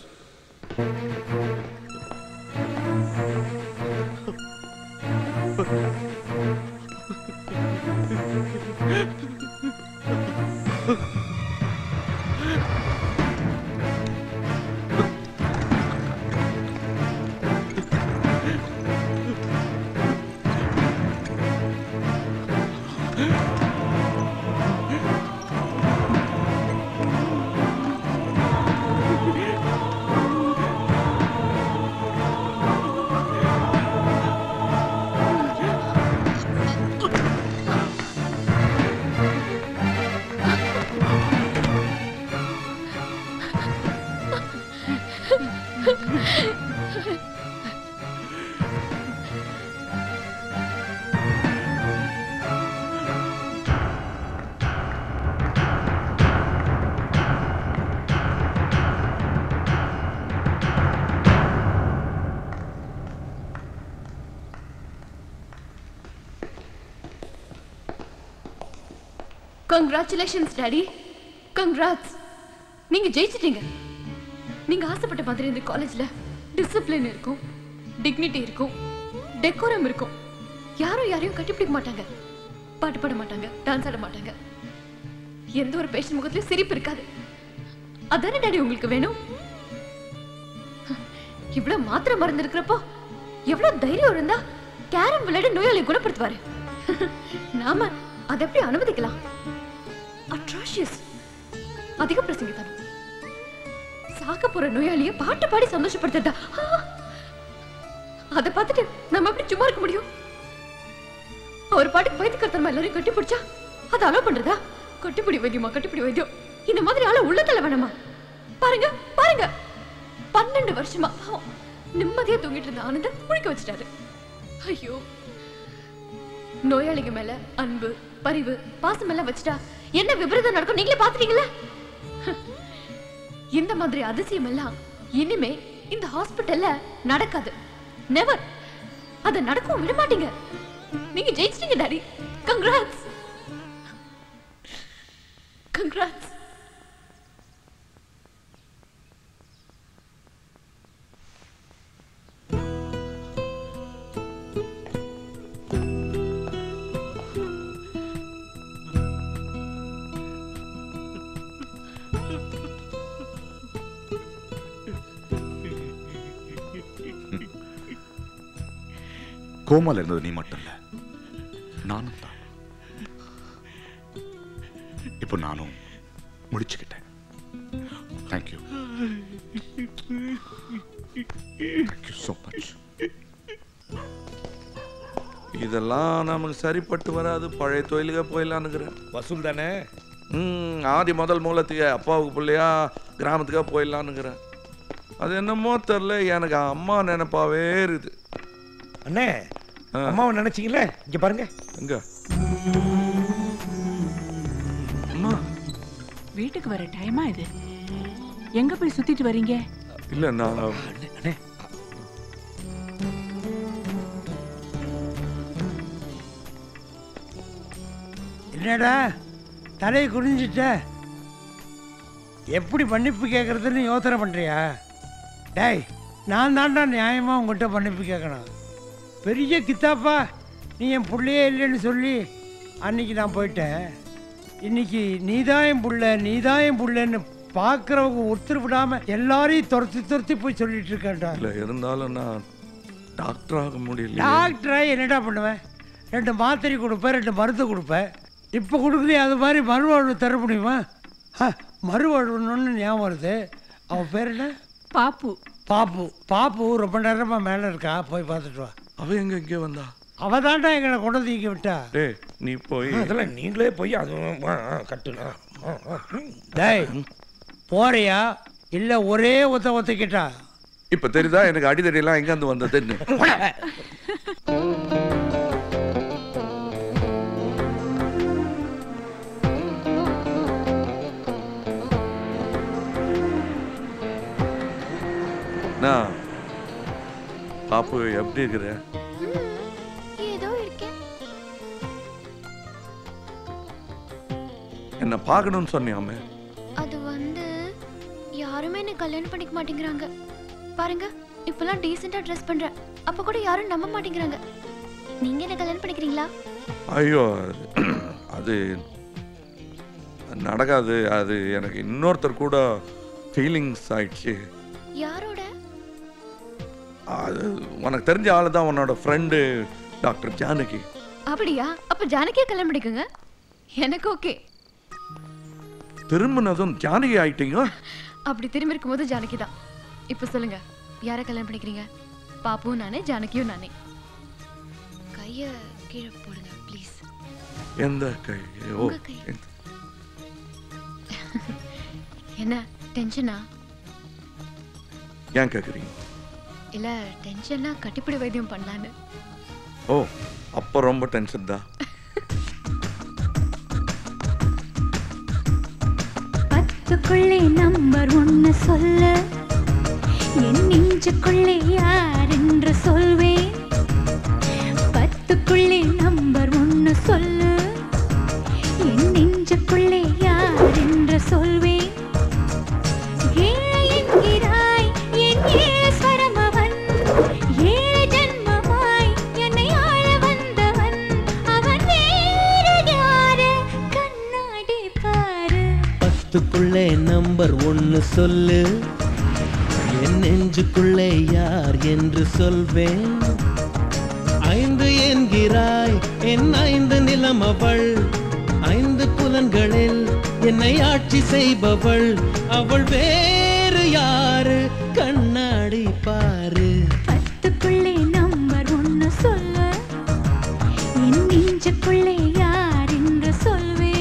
congratulations daddy congrats நீங்க ஜெயிச்சிட்டீங்க நீங்க ஆசைப்பட்ட மாதிரி இந்த காலேஜ்ல டிசிப்ளின் இருக்கும் டிக்னிட்டி இருக்கும் டெக்கோரம் இருக்கும் யாரும் யாரையும் கட்டிப்பிடிக்க மாட்டாங்க பாட்டு பாட மாட்டாங்க டான்ஸ் ஆட மாட்டாங்க எந்த ஒரு பேஷண்ட் முகத்திலும் சிரிப்பு இருக்காது அதானே டாடி உங்களுக்கு வேணும் இவ்வளவு மாத்திரை மருந்து இருக்கிறப்போ எவ்வளவு தைரியம் இருந்தா கேரம் விளையாட நோயாளியை குணப்படுத்துவாரு நாம அதை எப்படி அனுமதிக்கலாம் அட்ராஷியஸ் அதிக பிரசங்கித்தனம் சாக்க போற நோயாளிய பாட்டு பாடி சந்தோஷப்படுத்துறதா ஆ! அதை பார்த்துட்டு நம்ம எப்படி சும்மா இருக்க முடியும் அவர் பாட்டுக்கு பைத்தியக்காரத்தனமா எல்லாரையும் கட்டி பிடிச்சா அதை அலோ பண்றதா கட்டிப்பிடி வைத்தியமா கட்டிப்பிடி வைத்தியம் இந்த மாதிரி ஆள உள்ளத்தல வேணாமா பாருங்க பாருங்க பன்னெண்டு வருஷமா பாவம், நிம்மதியா தூங்கிட்டு இருந்த ஆனந்த முழிக்க வச்சுட்டாரு ஐயோ நோயாளிங்க மேல அன்பு பரிவு பாசம் எல்லாம் வச்சுட்டா என்ன விபரீதம் நடக்கும் நீங்களே பாத்துட்டீங்களா இந்த மாதிரி அதிசயம் எல்லாம் இனிமே இந்த ஹாஸ்பிட்டல்ல நடக்காது நெவர் அத நடக்கவும் விட மாட்டீங்க நீங்க ஜெயிச்சிட்டீங்க டாடி கங்க்ராட்ஸ் கங்க்ராட்ஸ் கோமால இருந்தது நீ மட்டும் இல்ல நானும் தான் இப்போ நானும் முடிச்சுக்கிட்டேன் தேங்க்யூ தேங்க்யூ ஸோ மச் இதெல்லாம் நமக்கு சரிப்பட்டு வராது பழைய தொழிலுக்கு போயிடலான்னுக்கிறேன் வசூல் தானே ம் ஆதி முதல் மூலத்துக்கு அப்பாவுக்கு பிள்ளையா கிராமத்துக்கா போயிடலான்னுக்கிறேன் அது என்னமோ தெரில எனக்கு அம்மா நினைப்பாவே இருக்குது அண்ணே அம்மாவை நினைச்சீங்களே இங்க பாருங்க எங்க வீட்டுக்கு வர டைமா இது எங்க போய் சுத்திட்டு வர்றீங்க இல்ல நான் என்னடா தலையை குனிஞ்சிட்ட எப்படி மன்னிப்பு கேட்கறதுன்னு யோசனை பண்றியா டேய் நான் தான்டா நியாயமா உங்கள்கிட்ட மன்னிப்பு கேட்கணும் பெரிய கித்தாப்பா நீ என் புள்ளையே இல்லைன்னு சொல்லி அன்னைக்கு நான் போயிட்டேன் இன்னைக்கு நீதான் என் புள்ள நீதான் என் புள்ளன்னு பார்க்குறவங்க ஒருத்தர் விடாம எல்லாரையும் துரத்தி துரத்தி போய் சொல்லிட்டு இருக்கேன்டா இல்ல இருந்தாலும் நான் டாக்டர் ஆக முடியல டாக்டரை என்னடா பண்ணுவேன் ரெண்டு மாத்திரை கொடுப்பேன் ரெண்டு மருந்து கொடுப்பேன் இப்போ கொடுக்குறே அது மாதிரி மறுவாழ்வு தர முடியுமா ஆ, மறுவாழ்வுன்னு ஞாபகம் வருது அவன் பேர் என்ன பாப்பு பாப்பு பாப்பு ரொம்ப நேரமா மேலே இருக்கா போய் பார்த்துட்டு வா அவ எங்க இங்கே வந்தா அவ தாண்டா எங்களை கொண்டு வந்து இங்கே விட்டா டேய் நீ போய் அதெல்லாம் நீங்களே போய் அது ஆ, ஆ, கட்டுனா ஆ, ஆ. டேய் போறியா இல்லை ஒரே ஒத்த ஒத்திக்கிட்டா இப்ப தெரியுதா எனக்கு அடிதடி எல்லாம் எங்க இருந்து வந்ததுன்னு நான் பாப்பு எப்படி இருக்கிற ஏதோ இருக்கேன் என்ன பார்க்கணும்னு சொன்னியாமே அது வந்து யாருமே என்ன கல்யாணம் பண்ணிக்க மாட்டேங்கிறாங்க பாருங்க இப்பெல்லாம் டீசெண்டா ட்ரெஸ் பண்றேன் அப்ப கூட யாரும் நம்ப மாட்டேங்கிறாங்க நீங்க என்ன கல்யாணம் பண்ணிக்கிறீங்களா ஐயோ அது நடக்காது அது எனக்கு இன்னொருத்தர் கூட ஃபீலிங்ஸ் ஆயிடுச்சு யாரோட அது உனக்கு தெரிஞ்ச ஆள் தான் உன்னோட ஃப்ரெண்டு டாக்டர் ஜானகி அப்படியா அப்ப ஜானகியா கல்யாணம் பண்ணிக்கோங்க எனக்கு ஓகே திரும்பினதும் ஜானகி ஆயிட்டீங்க அப்படி திரும்பி இருக்கும்போது ஜானகி தான் இப்போ சொல்லுங்க யாரை கல்யாணம் பண்ணிக்கிறீங்க பாப்புவும் நானே ஜானகியும் நானே கைய கீழே போடுங்க ப்ளீஸ் எந்த கை ஓ உங்க கை. என்ன டென்ஷனா ஏன் கேட்குறீங்க இல்ல டென்ஷன்னா கட்டிப்பிடி வைத்தியம் பண்ணலான்னு ஓ அப்போ ரொம்ப டென்ஷன் தான் பத்துக்குள்ளே நம்பர் ஒன்னு சொல்ல என் நெஞ்சுக்குள்ளே யார் என்று சொல்வேன் பத்துக்குள்ளே நம்பர் ஒன்னு சொல்லு என் நெஞ்சுக்குள்ளே யார் என்று சொல்வேன் ஏழை என்கிறாய் என் ஈஸ்வரம் அவன் ஏழு ஜன்மமாய் என்னை ஆள வந்தவன் அவன் வேறு யாரு கண்ணாடி பாரு பத்துக்குள்ளே நம்பர் ஒன்னு சொல்லு என் நெஞ்சுக்குள்ளே யார் என்று சொல்வேன் ஐந்து என்கிறாய் என் ஐந்து நிலம் அவள் ஐந்து புலன்களில் என்னை ஆட்சி செய்பவள் அவள் வேறு யாரு கண்ணாடி பாரு பத்துக்குள்ளே நம்பர் ஒன்னு சொல்லு என் நெஞ்சுக்குள்ளே யார் என்று சொல்வேன்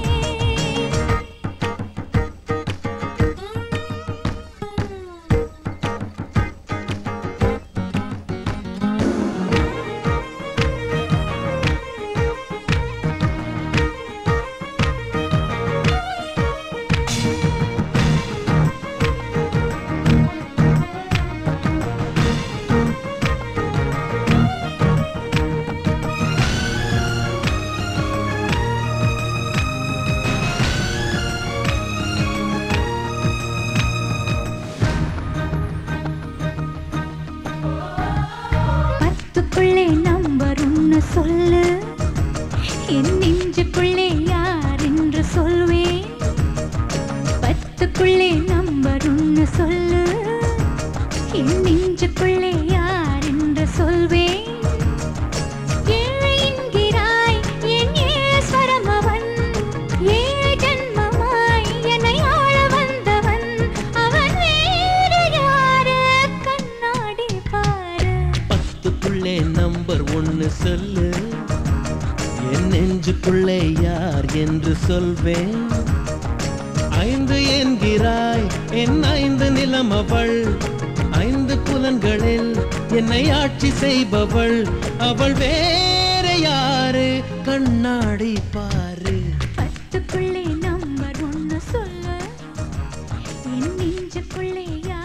பத்துக்குள்ளே நம்பர் ஒன்னு சொல்லு என் நெஞ்சுக்குள்ளே யார் என்று சொல்வேன் பத்துக்குள்ளே நம்பர் ஒன்னு சொல்லு என் நெஞ்சுக்குள்ளே யார் என்று சொல்வேன் ஏழை என்கிறாய் என் ஈஸ்வரம் அவன் ஏழு ஜன்மமாய் என்னை ஆள வந்தவன் அவன் வேறு யாரு கண்ணாடி பாரு பத்துக்குள்ளே நம்பர் ஒன்னு சொல்லு என் நெஞ்சுக்குள்ளே யார் என்று சொல்வேன் ஐந்து என்கிறாய் என் ஐந்து நிலம் அவள் ஐந்து புலன்களில் என்னை ஆட்சி செய்பவள் அவள் வேற யாரு கண்ணாடி பாரு பத்துக்குள்ளே நம்பர் ஒன்னு சொல்லு என் நெஞ்சுக்குள்ளே யார்